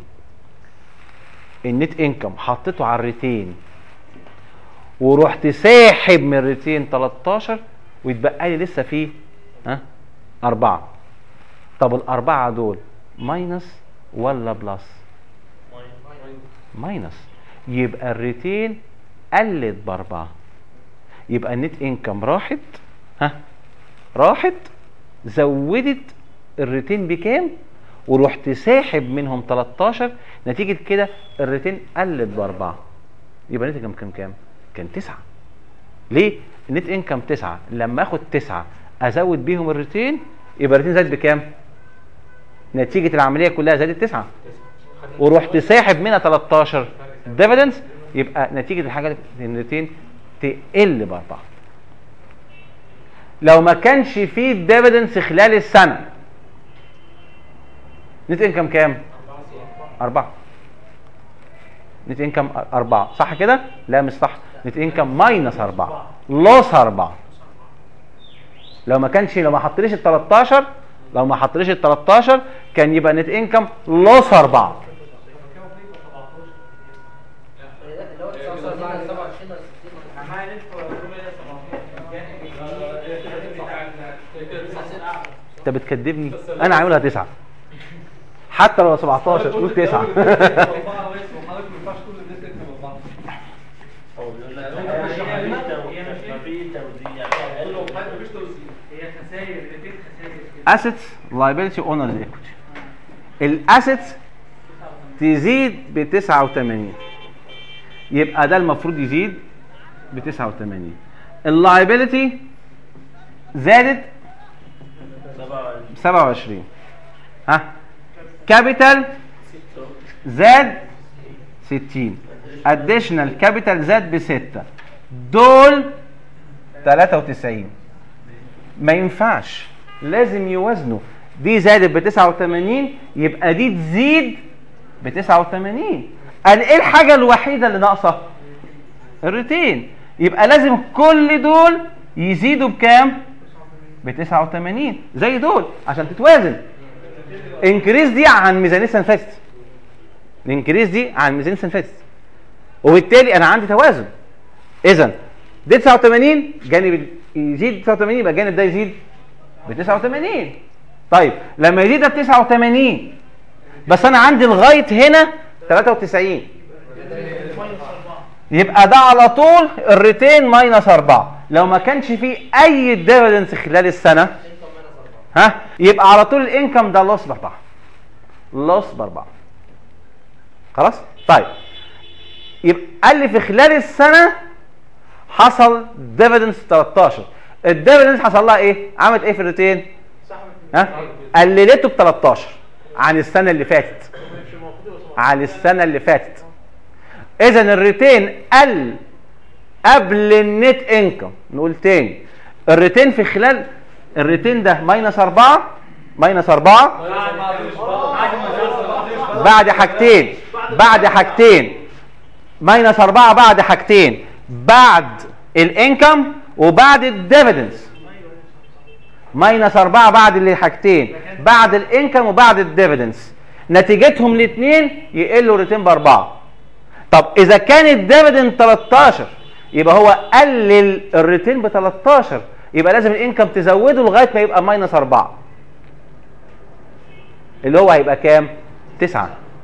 S1: النت انكم حطيته على الريتين ورحت ساحب من الريتين 13 ويتبقى لي لسه فيه ها أربعة طب الأربعة دول ماينس ولا بلس؟ ماينس يبقى الريتين قلت بأربعة يبقى النت انكم راحت ها راحت زودت الريتين بكام ورحت ساحب منهم 13 نتيجة كده الريتين قلت بأربعة يبقى النت انكم كام كام؟ كان تسعة ليه؟ النت انكم تسعة لما اخد تسعة ازود بيهم الريتين يبقى الريتين زاد بكام؟ نتيجة العملية كلها زادت تسعة ورحت ساحب منها 13 ديفيدنس يبقى نتيجة الحاجة دي ان الريتين تقل بأربعة لو ما كانش فيه ديفيدنس خلال السنة نت انكم كام؟ أربعة نت انكم أربعة صح كده؟ لا مش صح نت انكم ماينس أربعة لوس أربعة لو ما كانش لو ما حطليش ال 13 لو ما حطليش ال 13 كان يبقى نت انكم لوس أربعة
S4: اللي هو 29 ولا 27 ولا 60
S1: انت بتكدبني انا عاملها تسعة حتى لو 17 قول تسعة
S2: وحضرتك ما ينفعش تقول النت انكم اربعه
S7: هو بيقول لك ما في توزيع
S2: قول له حاجه مفيش توزيع
S6: هي خسائر ريتين خسائر كده
S1: assets liability owners equity الاسيتس تزيد ب 89 يبقى ده المفروض يزيد ب 89 اللايبيلتي زادت ب 27 ها كابيتال زاد 60 اديشنال كابيتال زاد ب 6 دول 93 ما ينفعش لازم يوازنوا دي زادت ب 89 يبقى دي تزيد ب 89 قال ايه الحاجه الوحيده اللي ناقصه الريتين يبقى لازم كل دول يزيدوا بكام ب 89 زي دول عشان تتوازن انكريز دي عن ميزانيه السنه اللي فاتت الانكريز دي عن ميزانيه السنه اللي فاتت وبالتالي انا عندي توازن اذا دي 89 جانب يزيد 89 يبقى الجانب ده يزيد ب 89 طيب لما يزيد ده ب 89 بس انا عندي لغايه هنا 93 يبقى ده على طول الريتين ماينس 4 لو ما كانش فيه اي ديفيدنس خلال السنه ها يبقى على طول الانكم ده لوس باربعه لوس باربعه خلاص طيب يبقى قال لي في خلال السنه حصل ديفيدنس 13 الديفيدنس حصل لها ايه عملت ايه في الريتين ها قللته ب 13 عن السنه اللي فاتت عن السنه اللي فاتت اذا الريتين قل قبل النت انكم نقول تاني الريتين في خلال الريتين ده ماينس 4 ماينس 4 بعد حاجتين بعد حاجتين ماينس 4 بعد حاجتين بعد الانكم وبعد الديفيدنس ماينس 4 بعد اللي حاجتين بعد الانكم وبعد الديفيدنس نتيجتهم الاثنين يقلوا ريتين باربعه طب اذا كان الديفيدند 13 يبقى هو قلل الريتين ب 13 يبقى لازم الانكم تزوده لغايه ما يبقى ماينس 4 اللي هو هيبقى كام 9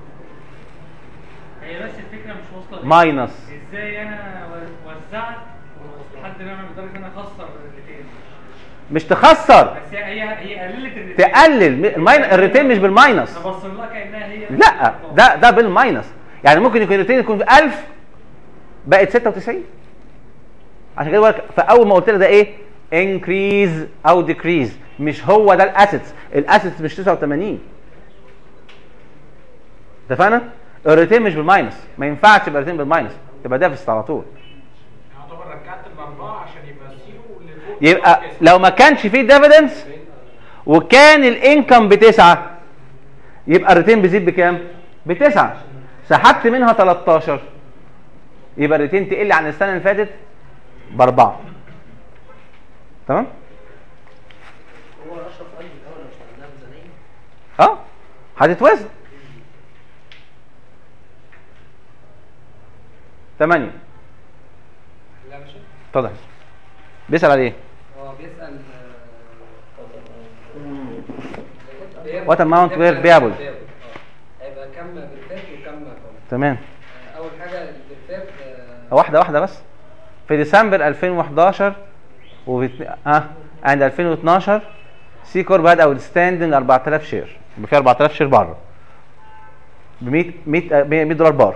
S6: هي بس الفكره مش واصله ليه.
S1: ماينس.
S6: ازاي انا وزعت لحد ما انا لدرجه ان انا اخسر الريتين
S1: مش تخسر
S6: بس هي هي هي قللت الريتين
S1: تقلل الماين... الريتين مش بالماينس
S6: انا بصر لها كانها هي
S1: لا ده ده بالماينس يعني ممكن يكون الريتين يكون 1000 بقت 96 عشان كده بقولك فاول ما قلت لك ده ايه انكريز او ديكريز مش هو ده الاسيتس الاسيتس مش 89 اتفقنا الريتين مش بالماينس ما ينفعش يبقى الريتين بالماينس تبقى ديفست على طول
S11: يعتبر رجعت الاربعه عشان يبقى الزيرو اللي فوق
S1: يبقى لو ما كانش فيه ديفيدنس وكان الانكم بتسعة يبقى الريتين بيزيد بكام؟ بتسعة سحبت منها 13 يبقى الريتين تقل عن السنة اللي فاتت بأربعة تمام؟
S4: هو اشرف قلبي الاول لو اشتغلناها ميزانيه
S1: اه هتتوزن ثمانية
S8: لا مش
S1: اتفضل بيسأل على ايه؟
S8: هو بيسأل
S1: What amount were payable؟
S8: هيبقى كم بالفات وكم كم
S1: تمام
S8: اول حاجه بالفات
S1: واحدة واحدة بس في ديسمبر 2011 وفي ها عند 2012 سي كورب هاد اوت ستاندنج 4000 شير يبقى في 4000 شير بره ب 100 100 100 دولار بار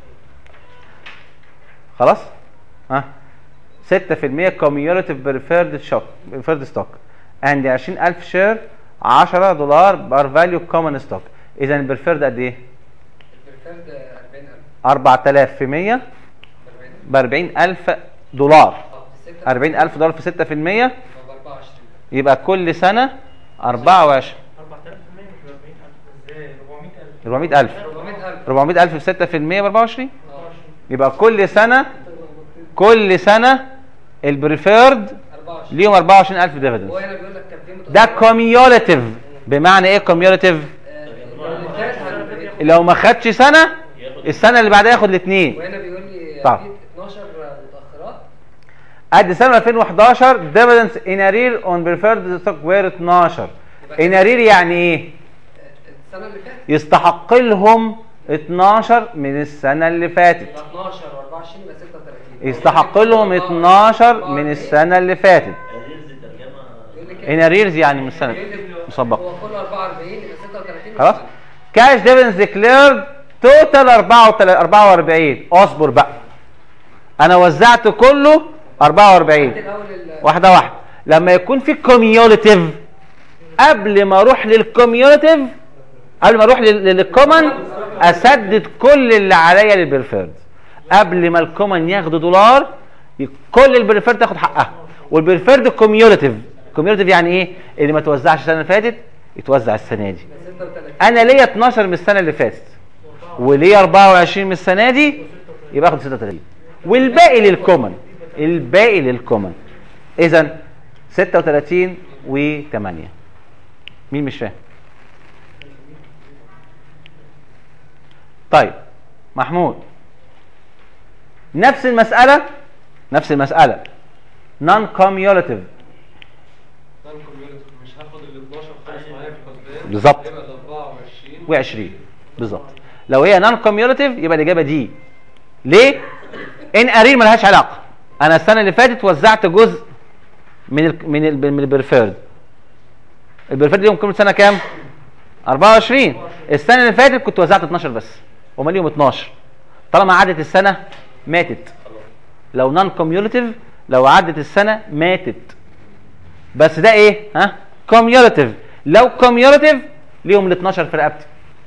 S1: خلاص ها 6% كوميوليتيف بريفيرد شوك بريفيرد ستوك عندي 20000 شير 10 دولار بار فاليو كومن ستوك اذا البريفيرد قد ايه؟
S8: بالفات 40000
S1: 4000 في 100 ب 40000 دولار 40000 دولار في 6%
S8: ب 24
S1: يبقى كل سنة 24
S6: 400000 ازاي 400000
S1: 400000 400000 في 6% ب 24 يبقى كل سنة كل سنة البريفيرد
S8: 24
S1: ليهم 24000 ديفيدنس
S8: هو هنا بيقول لك كان في متغير
S1: ده كوميوليتيف بمعنى ايه كوميوليتيف
S8: آه، بالفات هن-
S1: لو ما خدش سنة السنة اللي بعدها ياخد الاثنين
S8: وهنا بيقول لي
S1: طب.
S8: في 12 متاخرات
S1: قد سنة 2011 ديفيدنس ان ارير اون بريفيرد ستوك وير 12 ان ارير يعني ايه
S8: السنه اللي فاتت
S1: يستحق لهم 12 من السنة اللي فاتت
S8: يبقى 12 و24 يبقى 36
S1: يستحق لهم 12 من السنة اللي فاتت
S7: غير الترجمه
S8: يقول لي كده.
S1: ان اريرز يعني من السنة
S8: يقول لي
S1: مسبقة
S8: هو كله 44 يبقى 36
S1: خلاص كاش ديفيدنس ديكليرد توتال 44 اصبر بقى انا وزعت كله 44
S8: الاول ال-
S1: واحدة واحدة لما يكون في كوميوليتيف قبل ما اروح للكوميوليتيف قبل ما اروح لل- للكومن اسدد كل اللي عليا للبريفيرد قبل ما الكومن ياخدوا دولار ي- كل البريفيرد تاخد حقها والبريفيرد كوميوليتيف كوميوليتيف يعني ايه اللي ما توزعش السنه اللي فاتت يتوزع السنه دي
S8: 36
S1: انا ليا 12 من السنه اللي فاتت وليا 24 من السنه دي يبقى اخد 36 والباقي للكومن الباقي للكومن اذا 36 و8 مين مش فاهم طيب محمود نفس المساله نفس المساله نون كوميوليتيف
S2: نون كوميونيتي مش هاخد ال 12 خالص معايا في الحسبان
S1: بالظبط.
S2: يبقى ال 24
S1: و20 بالظبط لو هي نون كوميوليتيف يبقى الاجابه دي ليه ان ارير ملهاش علاقه انا السنه اللي فاتت وزعت جزء من ال من ال من البريفيرد البريفيرد ليهم كل سنه كام 24 السنه اللي فاتت كنت وزعت 12 بس هما ليهم 12 طالما عدت السنه ماتت لو نون كوميوليتيف لو عدت السنه ماتت بس ده ايه ها كوميوليتيف لو كوميوليتيف ليهم ال 12 في رقبتي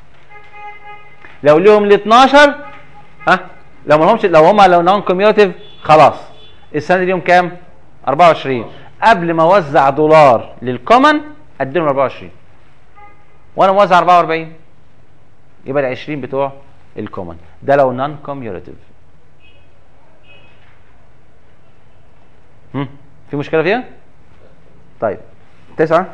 S1: لو ليهم ال 12 ها لو ما لهمش لو هم لو نون كوميوليتيف خلاص السنه دي ليهم كام 24 قبل ما اوزع دولار للكومن اديلهم 24 وانا موزع 44 يبقى ال 20 بتوع الكومن ده لو نون كوميوليتيف هم في مشكله فيها طيب تسعة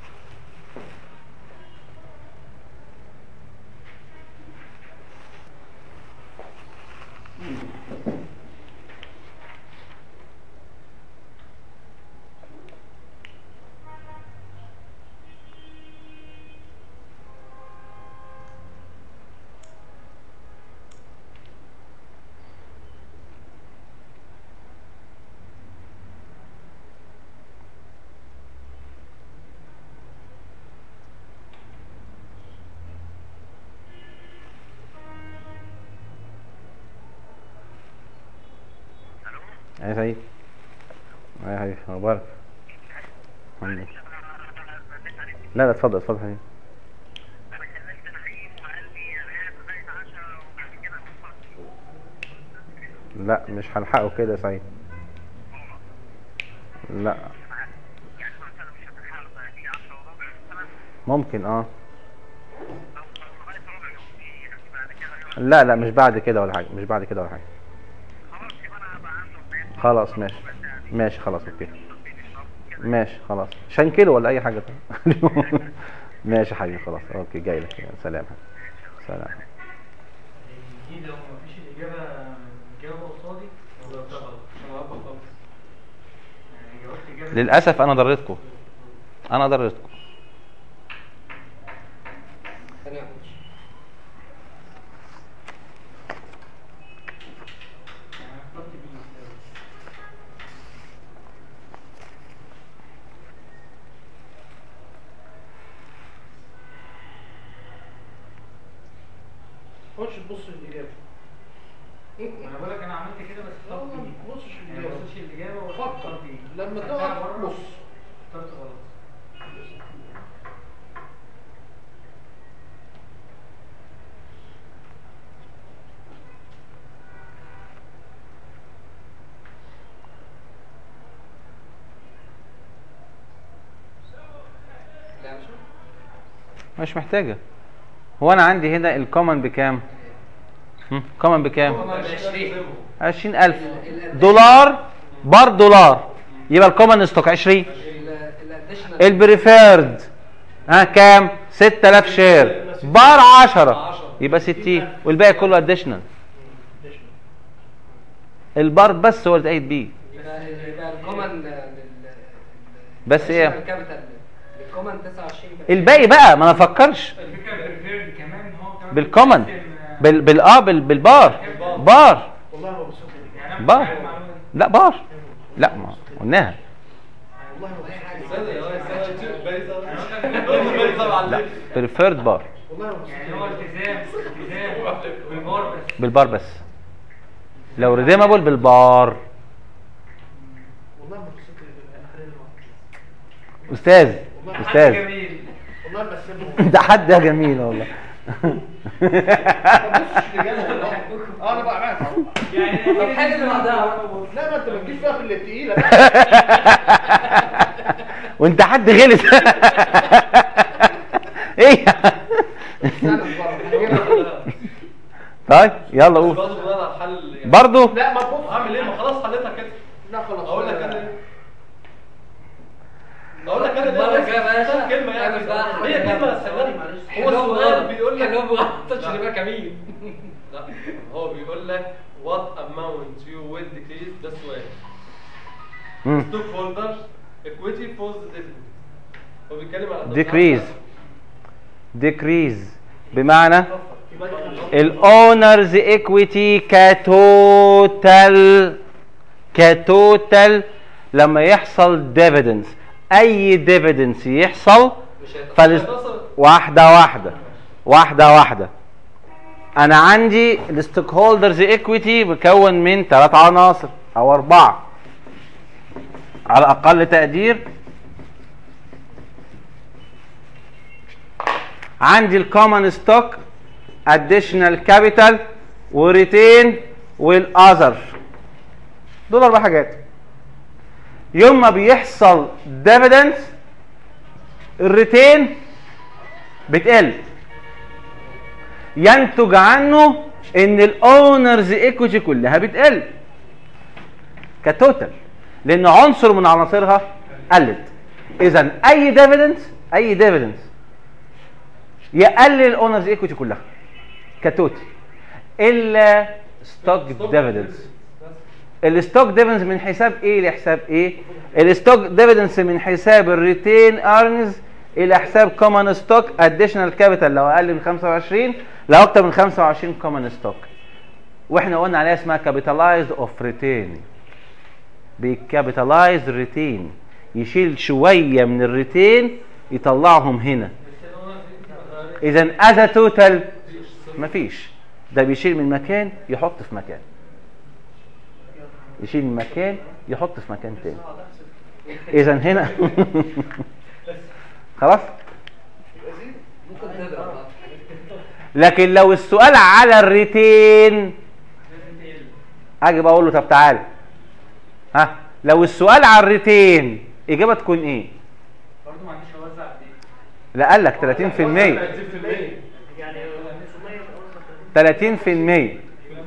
S1: يا سعيد يا حبيبي اخبارك الحمد لله لا لا اتفضل اتفضل حبيبي لا مش هلحقه كده يا سعيد لا ممكن اه لا لا مش بعد كده ولا حاجه مش بعد كده ولا حاجه خلاص ماشي ماشي خلاص اوكي ماشي خلاص شنكله ولا اي حاجه تانية. ماشي يا حبيبي خلاص اوكي جاي لك يلا، سلام سلام
S6: دي لو مفيش الإجابة الإجابة قصادي يبقى ده غلط عشان أبقى خالص يعني جاوبت إجابة
S1: للاسف انا ضريتكم انا ضريتكم
S10: ثانية واحدة.
S6: يعني اخترت بي
S3: خش تبص الاجابه
S6: انا بقول لك انا عملت كده بس
S3: لا،
S6: اخترت
S3: ما
S6: بي
S3: تبصش
S6: يعني
S3: الاجابه
S6: ما بصيتش الاجابه
S3: فكر.
S6: واخترت بي
S3: لما
S6: خدتها
S3: تقعد
S6: بره،
S3: بص
S6: اخترت غلط
S10: لا مش
S1: مش محتاجه هو انا عندي هنا الكومن بكام كومن بكام 20000 دولار بار دولار يبقى الكومن ستوك 20
S10: الاديشنال
S1: البريفيرد ها كام 6000 شير بار 10 يبقى 60 والباقي كله اديشنال البار بس هو اللي اتقيد بيه
S10: يبقى يبقى الكومن
S1: بس ايه
S10: الكابيتال الكومن 29 بقى.
S1: الباقي بقى ما انا افكرش
S6: الفكره بالريفيرد كمان هو كمان
S1: بالكومن
S6: بيقسم،
S1: بال بال اه بال بالبار بار
S3: والله ما بصيت الاجابه
S6: يعني انا مش
S1: بار
S6: عارف المعلومة دي.
S1: لا بار لا ما قلناها
S3: والله ما بصيت
S2: استنى يا استنى تشوف باقي سبعة باقي سبعة على
S1: لا
S2: الليل
S1: بريفيرد بار
S3: والله ما بصيت
S6: يعني هو التزام التزام بالبار بس
S1: بالبار بس لو ريديمابل بالبار
S3: والله ما بصيت الاجابه انا خليني الوقت
S1: استاذ
S6: حد
S1: استاذ
S6: جميل
S3: والله ما بسيبهم
S1: ده حد يا جميل والله
S3: ما تبصش الاجابه والله اه انا بقى عارف أهو.
S6: يعني
S10: طب الحاجه اللي بعدها
S3: لا ما انت ما تجيش بقى في اللي التقيله
S1: وانت حد غلس ايه طيب يلا قول
S2: برضه بناء على الحل يعني
S1: برضو
S3: لا ما تبص
S2: اعمل ايه ما خلاص حليتها كده
S3: لا خلاص
S2: اقول لك انا ايه اقول لك انا
S10: المرة الجاية بقى يا باشا،
S2: كلمه يعني
S10: اعمل بقى
S2: هي كلمه سهله هو السؤال بيقول لك
S10: حلوه بغلطة شريبة كمين
S2: لا هو بيقول لك what amount you will decrease ده السؤال
S1: مم.
S2: stock holders equity falls dividend هو بيتكلم على
S1: decrease decrease بمعنى الاونرز ايكويتي كتوتال كتوتال لما يحصل ديفيدنس اي ديفيدنس يحصل فالس... واحده واحده واحده واحده انا عندي الستوك هولدرز ايكويتي مكون من ثلاث عناصر او اربعه على اقل تقدير عندي الكومن ستوك اديشنال كابيتال وريتين والاذر دول اربع حاجات يوم ما بيحصل ديفيدنس الريتين بتقل ينتج عنه ان الاونرز ايكويتي كلها بتقل كتوتال لان عنصر من عناصرها قلت اذا اي ديفيدنس اي ديفيدنس يقلل الاونرز ايكويتي كلها كتوتال الا ستوك ديفيدنس الستوك ديفيدنس من حساب ايه لحساب ايه الستوك ديفيدنس من حساب الريتين ارنز الى حساب كومن ستوك اديشنال كابيتال لو اقل من 25 لو اكتر من 25 كومن ستوك واحنا قلنا عليها اسمها كابيتالايزد اوف ريتين بيكابيتالايز ريتين يشيل شويه من الريتين يطلعهم هنا اذا از توتال مفيش ده بيشيل من مكان يحط في مكان يشيل من مكان يحط في مكان تاني اذا هنا خلاص
S8: ممكن تضرب
S1: لكن لو السؤال على الريتين اجي بقول له طب تعالى ها لو السؤال على الريتين اجابه تكون ايه
S6: برضه ما عنديش اوزع قد ايه
S1: لا قال لك 30% 30%
S6: 150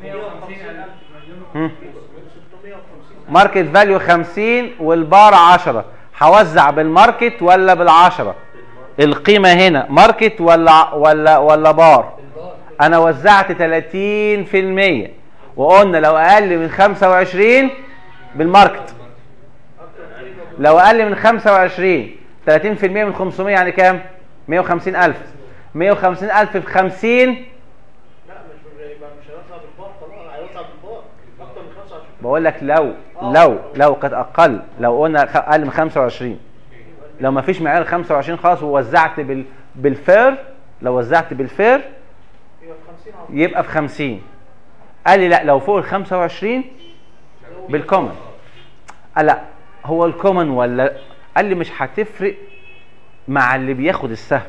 S1: مم. ماركت فاليو 50 والبار 10 هوزع بالماركت ولا بالعشرة القيمة هنا ماركت ولا ولا ولا بار انا وزعت 30% وقلنا لو اقل من 25 بالماركت لو اقل من 25 30% من 500 يعني كام 150 الف 150 الف في 50
S3: لا مش يبقى مش هيوسع بالبار طبعا هيوسع بالبار اكتر من 25
S1: بقول لك لو لو لو كانت اقل لو قلنا خ- اقل من 25 لو ما فيش معيار 25 خلاص ووزعت بال بالفير لو وزعت بالفير
S3: يبقى ب 50 على
S1: يبقى في 50 قال لي لا لو فوق ال 25 بالكومن قال لا هو الكومن ولا قال لي مش هتفرق مع اللي بياخد السهم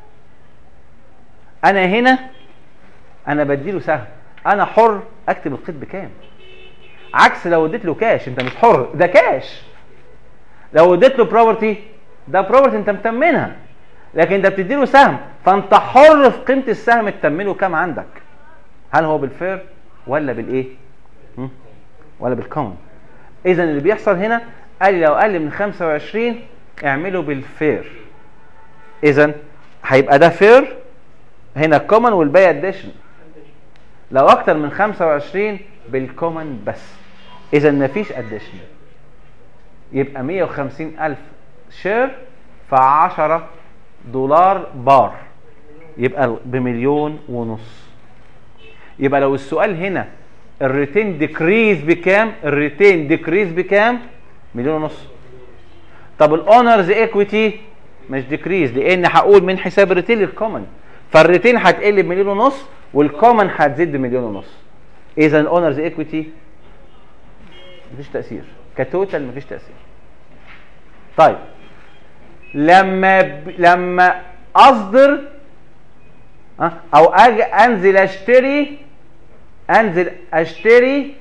S1: انا هنا انا بديله سهم انا حر اكتب القيد بكام عكس لو اديت له كاش انت مش حر ده كاش لو اديت له بروبرتي ده بروبرتي انت متمنها لكن ده بتدي له سهم فانت حر في قيمه السهم تتمنه كام عندك هل هو بالفير ولا بالايه هم؟ ولا بالكون اذا اللي بيحصل هنا قال لي لو اقل من 25 اعمله بالفير اذا هيبقى ده فير هنا كومن والباقي اديشن لو اكتر من 25 بالكومن بس اذا مفيش اديشن يبقى 150 الف شير في 10 دولار بار يبقى بمليون ونص يبقى لو السؤال هنا الريتين ديكريز بكام الريتين ديكريز بكام مليون ونص طب الاونرز ايكويتي مش ديكريز لان هقول من حساب الريتين للكومن فالريتين هتقل بمليون ونص والكومن هتزيد بمليون ونص اذا الاونرز ايكويتي مفيش تاثير كتوتال مفيش تاثير طيب لما ب... لما اصدر أه؟ او اجي انزل اشتري انزل اشتري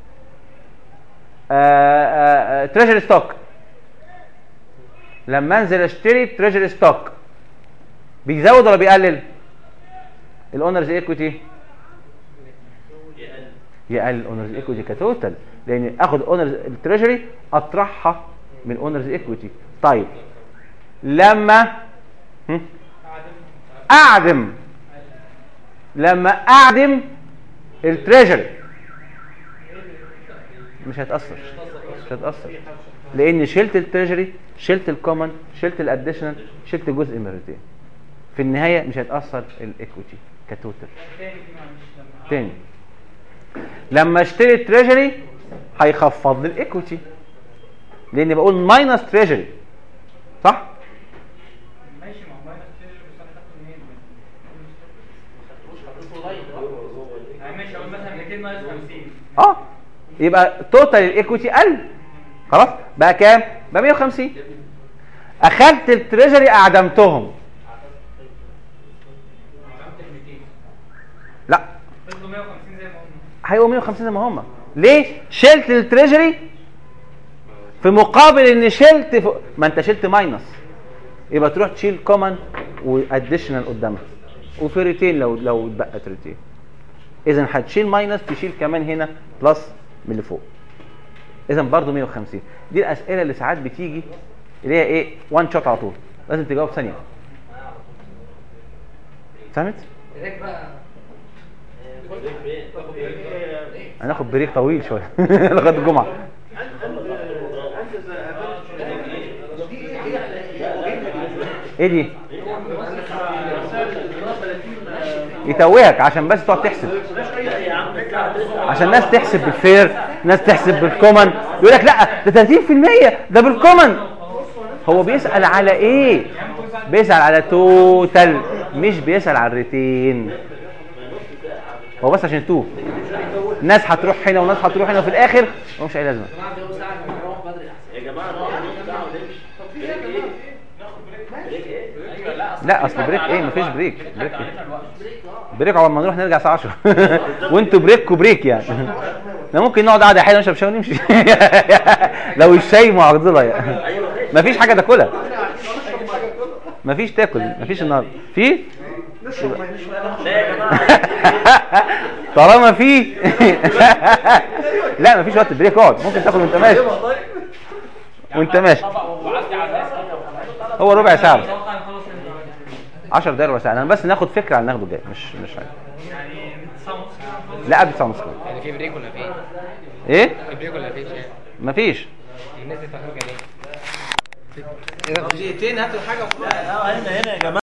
S1: تريجري ستوك لما انزل اشتري تريجري ستوك بيزود ولا بيقلل الاونرز ايكويتي يقلل الاونرز ايكويتي كتوتال لان اخد اونرز التريجري اطرحها من اونرز ايكويتي طيب لما هم؟ اعدم لما اعدم التريجري مش هتاثر مش هتاثر لان شلت التريجري شلت الكومن شلت الاديشنال شلت جزء من الريتين في النهايه مش هيتاثر الايكويتي كتوتال
S6: تاني دي معلش لما
S1: تاني لما اشتري التريجري هيخفض لي الايكوتي لان بقول ماينس تريجري صح
S6: ماشي ما هو ماينس تيجي بس انا خدته منين؟ يعني ماشي اقول مثلا 200 ناقص 50
S1: اه يبقى توتال الايكوتي قل خلاص بقى كام بقى 150 اخدت التريجري اعدمتهم لا
S6: فضلوا 150 زي ما هم
S1: هيبقوا 150 زي ما هم ليه شلت التريجري في مقابل ان شلت ف... ما انت شلت ماينس يبقى تروح تشيل كومن واديشنال قدامها وفي ريتين لو لو اتبقت ريتين اذا هتشيل ماينس تشيل كمان هنا بلس من اللي فوق اذا برضه 150 دي الاسئله اللي ساعات بتيجي اللي هي ايه وان شوت على طول لازم تجاوب ثانيه فهمت
S8: هناك بقى
S1: هناخد بريك طويل شويه لغايه الجمعه ايه دي يتوهك عشان بس تقعد تحسب عشان الناس تحسب بالفير ناس تحسب بالكومن يقول لك لا ده 30% ده بالكومن هو بيسأل على ايه بيسأل على توتال مش بيسأل على الريتين هو بس عشان توه ناس هتروح هنا وناس هتروح هنا وفي الاخر هو مش اي لازمه
S7: يا جماعه نروح ساعه ونمشي بريك ايه؟ بريك ايه؟
S1: لا اصل بريك ايه مفيش بريك بريك إيه؟ بريك عقبال ما نروح نرجع الساعه 10 وانتوا بريكوا بريك يعني احنا ممكن نقعد قعده حلوه نشرب شاي ونمشي لو الشاي معضله يعني مفيش حاجه تاكلها مفيش تاكل مفيش النهارده في
S7: لا يا جماعه
S1: طالما في لا مفيش وقت بريك اقعد ممكن تاكل وانت ماشي وانت ماشي هو ربع ساعه بس.
S6: اتوقع نخلص امتى
S1: 10 دقايق ربع ساعه انا بس ناخد فكره عن ناخده جاي مش مش حاجه
S6: يعني من 9 ونص كده نخلص
S1: لا قبل 9 ونص كده.
S10: يعني في بريك ولا في ايه؟
S1: ايه
S10: في بريك ولا في شيء؟
S1: مفيش
S10: الناس دي تخرج ليه؟
S3: دقيقتين هاتوا حاجه
S7: اه هنا هنا يا جماعه